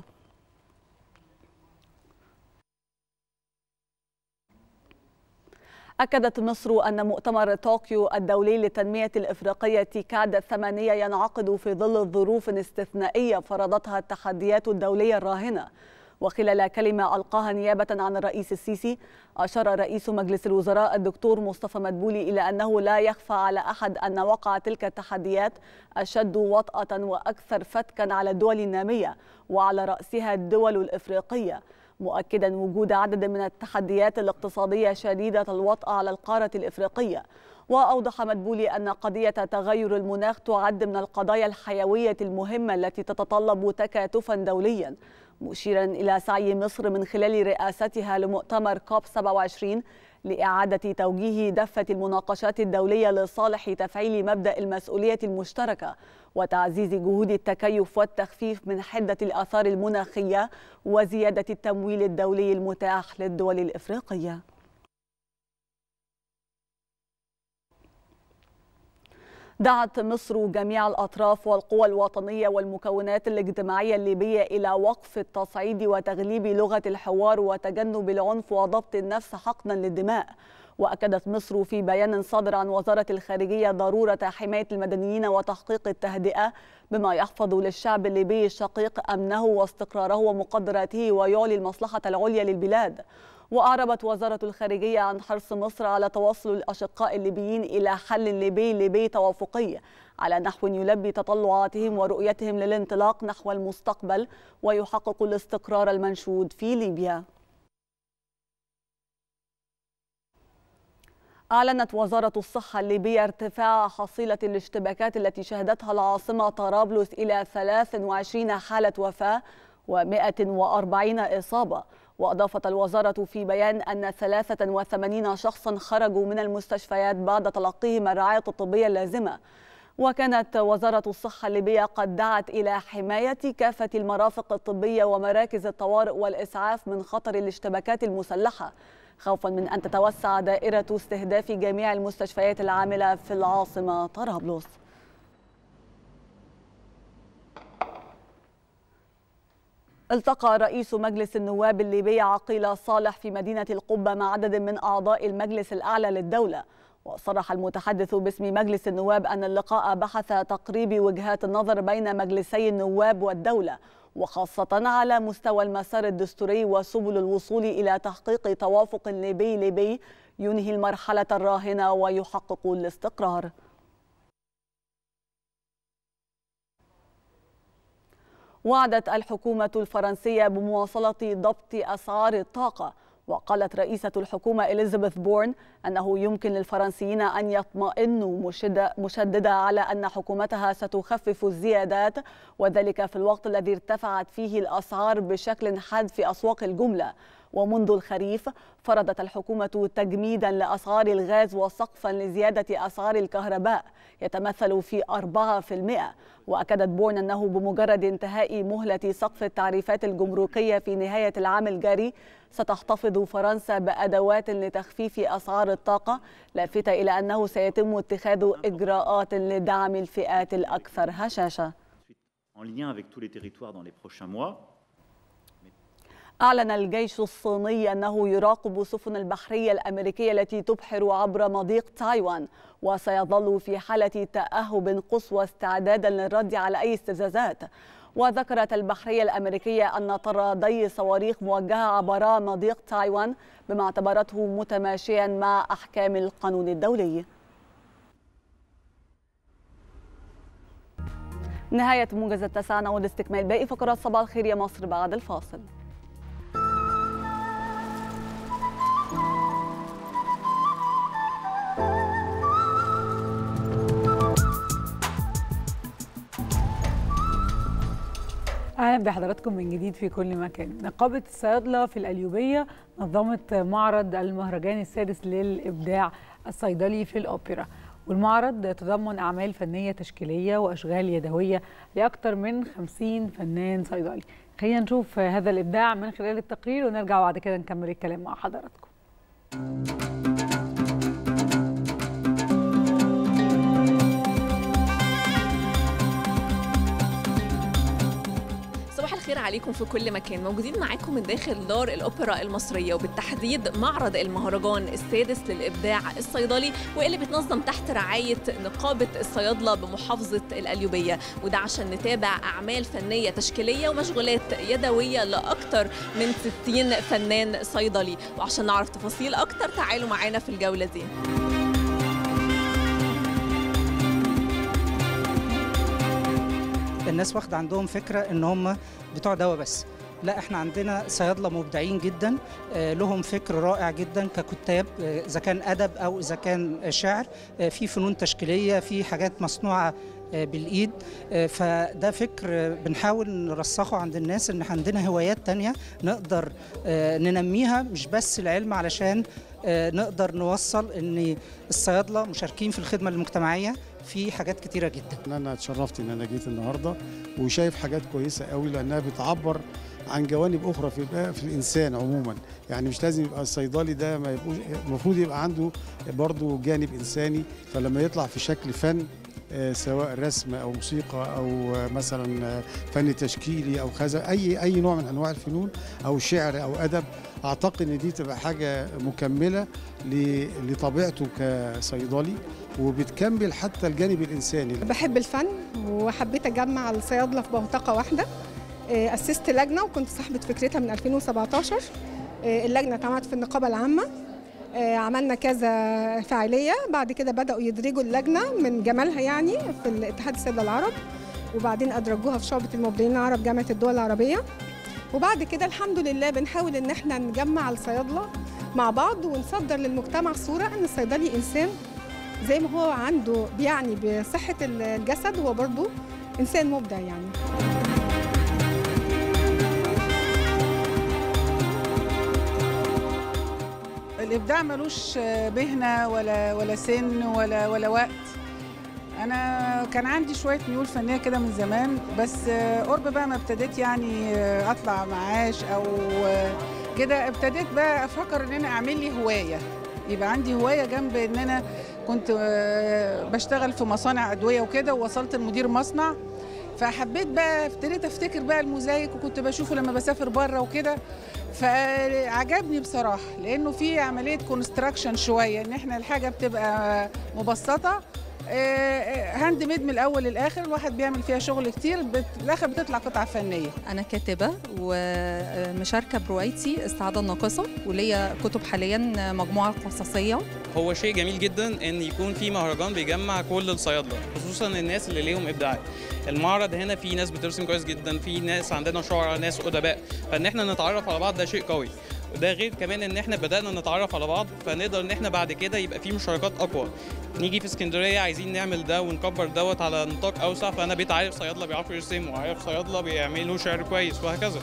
أكدت مصر أن مؤتمر طوكيو الدولي للتنمية الإفريقية تيكاد الثمانية ينعقد في ظل ظروف استثنائية فرضتها التحديات الدولية الراهنة وخلال كلمة ألقاها نيابة عن الرئيس السيسي أشار رئيس مجلس الوزراء الدكتور مصطفى مدبولي إلى أنه لا يخفى على أحد أن وقع تلك التحديات أشد وطأة وأكثر فتكا على الدول النامية وعلى رأسها الدول الإفريقية مؤكدا وجود عدد من التحديات الاقتصادية شديدة الوطأة على القارة الإفريقية وأوضح مدبولي أن قضية تغير المناخ تعد من القضايا الحيوية المهمة التي تتطلب تكاتفا دوليا مشيرا إلى سعي مصر من خلال رئاستها لمؤتمر كوب 27 لإعادة توجيه دفة المناقشات الدولية لصالح تفعيل مبدأ المسؤولية المشتركة وتعزيز جهود التكيف والتخفيف من حدة الآثار المناخية وزيادة التمويل الدولي المتاح للدول الإفريقية دعت مصر جميع الأطراف والقوى الوطنية والمكونات الاجتماعية الليبية إلى وقف التصعيد وتغليب لغة الحوار وتجنب العنف وضبط النفس حقنا للدماء وأكدت مصر في بيان صادر عن وزارة الخارجية ضرورة حماية المدنيين وتحقيق التهدئة بما يحفظ للشعب الليبي الشقيق أمنه واستقراره ومقدراته ويعلي المصلحة العليا للبلاد وأعربت وزارة الخارجية عن حرص مصر على توصل الأشقاء الليبيين إلى حل ليبي ليبي توافقي على نحو يلبي تطلعاتهم ورؤيتهم للانطلاق نحو المستقبل ويحقق الاستقرار المنشود في ليبيا أعلنت وزارة الصحة الليبية ارتفاع حصيلة الاشتباكات التي شهدتها العاصمة طرابلس إلى 23 حالة وفاة و140 إصابة وأضافت الوزارة في بيان أن 83 شخصا خرجوا من المستشفيات بعد تلقيهم الرعاية الطبية اللازمة وكانت وزارة الصحة الليبية قد دعت إلى حماية كافة المرافق الطبية ومراكز الطوارئ والإسعاف من خطر الاشتباكات المسلحة خوفا من أن تتوسع دائرة استهداف جميع المستشفيات العاملة في العاصمة طرابلس التقى رئيس مجلس النواب الليبي عقيل صالح في مدينة القبة مع عدد من أعضاء المجلس الأعلى للدولة وصرح المتحدث باسم مجلس النواب أن اللقاء بحث تقريب وجهات النظر بين مجلسي النواب والدولة وخاصة على مستوى المسار الدستوري وسبل الوصول إلى تحقيق توافق ليبي ليبي ينهي المرحلة الراهنة ويحقق الاستقرار وعدت الحكومة الفرنسية بمواصلة ضبط أسعار الطاقة وقالت رئيسة الحكومة إليزابيث بورن أنه يمكن للفرنسيين أن يطمئنوا مشددة على أن حكومتها ستخفف الزيادات وذلك في الوقت الذي ارتفعت فيه الأسعار بشكل حاد في أسواق الجملة ومنذ الخريف فرضت الحكومة تجميدا لأسعار الغاز وسقفا لزيادة أسعار الكهرباء يتمثل في 4% وأكدت بورن أنه بمجرد انتهاء مهلة سقف التعريفات الجمركية في نهاية العام الجاري ستحتفظ فرنسا بأدوات لتخفيف أسعار الطاقة لافتة إلى أنه سيتم اتخاذ إجراءات لدعم الفئات الأكثر هشاشة en lien avec tous les territoires dans les prochains mois. أعلن الجيش الصيني أنه يراقب سفن البحرية الأمريكية التي تبحر عبر مضيق تايوان وسيظل في حالة تأهب قصوى استعدادا للرد على أي استفزازات وذكرت البحرية الأمريكية أن طرادي صواريخ موجهة عبر مضيق تايوان بما اعتبرته متماشيا مع أحكام القانون الدولي نهاية موجز التاسعة نعود لاستكمال باقي فقرات صباح الخير يا مصر بعد الفاصل اهلا بحضراتكم من جديد في كل مكان نقابه الصيادله في القليوبيه نظمت معرض المهرجان السادس للابداع الصيدلي في الاوبرا والمعرض تضمن اعمال فنيه تشكيليه واشغال يدويه لاكثر من 50 فنان صيدلي خلينا نشوف هذا الابداع من خلال التقرير ونرجع بعد كده نكمل الكلام مع حضراتكم صباح الخير عليكم في كل مكان موجودين معاكم من داخل دار الأوبرا المصرية وبالتحديد معرض المهرجان السادس للإبداع الصيدلي واللي بيتنظم تحت رعاية نقابة الصيادلة بمحافظة القليوبية وده عشان نتابع أعمال فنية تشكيلية ومشغولات يدوية لأكثر من 60 فنان صيدلي وعشان نعرف تفاصيل أكتر تعالوا معانا في الجولة دي الناس واخده عندهم فكره ان هم بتوع دواء بس لا احنا عندنا صيادله مبدعين جدا آه، لهم فكر رائع جدا ككتاب آه، اذا كان ادب او اذا كان شعر آه، في فنون تشكيليه في حاجات مصنوعه آه، بالايد آه، فده فكر آه، بنحاول نرسخه عند الناس ان عندنا هوايات تانية نقدر آه، ننميها مش بس العلم علشان آه، نقدر نوصل ان الصيادله مشاركين في الخدمه المجتمعيه في حاجات كتيره جدا انا اتشرفت ان انا جيت النهارده وشايف حاجات كويسه قوي لانها بتعبر عن جوانب اخرى في في الانسان عموما يعني مش لازم يبقى الصيدلي ده ما يبقوش المفروض يبقى عنده برضه جانب انساني فلما يطلع في شكل فن آه، سواء رسم او موسيقى او آه، مثلا آه، فن تشكيلي او كذا اي اي نوع من انواع الفنون او شعر او ادب اعتقد ان دي تبقى حاجه مكمله ل- لطبيعته كصيدلي وبتكمل حتى الجانب الانساني بحب الفن وحبيت اجمع الصيادله في بوتقه واحده آه، اسست لجنه وكنت صاحبه فكرتها من 2017 آه، اللجنه اتعملت في النقابه العامه آه، عملنا كذا فعاليه بعد كده بداوا يدرجوا اللجنه من جمالها يعني في الاتحاد السيده العرب وبعدين ادرجوها في شعبه المبدعين العرب جامعه الدول العربيه وبعد كده الحمد لله بنحاول ان احنا نجمع الصيادله مع بعض ونصدر للمجتمع صوره ان الصيدلي انسان زي ما هو عنده بيعني بصحة الجسد هو برضه إنسان مبدع يعني الابداع ملوش مهنه ولا ولا سن ولا ولا وقت انا كان عندي شويه ميول فنيه كده من زمان بس قرب بقى ما ابتديت يعني اطلع معاش او كده ابتديت بقى افكر ان انا اعمل لي هوايه يبقى عندي هوايه جنب ان انا كنت بشتغل في مصانع ادويه وكده ووصلت لمدير مصنع فحبيت بقى ابتديت افتكر بقى الموزايك وكنت بشوفه لما بسافر بره وكده فعجبني بصراحه لانه في عمليه كونستراكشن شويه ان احنا الحاجه بتبقى مبسطه هاند ميد من الاول للاخر الواحد بيعمل فيها شغل كتير بت... الاخر بتطلع قطعه فنيه أنا كاتبة ومشاركة بروايتي السعادة الناقصة وليا كتب حاليا مجموعة قصصية هو شيء جميل جدا ان يكون في مهرجان بيجمع كل الصيادله خصوصا الناس اللي ليهم ابداعات المعرض هنا في ناس بترسم كويس جدا في ناس عندنا شعراء ناس ادباء فان احنا نتعرف على بعض ده شيء قوي وده غير كمان ان احنا بدانا نتعرف على بعض فنقدر ان احنا بعد كده يبقى في مشاركات اقوى نيجي في اسكندريه عايزين نعمل ده ونكبر دوت على نطاق اوسع فانا بقيت عارف صيادله بيعرفوا يرسموا وعارف صيادله بيعملوا شعر كويس وهكذا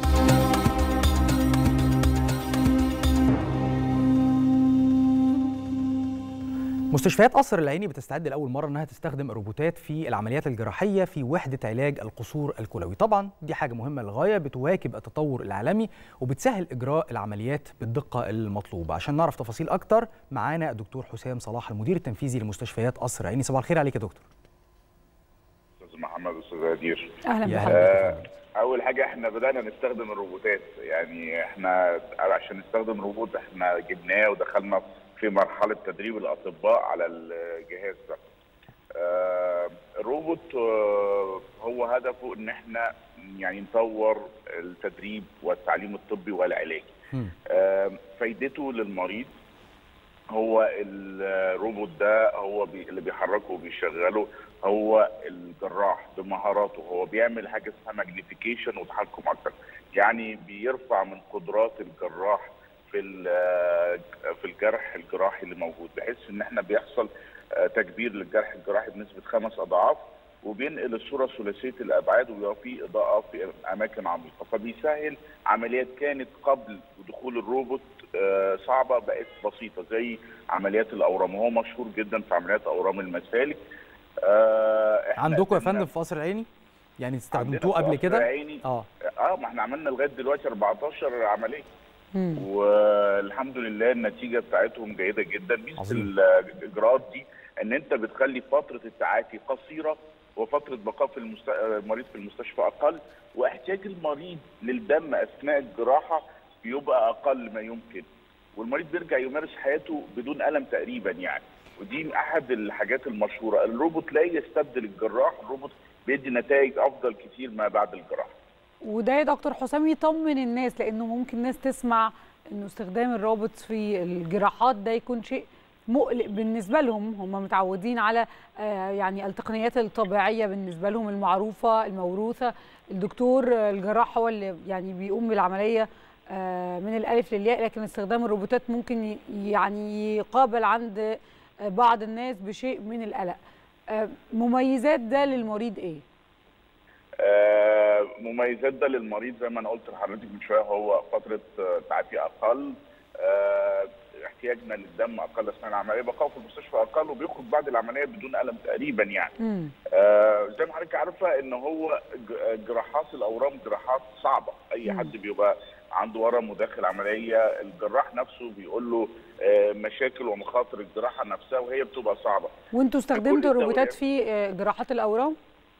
مستشفيات قصر العيني بتستعد لاول مره انها تستخدم الروبوتات في العمليات الجراحيه في وحده علاج القصور الكلوي طبعا دي حاجه مهمه للغايه بتواكب التطور العالمي وبتسهل اجراء العمليات بالدقه المطلوبه عشان نعرف تفاصيل اكتر معانا الدكتور حسام صلاح المدير التنفيذي لمستشفيات قصر العيني صباح الخير عليك يا دكتور استاذ محمد استاذ هدير اهلا يا بحضرتك آه، اول حاجه احنا بدانا نستخدم الروبوتات يعني احنا عشان نستخدم روبوت احنا جبناه ودخلنا في مرحله تدريب الاطباء على الجهاز ده آه، الروبوت الروبوت آه، هو هدفه ان احنا يعني نطور التدريب والتعليم الطبي والعلاجي آه، فايدته للمريض هو الروبوت ده هو بي اللي بيحركه وبيشغله هو الجراح بمهاراته هو بيعمل حاجه اسمها ماجنيفيكيشن وتحكم اكتر يعني بيرفع من قدرات الجراح في ال- في الجرح الجراحي اللي موجود بحيث ان احنا بيحصل آه، تكبير للجرح الجراحي بنسبه خمس اضعاف وبينقل الصوره ثلاثيه الابعاد ويبقى في اضاءه في اماكن عميقه فبيسهل عمليات كانت قبل دخول الروبوت آه، صعبه بقت بسيطه زي عمليات الاورام وهو مشهور جدا في عمليات اورام المسالك آه، إحنا عندكم يا قدمنا- فندم في قصر العيني يعني استخدمتوه عندنا قبل في كده قصر عيني. اه اه ما احنا عملنا لغايه دلوقتي 14 عمليه والحمد لله النتيجه بتاعتهم جيده جدا ميزه عظيم. الاجراءات دي ان انت بتخلي فتره التعافي قصيره وفتره بقاء في المست... المريض في المستشفى اقل واحتياج المريض للدم اثناء الجراحه بيبقى اقل ما يمكن والمريض بيرجع يمارس حياته بدون الم تقريبا يعني ودي احد الحاجات المشهوره الروبوت لا يستبدل الجراح الروبوت بيدي نتائج افضل كتير ما بعد الجراحه وده يا دكتور حسام يطمن الناس لانه ممكن ناس تسمع انه استخدام الروبوت في الجراحات ده يكون شيء مقلق بالنسبه لهم هم متعودين على آه، يعني التقنيات الطبيعيه بالنسبه لهم المعروفه الموروثه الدكتور آه، الجراح هو اللي يعني بيقوم بالعمليه آه، من الالف للياء لكن استخدام الروبوتات ممكن ي- يعني يقابل عند آه، بعض الناس بشيء من القلق آه، مميزات ده للمريض ايه آه، مميزات ده للمريض زي ما انا قلت لحضرتك من شويه هو فتره آه، تعافي اقل آه، احتياجنا للدم اقل اثناء العمليه بقاء في المستشفى اقل وبيخرج بعد العمليه بدون الم تقريبا يعني آه، زي ما حضرتك عارفه ان هو ج- جراحات الاورام جراحات صعبه اي حد بيبقى عنده ورم وداخل عمليه الجراح نفسه بيقول له آه، مشاكل ومخاطر الجراحه نفسها وهي بتبقى صعبه وانتوا استخدمتوا كل الروبوتات الدوريات. في آه، جراحات الاورام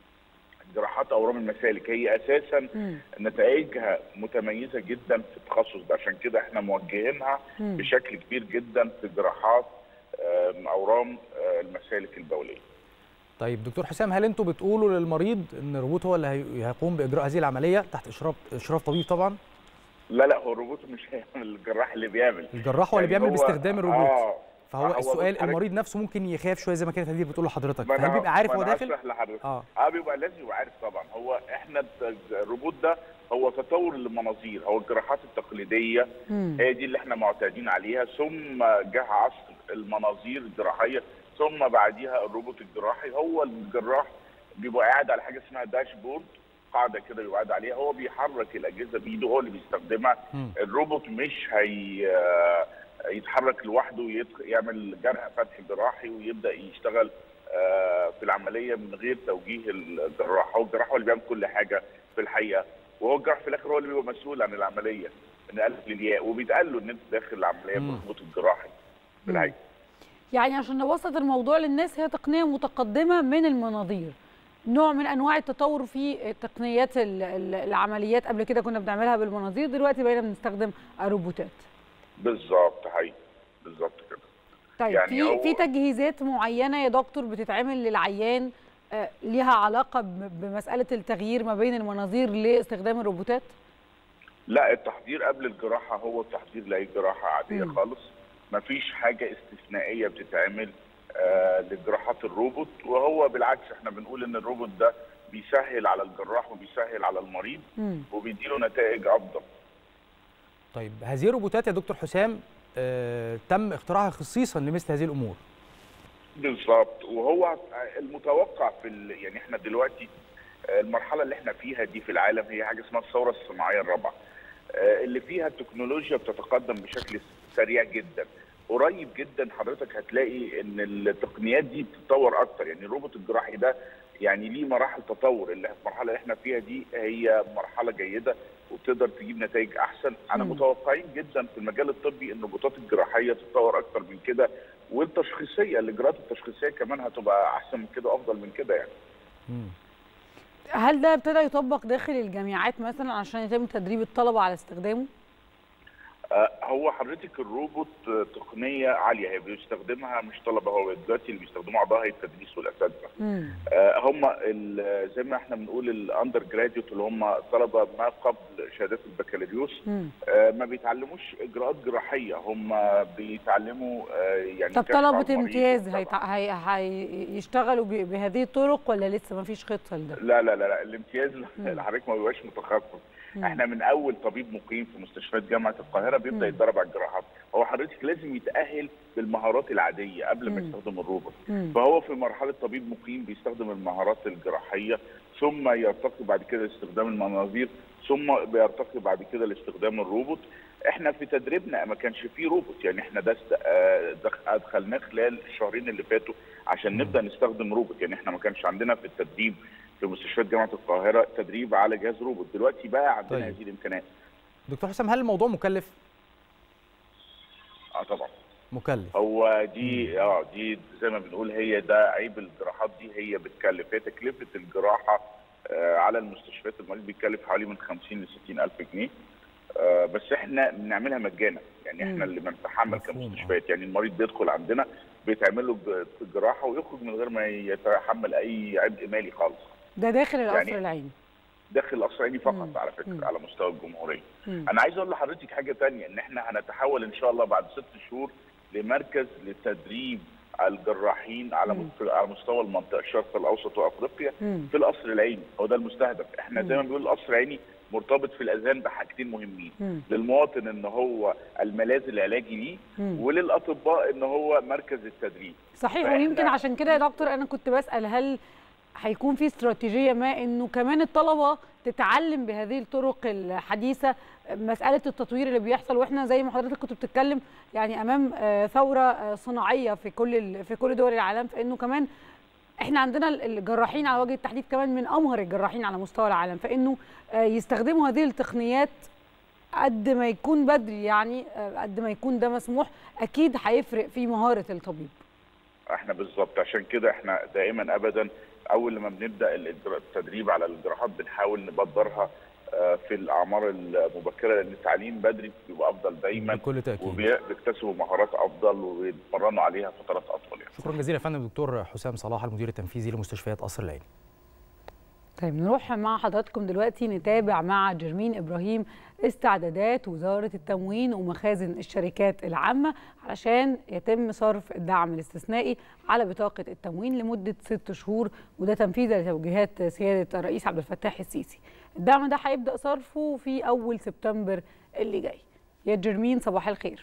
جراحات اورام المسالك هي اساسا مم. نتائجها متميزه جدا في التخصص ده عشان كده احنا موجهينها مم. بشكل كبير جدا في جراحات آم، اورام آه، المسالك البوليه طيب دكتور حسام هل انتوا بتقولوا للمريض ان الروبوت هو اللي هي- هيقوم باجراء هذه العمليه تحت اشراف اشراف طبيب طبعا لا لا هو الروبوت مش هيعمل الجراح اللي بيعمل الجراح هو اللي يعني بيعمل باستخدام الروبوت آه فهو هو السؤال بص المريض نفسه ممكن يخاف شويه زي ما كانت هدير بتقول لحضرتك ما فهل أنا- بيبقى عارف ما هو أنا داخل هشرح لحضرتك اه اه بيبقى لازم يبقى عارف طبعا هو احنا الت- الروبوت ده هو تطور للمناظير هو الجراحات التقليديه مم. هي دي اللي احنا معتادين عليها ثم جه عصر المناظير الجراحيه ثم بعديها الروبوت الجراحي هو الجراح بيبقى قاعد على حاجه اسمها داشبورد قاعده كده بيبقى قاعد عليها هو بيحرك الاجهزه بايده هو اللي بيستخدمها مم. الروبوت مش هي آه، يتحرك لوحده ويدخ- يعمل جرح فتح جراحي ويبدا يشتغل آه، في العمليه من غير توجيه الجراح هو الجراح هو اللي بيعمل كل حاجه في الحقيقه وهو الجراح في الاخر هو اللي بيبقى مسؤول عن العمليه من الالف للياء وبيتقال له ان انت داخل العمليه مم. بالروبوت الجراحي في الحقيقه يعني عشان نبسط الموضوع للناس هي تقنيه متقدمه من المناظير نوع من انواع التطور في تقنيات ال- ال- العمليات قبل كده كنا بنعملها بالمناظير دلوقتي بقينا بنستخدم الروبوتات بالظبط حقيقي بالظبط كده طيب يعني في هو- في تجهيزات معينه يا دكتور بتتعمل للعيان آه، ليها علاقه ب- بمساله التغيير ما بين المناظير لاستخدام الروبوتات لا التحضير قبل الجراحه هو التحضير لاي جراحه عاديه مم. خالص مفيش حاجه استثنائيه بتتعمل آه لجراحات الروبوت وهو بالعكس احنا بنقول ان الروبوت ده بيسهل على الجراح وبيسهل على المريض وبيديله نتائج افضل طيب هذه الروبوتات يا دكتور حسام آه تم اختراعها خصيصا لمثل هذه الامور بالظبط وهو المتوقع في ال... يعني احنا دلوقتي آه، المرحله اللي احنا فيها دي في العالم هي حاجه اسمها الثوره الصناعيه الرابعه آه، اللي فيها التكنولوجيا بتتقدم بشكل سريع جدا قريب جدا حضرتك هتلاقي ان التقنيات دي بتتطور اكتر يعني الروبوت الجراحي ده يعني ليه مراحل تطور اللي المرحله اللي احنا فيها دي هي مرحله جيده وبتقدر تجيب نتائج احسن انا مم. متوقعين جدا في المجال الطبي ان الروبوتات الجراحيه تتطور اكتر من كده والتشخيصيه الاجراءات التشخيصيه كمان هتبقى احسن من كده افضل من كده يعني هل ده ابتدى يطبق داخل الجامعات مثلا عشان يتم تدريب الطلبه على استخدامه آه، هو حضرتك الروبوت آه، تقنيه عاليه هي بيستخدمها مش طلبه هو دلوقتي اللي بيستخدموها اعضاء هيئه التدريس والاساتذه آه، هم ال- زي ما احنا بنقول الاندر جراديوت اللي هم طلبه ما قبل شهادات البكالوريوس آه، ما بيتعلموش اجراءات جراحيه هم بيتعلموا آه، يعني طب كشف عن طلبة المريض. امتياز هيتع... هي... هيشتغلوا ب... بهذه الطرق ولا لسه ما فيش خطة لده؟ لا لا لا, لا. الامتياز اللي حضرتك ما بيبقاش متخصص مم. احنا من اول طبيب مقيم في مستشفيات جامعه القاهره بيبدا يتدرب على الجراحات هو حضرتك لازم يتاهل بالمهارات العاديه قبل ما مم. يستخدم الروبوت مم. فهو في مرحله طبيب مقيم بيستخدم المهارات الجراحيه ثم يرتقي بعد كده لاستخدام المناظير ثم بيرتقي بعد كده لاستخدام الروبوت احنا في تدريبنا ما كانش فيه روبوت يعني احنا ده است- آه، دخ- ادخلناه خلال الشهرين اللي فاتوا عشان نبدا نستخدم روبوت يعني احنا ما كانش عندنا في التدريب في مستشفيات جامعه القاهره تدريب على جهاز روبوت دلوقتي بقى عندنا طيب. هذه الامكانيات دكتور حسام هل الموضوع مكلف اه طبعا مكلف هو دي اه دي زي ما بنقول هي ده عيب الجراحات دي هي بتكلف هي تكلفه الجراحه آه على المستشفيات المريض بيتكلف حوالي من 50 ل 60 الف جنيه آه بس احنا بنعملها مجانا يعني احنا اللي بنتحمل كمستشفيات يعني المريض بيدخل عندنا بيتعمل له ج- الجراحه ويخرج من غير ما يتحمل اي عبء مالي خالص ده داخل القصر يعني- العيني داخل القصر العيني فقط على فكره على مستوى الجمهوريه مم. انا عايز اقول لحضرتك حاجه تانية ان احنا هنتحول ان شاء الله بعد ست شهور لمركز لتدريب الجراحين على مم. مست- على مستوى المنطقه الشرق الاوسط وافريقيا مم. في القصر العيني هو ده المستهدف احنا زي ما مم. بنقول القصر العيني مرتبط في الاذهان بحاجتين مهمين مم. للمواطن ان هو الملاذ العلاجي ليه مم. وللاطباء ان هو مركز التدريب صحيح فإحنا- ويمكن عشان كده يا دكتور انا كنت بسال هل هيكون في استراتيجيه ما انه كمان الطلبه تتعلم بهذه الطرق الحديثه مساله التطوير اللي بيحصل واحنا زي ما حضرتك كنت بتتكلم يعني امام آه، ثوره آه، صناعيه في كل ال- في كل دول العالم فانه كمان احنا عندنا ال- الجراحين على وجه التحديد كمان من امهر الجراحين على مستوى العالم فانه آه، يستخدموا هذه التقنيات قد ما يكون بدري يعني آه، قد ما يكون ده مسموح اكيد هيفرق في مهاره الطبيب احنا بالظبط عشان كده احنا دائما ابدا اول لما بنبدا الإجراء- التدريب على الجراحات بنحاول نبدرها آه، في الاعمار المبكره لان التعليم بدري بيبقى افضل دايما بكل تأكيد. وبيكتسبوا مهارات افضل وبيتمرنوا عليها فترات اطول يعني. شكرا جزيلا يا فندم دكتور حسام صلاح المدير التنفيذي لمستشفيات قصر العيني طيب نروح مع حضراتكم دلوقتي نتابع مع جرمين ابراهيم استعدادات وزاره التموين ومخازن الشركات العامه علشان يتم صرف الدعم الاستثنائي على بطاقه التموين لمده ست شهور وده تنفيذا لتوجيهات سياده الرئيس عبد الفتاح السيسي. الدعم ده هيبدا صرفه في اول سبتمبر اللي جاي. يا جرمين صباح الخير.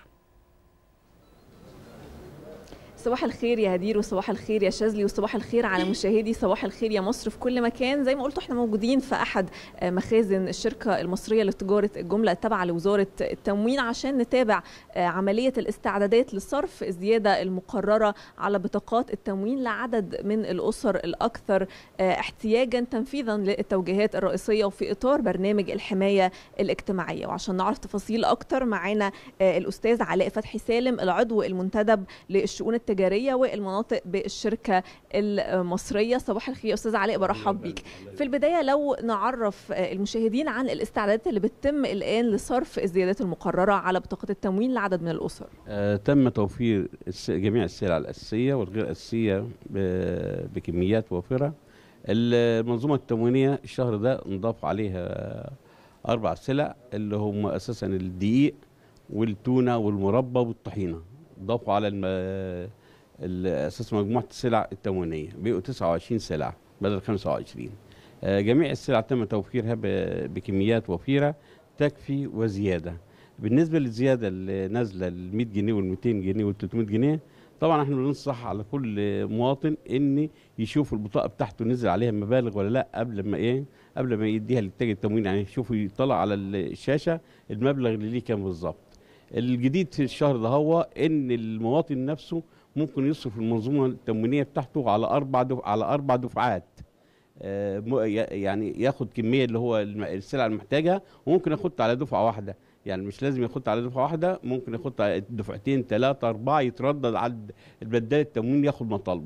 صباح الخير يا هدير وصباح الخير يا شاذلي وصباح الخير على مشاهدي صباح الخير يا مصر في كل مكان زي ما قلتوا احنا موجودين في احد آه، مخازن الشركه المصريه لتجاره الجمله التابعه لوزاره التموين عشان نتابع آه، عمليه الاستعدادات لصرف الزياده المقرره على بطاقات التموين لعدد من الاسر الاكثر آه، احتياجا تنفيذا للتوجيهات الرئيسيه وفي اطار برنامج الحمايه الاجتماعيه وعشان نعرف تفاصيل اكتر معانا آه، الاستاذ علاء فتحي سالم العضو المنتدب للشؤون التجاريه والمناطق بالشركه المصريه صباح الخير يا استاذ علاء برحب بيك في البدايه لو نعرف آه، المشاهدين عن الاستعدادات اللي بتتم الان لصرف الزيادات المقرره على بطاقه التموين لعدد من الاسر آه، تم توفير الس- جميع السلع الأساسية والغير الأساسية ب- بكميات وافرة المنظومة التموينية الشهر ده نضاف عليها أربع سلع اللي هم أساسا الدقيق والتونة والمربى والطحينة ضافوا على الم... ال- أساس مجموعة السلع التموينية بقوا 29 سلعة بدل 25 آه، جميع السلع تم توفيرها ب- بكميات وفيرة تكفي وزيادة بالنسبة للزيادة اللي نازلة ال 100 جنيه وال 200 جنيه وال 300 جنيه طبعا احنا بننصح على كل مواطن ان يشوف البطاقة بتاعته نزل عليها مبالغ ولا لا قبل ما ايه قبل ما يديها للتاجر التموين يعني يشوف يطلع على الشاشة المبلغ اللي ليه كام بالظبط الجديد في الشهر ده هو ان المواطن نفسه ممكن يصرف المنظومه التموينيه بتاعته على اربع دف... على اربع دفعات آه، م- ي- يعني ياخد كميه اللي هو الم- السلعه المحتاجها وممكن ياخدها على دفعه واحده يعني مش لازم ياخدها على دفعه واحده ممكن ياخدها على دفعتين ثلاثه اربعه يتردد على البدال التموين ياخد مطالبه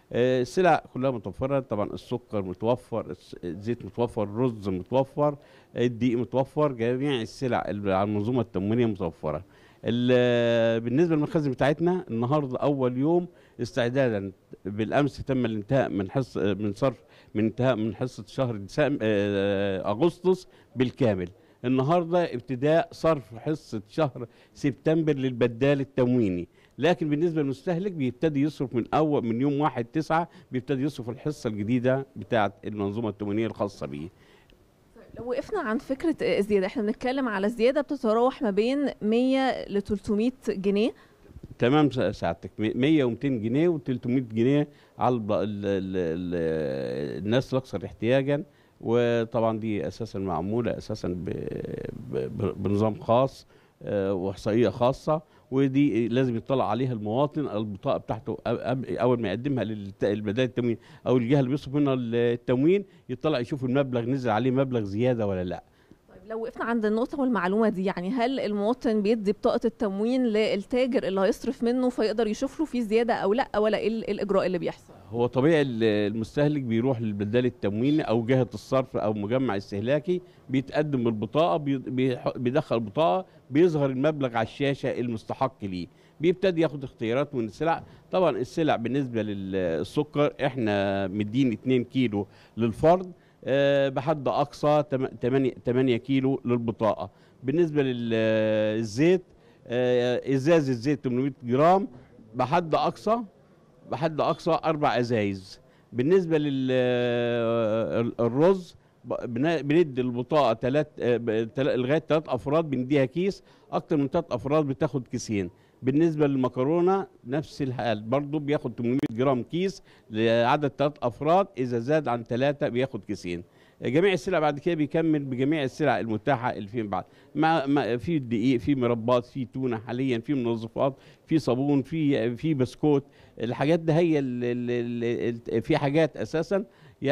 آه، السلع كلها متوفره طبعا السكر متوفر الس- الزيت متوفر الرز متوفر الدقيق متوفر جميع السلع اللي على المنظومه التموينيه متوفره ال- بالنسبه للمخازن بتاعتنا النهارده اول يوم استعدادا بالامس تم الانتهاء من حص من صرف من انتهاء من حصه شهر ديسمبر اغسطس بالكامل النهارده ابتداء صرف حصه شهر سبتمبر للبدال التمويني لكن بالنسبه للمستهلك بيبتدي يصرف من اول من يوم 1 9 بيبتدي يصرف الحصه الجديده بتاعه المنظومه التموينيه الخاصه بيه لو وقفنا عند فكره الزياده احنا بنتكلم على زياده بتتراوح ما بين 100 ل 300 جنيه تمام س- سعادتك م- 100 و200 جنيه و300 جنيه على الب... ال... ال... ال... الناس الاكثر احتياجا وطبعا دي اساسا معموله اساسا ب... ب... ب- بنظام خاص آه، واحصائيه خاصه ودي لازم يطلع عليها المواطن البطاقه بتاعته أب- أب- اول ما يقدمها للت- للبدائل التموين او الجهه اللي بيصرف منها التموين يطلع يشوف المبلغ نزل عليه مبلغ زياده ولا لا طيب لو وقفنا عند النقطة والمعلومة دي يعني هل المواطن بيدي بطاقة التموين للتاجر اللي هيصرف منه فيقدر يشوف له في زيادة أو لا ولا إيه ال- إيه الإجراء اللي بيحصل؟ هو طبيعي ال- المستهلك بيروح للبدال التمويني او جهه الصرف او مجمع استهلاكي بيتقدم بالبطاقه بي- بيح- بيدخل البطاقه بيظهر المبلغ على الشاشه المستحق ليه بيبتدي ياخد اختيارات من السلع طبعا السلع بالنسبه للسكر احنا مدين 2 كيلو للفرد آه، بحد اقصى 8 8 كيلو للبطاقه بالنسبه للزيت ازاز الزيت 800 جرام بحد اقصى بحد اقصى اربع ازايز بالنسبه للرز بندي البطاقه ثلاث لغايه ثلاث افراد بنديها كيس اكتر من ثلاث افراد بتاخد كيسين بالنسبه للمكرونه نفس الحال برضه بياخد 800 جرام كيس لعدد ثلاث افراد اذا زاد عن ثلاثه بياخد كيسين جميع السلع بعد كده بيكمل بجميع السلع المتاحه اللي فيما بعد مع ما في دقيق في مربات في تونه حاليا في منظفات في صابون في في بسكوت الحاجات ده هي ال ال ال في حاجات اساسا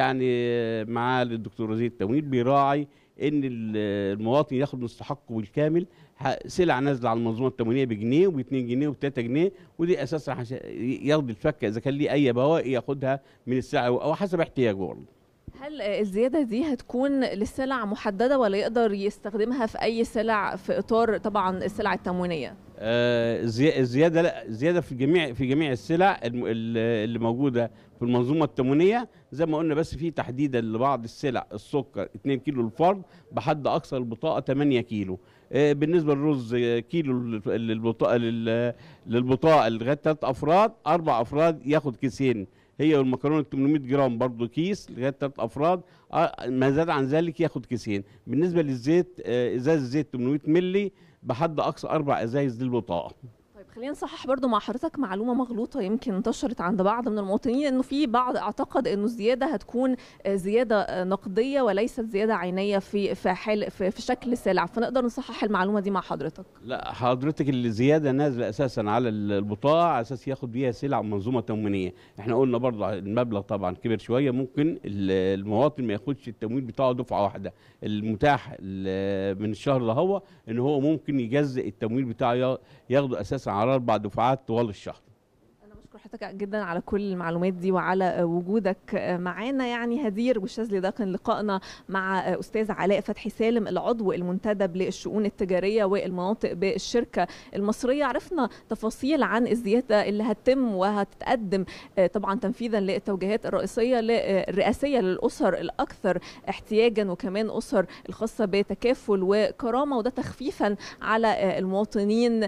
يعني مع الدكتور وزير التموين بيراعي ان ال- المواطن ياخد مستحقه بالكامل ح- سلع نازله على المنظومه التموينيه بجنيه وب2 جنيه وب3 جنيه ودي اساسا عشان ياخد الفكه اذا كان ليه اي بواقي ياخدها من السلع او حسب احتياجه برضه هل الزيادة دي هتكون للسلع محددة ولا يقدر يستخدمها في أي سلع في إطار طبعا السلع التموينية؟ آه، زي- الزياده لا زياده في جميع في جميع السلع الم- ال- اللي موجوده في المنظومه التموينيه زي ما قلنا بس في تحديدا لبعض السلع السكر 2 كيلو الفرد بحد اقصى البطاقه 8 كيلو آه، بالنسبه للرز آه، كيلو لل- للبطاقه لل- للبطاقه لغايه ثلاث افراد اربع افراد ياخد كيسين هي والمكرونه 800 جرام برضو كيس لغايه ثلاث افراد آه، ما زاد عن ذلك ياخد كيسين بالنسبه للزيت آه، ازاز الزيت 800 مللي بحد اقصى اربع ازايز للبطاقه طيب خلينا نصحح برضو مع حضرتك معلومة مغلوطة يمكن انتشرت عند بعض من المواطنين انه في بعض اعتقد انه الزيادة هتكون آه، زيادة آه، نقدية وليست زيادة عينية في في حال في, في شكل سلع فنقدر نصحح المعلومة دي مع حضرتك لا حضرتك اللي زياده نازله اساسا على ال- البطاقه على اساس ياخد بيها سلع منظومه تموينيه احنا قلنا برضه المبلغ طبعا كبر شويه ممكن ال- المواطن ما ياخدش التمويل بتاعه دفعه واحده المتاح ال- من الشهر ده هو ان هو ممكن يجزئ التمويل بتاعه يا- ياخده اساسا على اربع دفعات طوال الشهر بشكر حضرتك جدا على كل المعلومات دي وعلى وجودك معانا يعني هدير والشاذلي ده كان لقائنا مع استاذ علاء فتحي سالم العضو المنتدب للشؤون التجاريه والمناطق بالشركه المصريه عرفنا تفاصيل عن الزياده اللي هتتم وهتتقدم طبعا تنفيذا للتوجيهات الرئيسيه الرئاسيه للاسر الاكثر احتياجا وكمان اسر الخاصه بتكافل وكرامه وده تخفيفا على المواطنين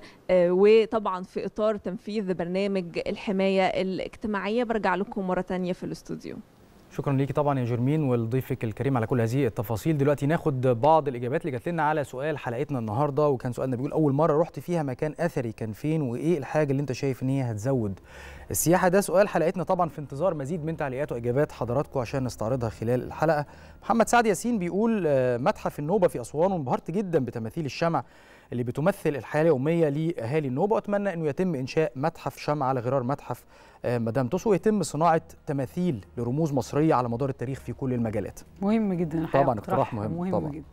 وطبعا في اطار تنفيذ برنامج الحمايه الاجتماعيه برجع لكم مره تانية في الاستوديو شكرا ليكي طبعا يا جرمين ولضيفك الكريم على كل هذه التفاصيل دلوقتي ناخد بعض الاجابات اللي جات لنا على سؤال حلقتنا النهارده وكان سؤالنا بيقول اول مره رحت فيها مكان اثري كان فين وايه الحاجه اللي انت شايف ان هي هتزود السياحه ده سؤال حلقتنا طبعا في انتظار مزيد من تعليقات واجابات حضراتكم عشان نستعرضها خلال الحلقه محمد سعد ياسين بيقول متحف النوبه في اسوان وانبهرت جدا بتماثيل الشمع اللي بتمثل الحياه اليوميه لاهالي النوبه واتمنى انه يتم انشاء متحف شمع على غرار متحف مدام توسو ويتم صناعه تماثيل لرموز مصريه على مدار التاريخ في كل المجالات مهم جدا طبعا اقتراح مهم, مهم طبعا جدا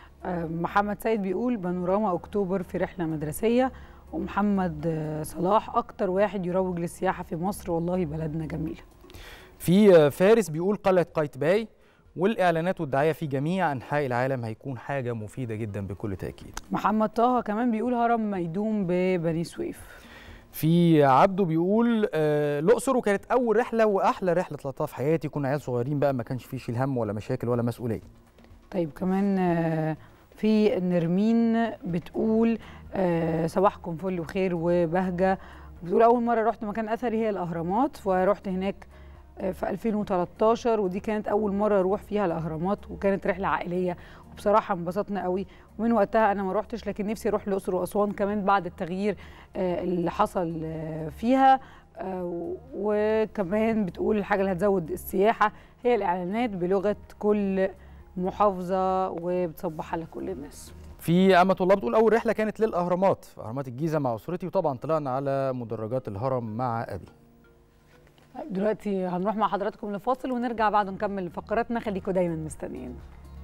محمد سيد بيقول بانوراما اكتوبر في رحله مدرسيه ومحمد صلاح اكتر واحد يروج للسياحه في مصر والله بلدنا جميله في آه، فارس بيقول قلعه قايتباي والاعلانات والدعايه في جميع انحاء العالم هيكون حاجه مفيده جدا بكل تاكيد محمد طه كمان بيقول هرم ميدوم ببني سويف في عبده بيقول آه، الاقصر وكانت اول رحله واحلى رحله طلعتها في حياتي كنا عيال صغيرين بقى ما كانش فيه شيل هم ولا مشاكل ولا مسؤوليه طيب كمان آه، في نرمين بتقول آه، صباحكم فل وخير وبهجه بتقول اول مره رحت مكان اثري هي الاهرامات ورحت هناك آه، في 2013 ودي كانت اول مره اروح فيها الاهرامات وكانت رحله عائليه وبصراحه انبسطنا قوي ومن وقتها انا ما روحتش لكن نفسي اروح الاقصر واسوان كمان بعد التغيير آه، اللي حصل آه، فيها آه، وكمان بتقول الحاجه اللي هتزود السياحه هي الاعلانات بلغه كل محافظه وبتصبح على كل الناس في أمة الله بتقول أول رحلة كانت للأهرامات في أهرامات الجيزة مع أسرتي وطبعا طلعنا على مدرجات الهرم مع أبي طيب دلوقتي هنروح مع حضراتكم لفاصل ونرجع بعد نكمل فقراتنا خليكم دايما مستنيين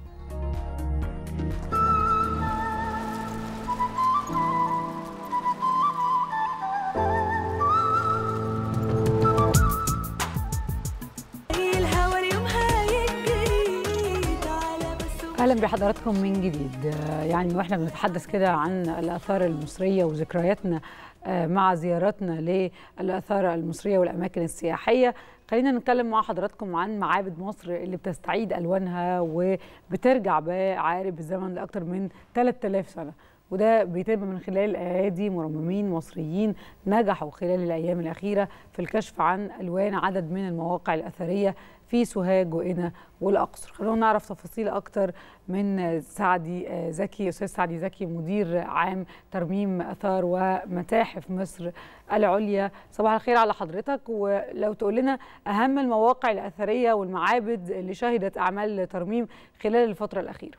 اهلا بحضراتكم من جديد آه، يعني واحنا بنتحدث كده عن الاثار المصريه وذكرياتنا آه، مع زياراتنا للاثار المصريه والاماكن السياحيه خلينا نتكلم مع حضراتكم عن معابد مصر اللي بتستعيد الوانها وبترجع بعقارب الزمن لاكثر من 3000 سنه وده بيتم من خلال ايادي مرممين مصريين نجحوا خلال الايام الاخيره في الكشف عن الوان عدد من المواقع الاثريه في سوهاج وقنا والاقصر خلونا نعرف تفاصيل اكتر من سعدي آه، زكي استاذ سعدي زكي مدير عام ترميم اثار ومتاحف مصر العليا صباح الخير على حضرتك ولو تقول لنا اهم المواقع الاثريه والمعابد اللي شهدت اعمال ترميم خلال الفتره الاخيره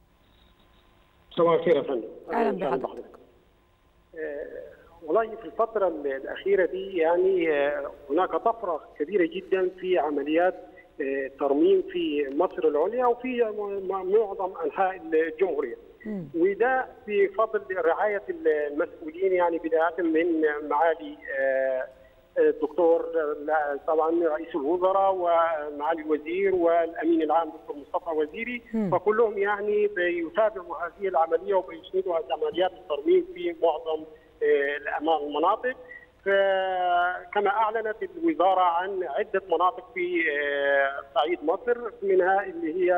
صباح الخير يا فندم أهلاً وسهلاً بحضرتك. آه، والله في الفترة الأخيرة دي يعني آه، هناك طفرة كبيرة جدا في عمليات آه، ترميم في مصر العليا وفي م- معظم أنحاء الجمهورية وده بفضل رعاية المسؤولين يعني بداية من معالي آه، الدكتور لا، طبعا رئيس الوزراء ومعالي الوزير والامين العام دكتور مصطفى وزيري مم. فكلهم يعني بيتابعوا هذه العمليه وبيسندوا هذه عمليات الترميم في معظم آه، الأما- المناطق ف- كما اعلنت الوزاره عن عده مناطق في آه، صعيد مصر منها اللي هي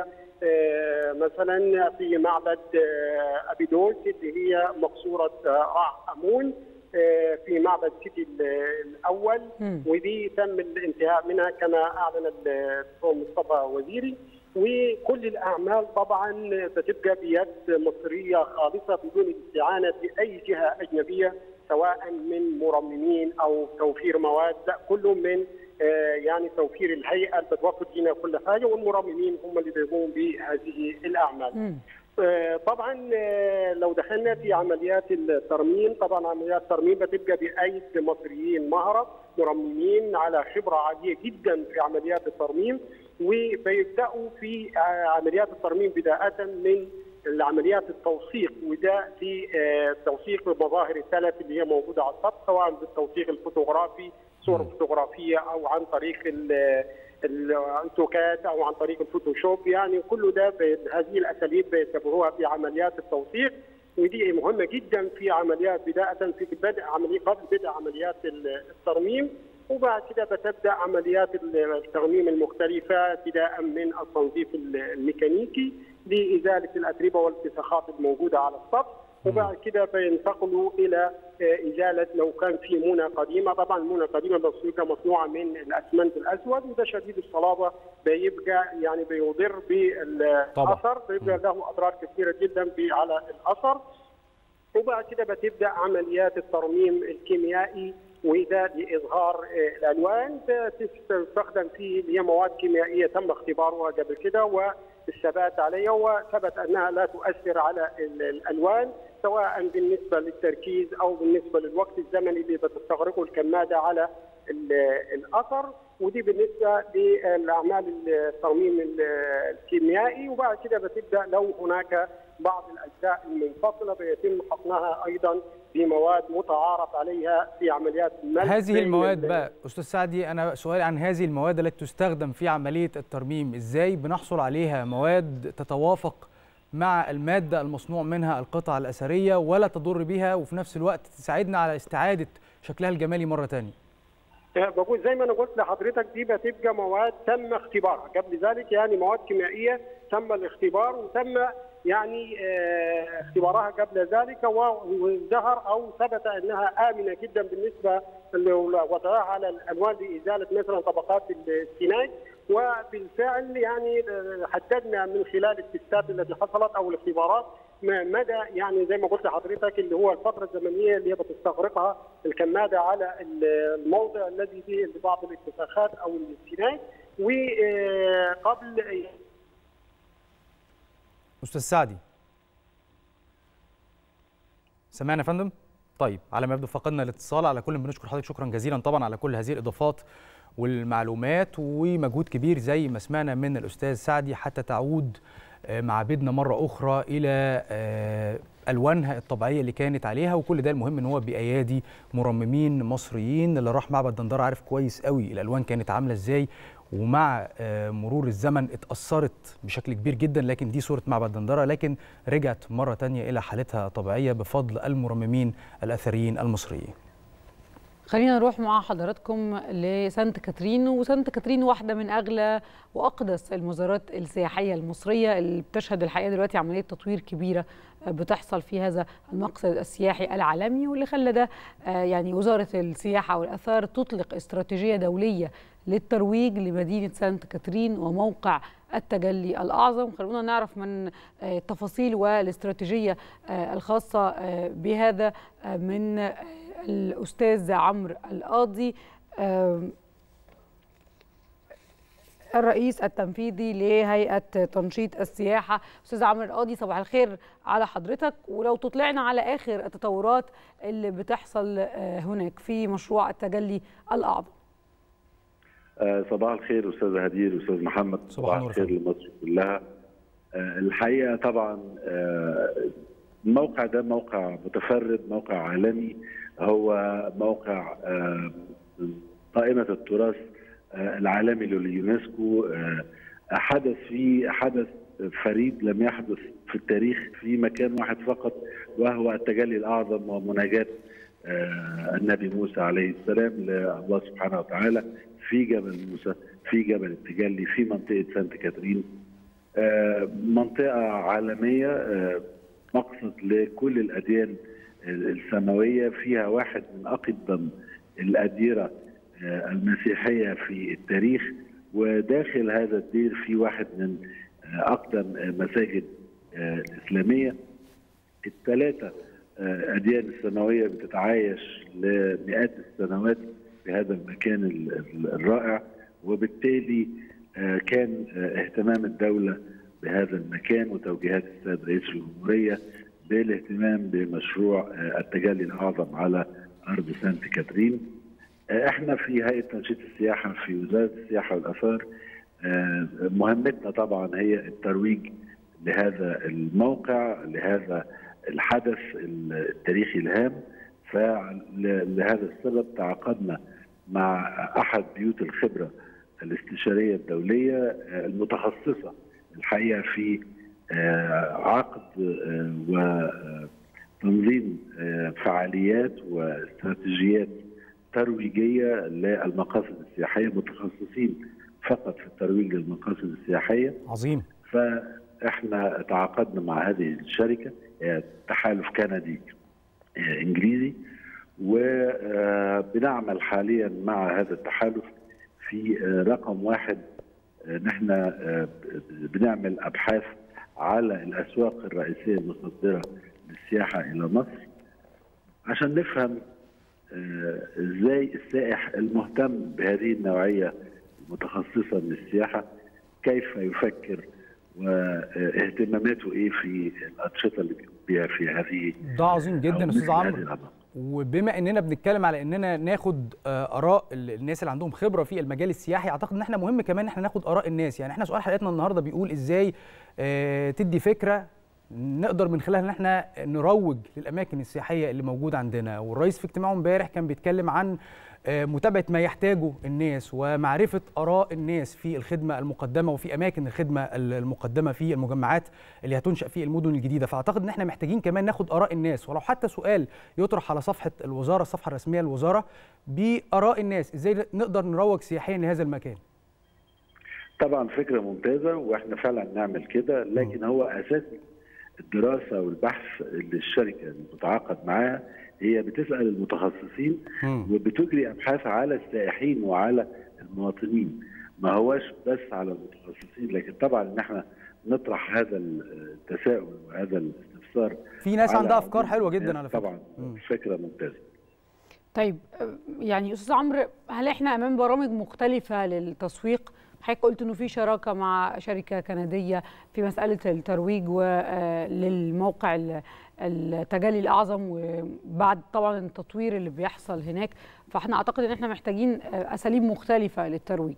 آه، مثلا في معبد آه، ابيدوس اللي هي مقصوره آه، رع امون آه، في معبد سيتي ال- الاول مم. ودي تم الانتهاء منها كما اعلن الدكتور مصطفى وزيري وكل الاعمال طبعا بتبقى بيد مصريه خالصه بدون الاستعانه باي جهه اجنبيه سواء من مرممين او توفير مواد لا كله من آه، يعني توفير الهيئه اللي بتوفر لنا كل حاجه والمرممين هم اللي بيقوموا بهذه الاعمال. آه، طبعا آه، لو دخلنا في عمليات الترميم طبعا عمليات الترميم بتبقى بايد مصريين مهره مرممين على خبره عاليه جدا في عمليات الترميم وبيبداوا في آه، عمليات الترميم بدايه من العمليات التوثيق وده في آه، توثيق المظاهر الثلاث اللي هي موجوده على السطح سواء بالتوثيق الفوتوغرافي صور فوتوغرافيه او عن طريق ال- الاوتوكاد او عن طريق الفوتوشوب يعني كل ده ب- هذه الاساليب بيعتبروها في عمليات التوثيق ودي مهمه جدا في عمليات بدايه في بدء عمليه قبل بدء عمليات الترميم وبعد كده بتبدا عمليات الترميم المختلفه ابتداء من التنظيف الميكانيكي لازاله الاتربه والاتساخات الموجوده على السطح وبعد كده بينتقلوا الى آه، ازاله لو كان في مونه قديمه طبعا المونه القديمه بسيطه مصنوعه من الاسمنت الاسود وده شديد الصلابه بيبقى يعني بيضر بالاثر بيبقى له اضرار كثيره جدا ب- على الاثر وبعد كده بتبدا عمليات الترميم الكيميائي وده لاظهار آه، الالوان بتستخدم فيه اللي هي مواد كيميائيه تم اختبارها قبل كده والثبات عليها وثبت انها لا تؤثر على ال- الالوان سواء بالنسبه للتركيز او بالنسبه للوقت الزمني اللي بتستغرقه الكماده على ال- الاثر ودي بالنسبه للاعمال الترميم ال- الكيميائي وبعد كده بتبدا لو هناك بعض الاجزاء المنفصله بيتم حقنها ايضا بمواد متعارف عليها في عمليات ملح هذه زي المواد ال- بقى استاذ سعدي انا سؤالي عن هذه المواد التي تستخدم في عمليه الترميم ازاي بنحصل عليها مواد تتوافق مع الماده المصنوع منها القطع الاثريه ولا تضر بها وفي نفس الوقت تساعدنا على استعاده شكلها الجمالي مره ثانيه بقول زي ما انا قلت لحضرتك دي بتبقى مواد تم اختبارها قبل ذلك يعني مواد كيميائيه تم الاختبار وتم يعني آه، اختبارها قبل ذلك و- وظهر او ثبت انها امنه جدا بالنسبه لوضعها على الالوان لازاله مثلا طبقات السيناء وبالفعل يعني آه، حددنا من خلال التستات التي حصلت او الاختبارات ما- مدى يعني زي ما قلت لحضرتك اللي هو الفتره الزمنيه اللي هي بتستغرقها الكماده على الموضع الذي فيه بعض الاتساخات او السيناء وقبل استاذ سعدي سمعنا يا فندم طيب على ما يبدو فقدنا الاتصال على كل بنشكر حضرتك شكرا جزيلا طبعا على كل هذه الاضافات والمعلومات ومجهود كبير زي ما سمعنا من الاستاذ سعدي حتى تعود آه، معابدنا مره اخرى الى آه، الوانها الطبيعيه اللي كانت عليها وكل ده المهم ان هو بايادي مرممين مصريين اللي راح معبد دندره عارف كويس قوي الالوان كانت عامله ازاي ومع آه، مرور الزمن اتأثرت بشكل كبير جدا لكن دي صورة معبد دندرة لكن رجعت مرة تانية إلى حالتها طبيعية بفضل المرممين الأثريين المصريين خلينا نروح مع حضراتكم لسانت كاترين وسانت كاترين واحدة من أغلى وأقدس المزارات السياحية المصرية اللي بتشهد الحقيقة دلوقتي عملية تطوير كبيرة بتحصل في هذا المقصد السياحي العالمي واللي خلى ده آه، يعني وزارة السياحة والآثار تطلق استراتيجية دولية للترويج لمدينة سانت كاترين وموقع التجلي الأعظم خلونا نعرف من آه، التفاصيل والاستراتيجية آه، الخاصة آه، بهذا آه، من آه، الأستاذ عمرو القاضي آم، الرئيس التنفيذي لهيئة تنشيط السياحة أستاذ عمرو القاضي صباح الخير على حضرتك ولو تطلعنا على آخر التطورات اللي بتحصل آه، هناك في مشروع التجلي الأعظم آه، صباح الخير استاذ هدير استاذ محمد صباح الخير لمصر كلها آه، الحقيقه طبعا آه، الموقع ده موقع متفرد موقع عالمي هو موقع آه، قائمه التراث آه، العالمي لليونسكو آه، حدث فيه حدث فريد لم يحدث في التاريخ في مكان واحد فقط وهو التجلي الاعظم ومناجاه آه، النبي موسى عليه السلام لله سبحانه وتعالى في جبل موسى في جبل التجلي في منطقه سانت كاترين آه، منطقه عالميه آه، مقصد لكل الاديان السماويه فيها واحد من اقدم الاديره آه، المسيحيه في التاريخ وداخل هذا الدير في واحد من آه، اقدم المساجد آه، الاسلاميه الثلاثه آه، اديان السماويه بتتعايش لمئات السنوات في هذا المكان ال- ال- الرائع وبالتالي آه، كان آه، اهتمام الدوله بهذا المكان وتوجيهات السيد رئيس الجمهوريه بالاهتمام بمشروع آه، التجلي الاعظم على ارض سانت كاترين. آه، احنا في هيئه تنشيط السياحه في وزاره السياحه والاثار آه، مهمتنا طبعا هي الترويج لهذا الموقع لهذا الحدث التاريخي الهام فلهذا السبب تعاقدنا مع احد بيوت الخبره الاستشاريه الدوليه آه، المتخصصه الحقيقه في آه، عقد آه، وتنظيم آه، فعاليات واستراتيجيات ترويجيه للمقاصد السياحيه متخصصين فقط في الترويج للمقاصد السياحيه عظيم فاحنا تعاقدنا مع هذه الشركه آه، تحالف كندي آه، انجليزي وبنعمل حاليا مع هذا التحالف في آه، رقم واحد آه، نحن آه، ب- بنعمل ابحاث على الاسواق الرئيسيه المصدره للسياحه الى مصر عشان نفهم آه، ازاي السائح المهتم بهذه النوعيه المتخصصه من السياحه كيف يفكر واهتماماته ايه في الانشطه اللي بيقوم بها في هذه ده عظيم جدا أو استاذ مثل هذه عمرو الأنشطة. وبما اننا بنتكلم على اننا ناخد آه، اراء ال- الناس اللي عندهم خبره في المجال السياحي اعتقد ان احنا مهم كمان ان احنا ناخد اراء الناس يعني احنا سؤال حلقتنا النهارده بيقول ازاي آه، تدي فكره نقدر من خلالها ان احنا نروج للاماكن السياحيه اللي موجوده عندنا والرئيس في اجتماعه امبارح كان بيتكلم عن آه، متابعه ما يحتاجه الناس ومعرفه اراء الناس في الخدمه المقدمه وفي اماكن الخدمه المقدمه في المجمعات اللي هتنشا في المدن الجديده فاعتقد ان احنا محتاجين كمان ناخد اراء الناس ولو حتى سؤال يطرح على صفحه الوزاره الصفحه الرسميه للوزاره باراء الناس ازاي نقدر نروج سياحيا لهذا المكان طبعا فكره ممتازه واحنا فعلا نعمل كده لكن هو اساس الدراسه والبحث اللي الشركه المتعاقد معاها هي بتسال المتخصصين وبتجري ابحاث على السائحين وعلى المواطنين ما هواش بس على المتخصصين لكن طبعا ان احنا نطرح هذا التساؤل وهذا الاستفسار في ناس على عندها افكار حلوه الناس جدا على فكره طبعا فكره ممتازه طيب آه، يعني استاذ عمرو هل احنا امام برامج مختلفه للتسويق حضرتك قلت انه في شراكه مع شركه كنديه في مساله الترويج للموقع التجلي الاعظم وبعد طبعا التطوير اللي بيحصل هناك فاحنا اعتقد ان احنا محتاجين آه، اساليب مختلفه للترويج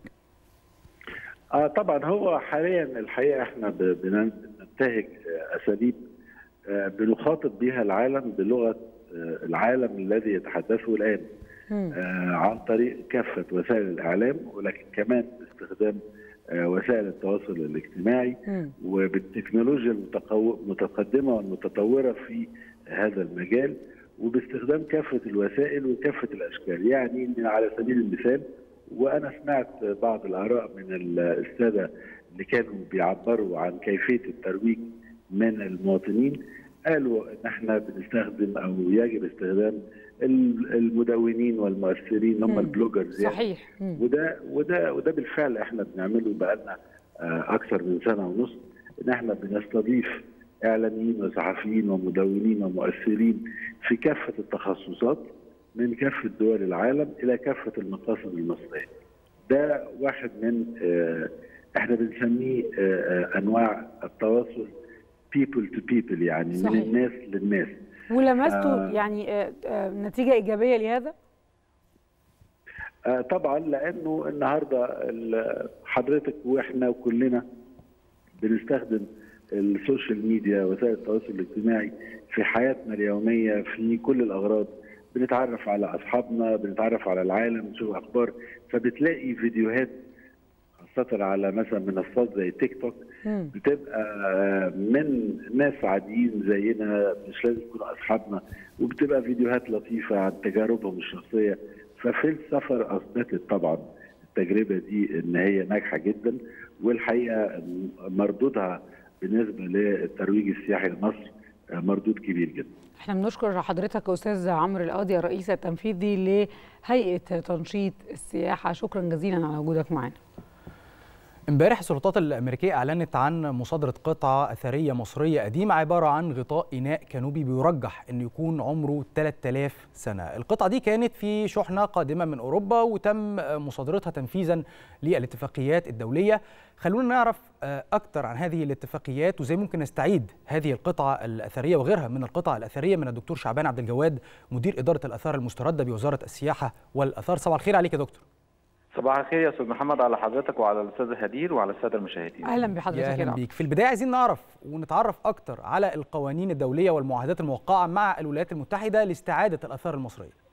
اه طبعا هو حاليا الحقيقه احنا ب- بنن- بننتهج آه، اساليب آه، بنخاطب بها العالم بلغه آه، العالم الذي يتحدثه الان آه، عن طريق كافه وسائل الاعلام ولكن كمان باستخدام آه، وسائل التواصل الاجتماعي وبالتكنولوجيا المتقو- المتقدمه والمتطوره في هذا المجال وباستخدام كافه الوسائل وكافه الاشكال يعني إن على سبيل المثال وانا سمعت بعض الاراء من الساده اللي كانوا بيعبروا عن كيفيه الترويج من المواطنين قالوا ان احنا بنستخدم او يجب استخدام ال- المدونين والمؤثرين هم مم. البلوجرز يعني. صحيح مم. وده وده وده بالفعل احنا بنعمله بقالنا آه، اكثر من سنه ونص ان احنا بنستضيف اعلاميين وصحفيين ومدونين ومؤثرين في كافه التخصصات من كافه دول العالم الى كافه المقاصد المصريه. ده واحد من آه، احنا بنسميه آه، آه، انواع التواصل people to people يعني صحيح. من الناس للناس. ولمستوا آه. يعني آه، آه، نتيجه ايجابيه لهذا آه، طبعا لانه النهارده ال- حضرتك واحنا وكلنا بنستخدم السوشيال ميديا وسائل التواصل الاجتماعي في حياتنا اليوميه في كل الاغراض بنتعرف على اصحابنا بنتعرف على العالم نشوف اخبار فبتلاقي فيديوهات خاصه على مثلا منصات زي تيك توك بتبقى من ناس عاديين زينا مش لازم يكونوا اصحابنا وبتبقى فيديوهات لطيفه عن تجاربهم الشخصيه ففي السفر اثبتت طبعا التجربه دي ان هي ناجحه جدا والحقيقه مردودها بالنسبه للترويج السياحي لمصر مردود كبير جدا احنا بنشكر حضرتك استاذ عمرو القاضي الرئيس التنفيذي لهيئه تنشيط السياحه شكرا جزيلا على وجودك معنا امبارح السلطات الامريكيه اعلنت عن مصادره قطعه اثريه مصريه قديمه عباره عن غطاء اناء كانوبي بيرجح انه يكون عمره 3000 سنه القطعه دي كانت في شحنه قادمه من اوروبا وتم مصادرتها تنفيذا للاتفاقيات الدوليه خلونا نعرف آه، اكتر عن هذه الاتفاقيات وازاي ممكن نستعيد هذه القطعه الاثريه وغيرها من القطع الاثريه من الدكتور شعبان عبد الجواد مدير اداره الاثار المسترده بوزاره السياحه والاثار صباح الخير عليك يا دكتور صباح الخير يا استاذ محمد على حضرتك وعلى الاستاذ هدير وعلى الساده المشاهدين اهلا بحضرتك يا يا اهلا رب. بيك في البدايه عايزين نعرف ونتعرف اكتر على القوانين الدوليه والمعاهدات الموقعه مع الولايات المتحده لاستعاده الاثار المصريه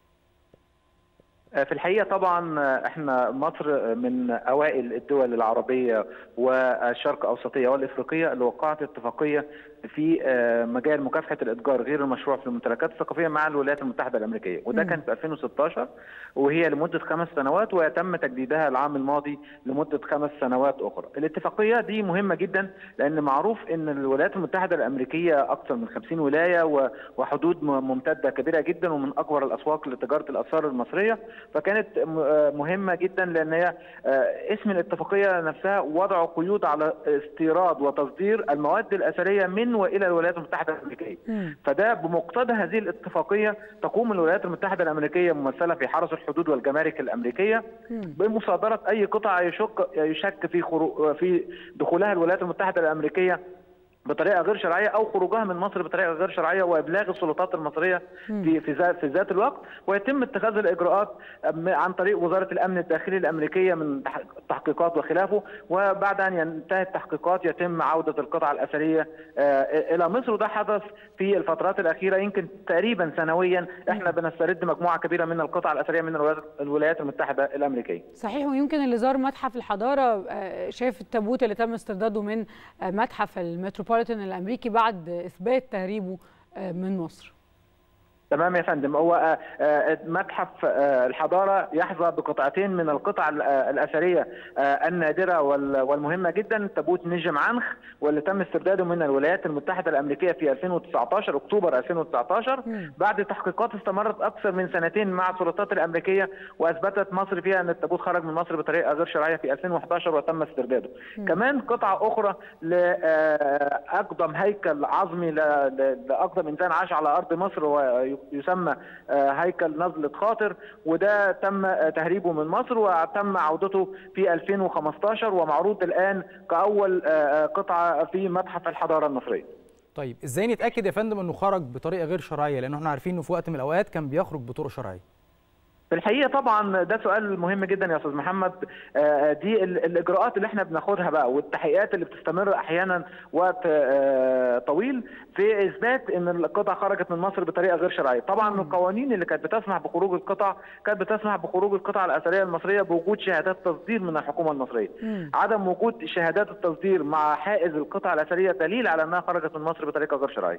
في الحقيقه طبعا احنا مصر من اوائل الدول العربيه والشرق اوسطيه والافريقيه اللي وقعت اتفاقيه في مجال مكافحه الاتجار غير المشروع في الممتلكات الثقافيه مع الولايات المتحده الامريكيه وده مم. كان في 2016 وهي لمده خمس سنوات ويتم تجديدها العام الماضي لمده خمس سنوات اخرى. الاتفاقيه دي مهمه جدا لان معروف ان الولايات المتحده الامريكيه اكثر من 50 ولايه و- وحدود م- ممتده كبيره جدا ومن اكبر الاسواق لتجاره الاثار المصريه فكانت م- آه مهمه جدا لان هي آه، اسم الاتفاقيه نفسها وضع قيود على استيراد وتصدير المواد الاثريه من والى الولايات المتحده الامريكيه. فده بمقتضى هذه الاتفاقيه تقوم الولايات المتحده الامريكيه ممثله في حرس الحدود والجمارك الامريكيه بمصادره اي قطعه يشك يشك في خرو... في دخولها الولايات المتحده الامريكيه بطريقه غير شرعيه او خروجها من مصر بطريقه غير شرعيه وابلاغ السلطات المصريه في في ذات في ذات الوقت ويتم اتخاذ الاجراءات عن طريق وزاره الامن الداخلي الامريكيه من تح- تحقيقات وخلافه وبعد ان ينتهي التحقيقات يتم عوده القطع الاثريه آه، الى مصر وده حدث في الفترات الاخيره يمكن تقريبا سنويا احنا بنسترد مجموعه كبيره من القطع الاثريه من الولايات- الولايات المتحده الامريكيه. صحيح ويمكن اللي زار متحف الحضاره آه، شاف التابوت اللي تم استرداده من آه، متحف المتروبوليتان الامريكي بعد اثبات تهريبه آه، من مصر تمام يا فندم هو آه، آه، متحف آه، الحضاره يحظى بقطعتين من القطع ال- آه، الاثريه آه، النادره وال- والمهمه جدا تابوت نجم عنخ واللي تم استرداده من الولايات المتحده الامريكيه في 2019 اكتوبر 2019 بعد تحقيقات استمرت اكثر من سنتين مع السلطات الامريكيه واثبتت مصر فيها ان التابوت خرج من مصر بطريقه غير شرعيه في 2011 وتم استرداده. كمان قطعه اخرى لاقدم هيكل عظمي ل- ل- لاقدم انسان عاش على ارض مصر ويسمى آه، هيكل نزلة خاطر وده تم آه، تهريبه من مصر وتم عودته في 2015 ومعروض الان كاول آه، آه، قطعه في متحف الحضاره المصريه. طيب ازاي نتاكد يا فندم انه خرج بطريقه غير شرعيه لان احنا عارفين انه في وقت من الاوقات كان بيخرج بطرق شرعيه في الحقيقه طبعا ده سؤال مهم جدا يا استاذ محمد آه، دي ال- الاجراءات اللي احنا بناخدها بقى والتحقيقات اللي بتستمر احيانا وقت آه، طويل في اثبات ان القطع خرجت من مصر بطريقه غير شرعيه طبعا القوانين اللي كانت بتسمح بخروج القطع كانت بتسمح بخروج القطع الاثريه المصريه بوجود شهادات تصدير من الحكومه المصريه عدم وجود شهادات التصدير مع حائز القطع الاثريه دليل على انها خرجت من مصر بطريقه غير شرعيه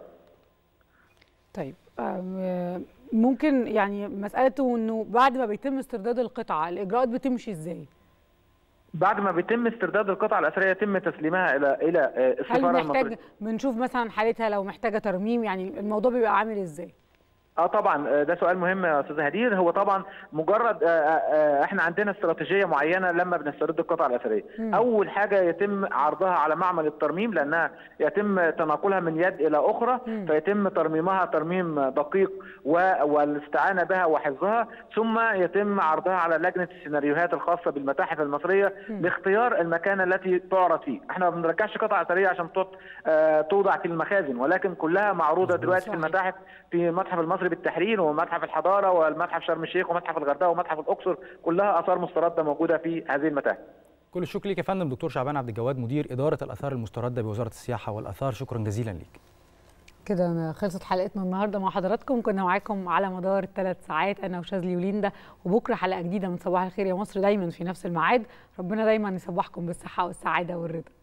طيب آم، ممكن يعني مسألته انه بعد ما بيتم استرداد القطعة الاجراءات بتمشي ازاي؟ بعد ما بيتم استرداد القطع الاثريه يتم تسليمها الى الى آه، هل السفاره المصريه محتاج بنشوف مثلا حالتها لو محتاجة ترميم يعني الموضوع بيبقى عامل ازاي؟ اه طبعا آه، ده سؤال مهم يا استاذ هدير هو طبعا مجرد آه، آه، احنا عندنا استراتيجيه معينه لما بنسترد القطع الاثريه مم. اول حاجه يتم عرضها على معمل الترميم لانها يتم تناقلها من يد الى اخرى فيتم ترميمها ترميم دقيق و- والاستعانه بها وحفظها ثم يتم عرضها على لجنه السيناريوهات الخاصه بالمتاحف المصريه لاختيار المكان التي تعرض فيه احنا ما بنرجعش قطع اثريه عشان تط- آه، توضع في المخازن ولكن كلها معروضه دلوقتي في المتاحف في المتحف المصري بالتحرير ومتحف الحضاره والمتحف شرم الشيخ ومتحف الغردقه ومتحف الاقصر كلها اثار مسترده موجوده في هذه المتاحف كل الشكر ليك يا فندم دكتور شعبان عبد الجواد مدير اداره الاثار المسترده بوزاره السياحه والاثار شكرا جزيلا ليك كده خلصت حلقتنا النهارده مع حضراتكم كنا معاكم على مدار الثلاث ساعات انا وشاذلي وليندا وبكره حلقه جديده من صباح الخير يا مصر دايما في نفس الميعاد ربنا دايما يصبحكم بالصحه والسعاده والرضا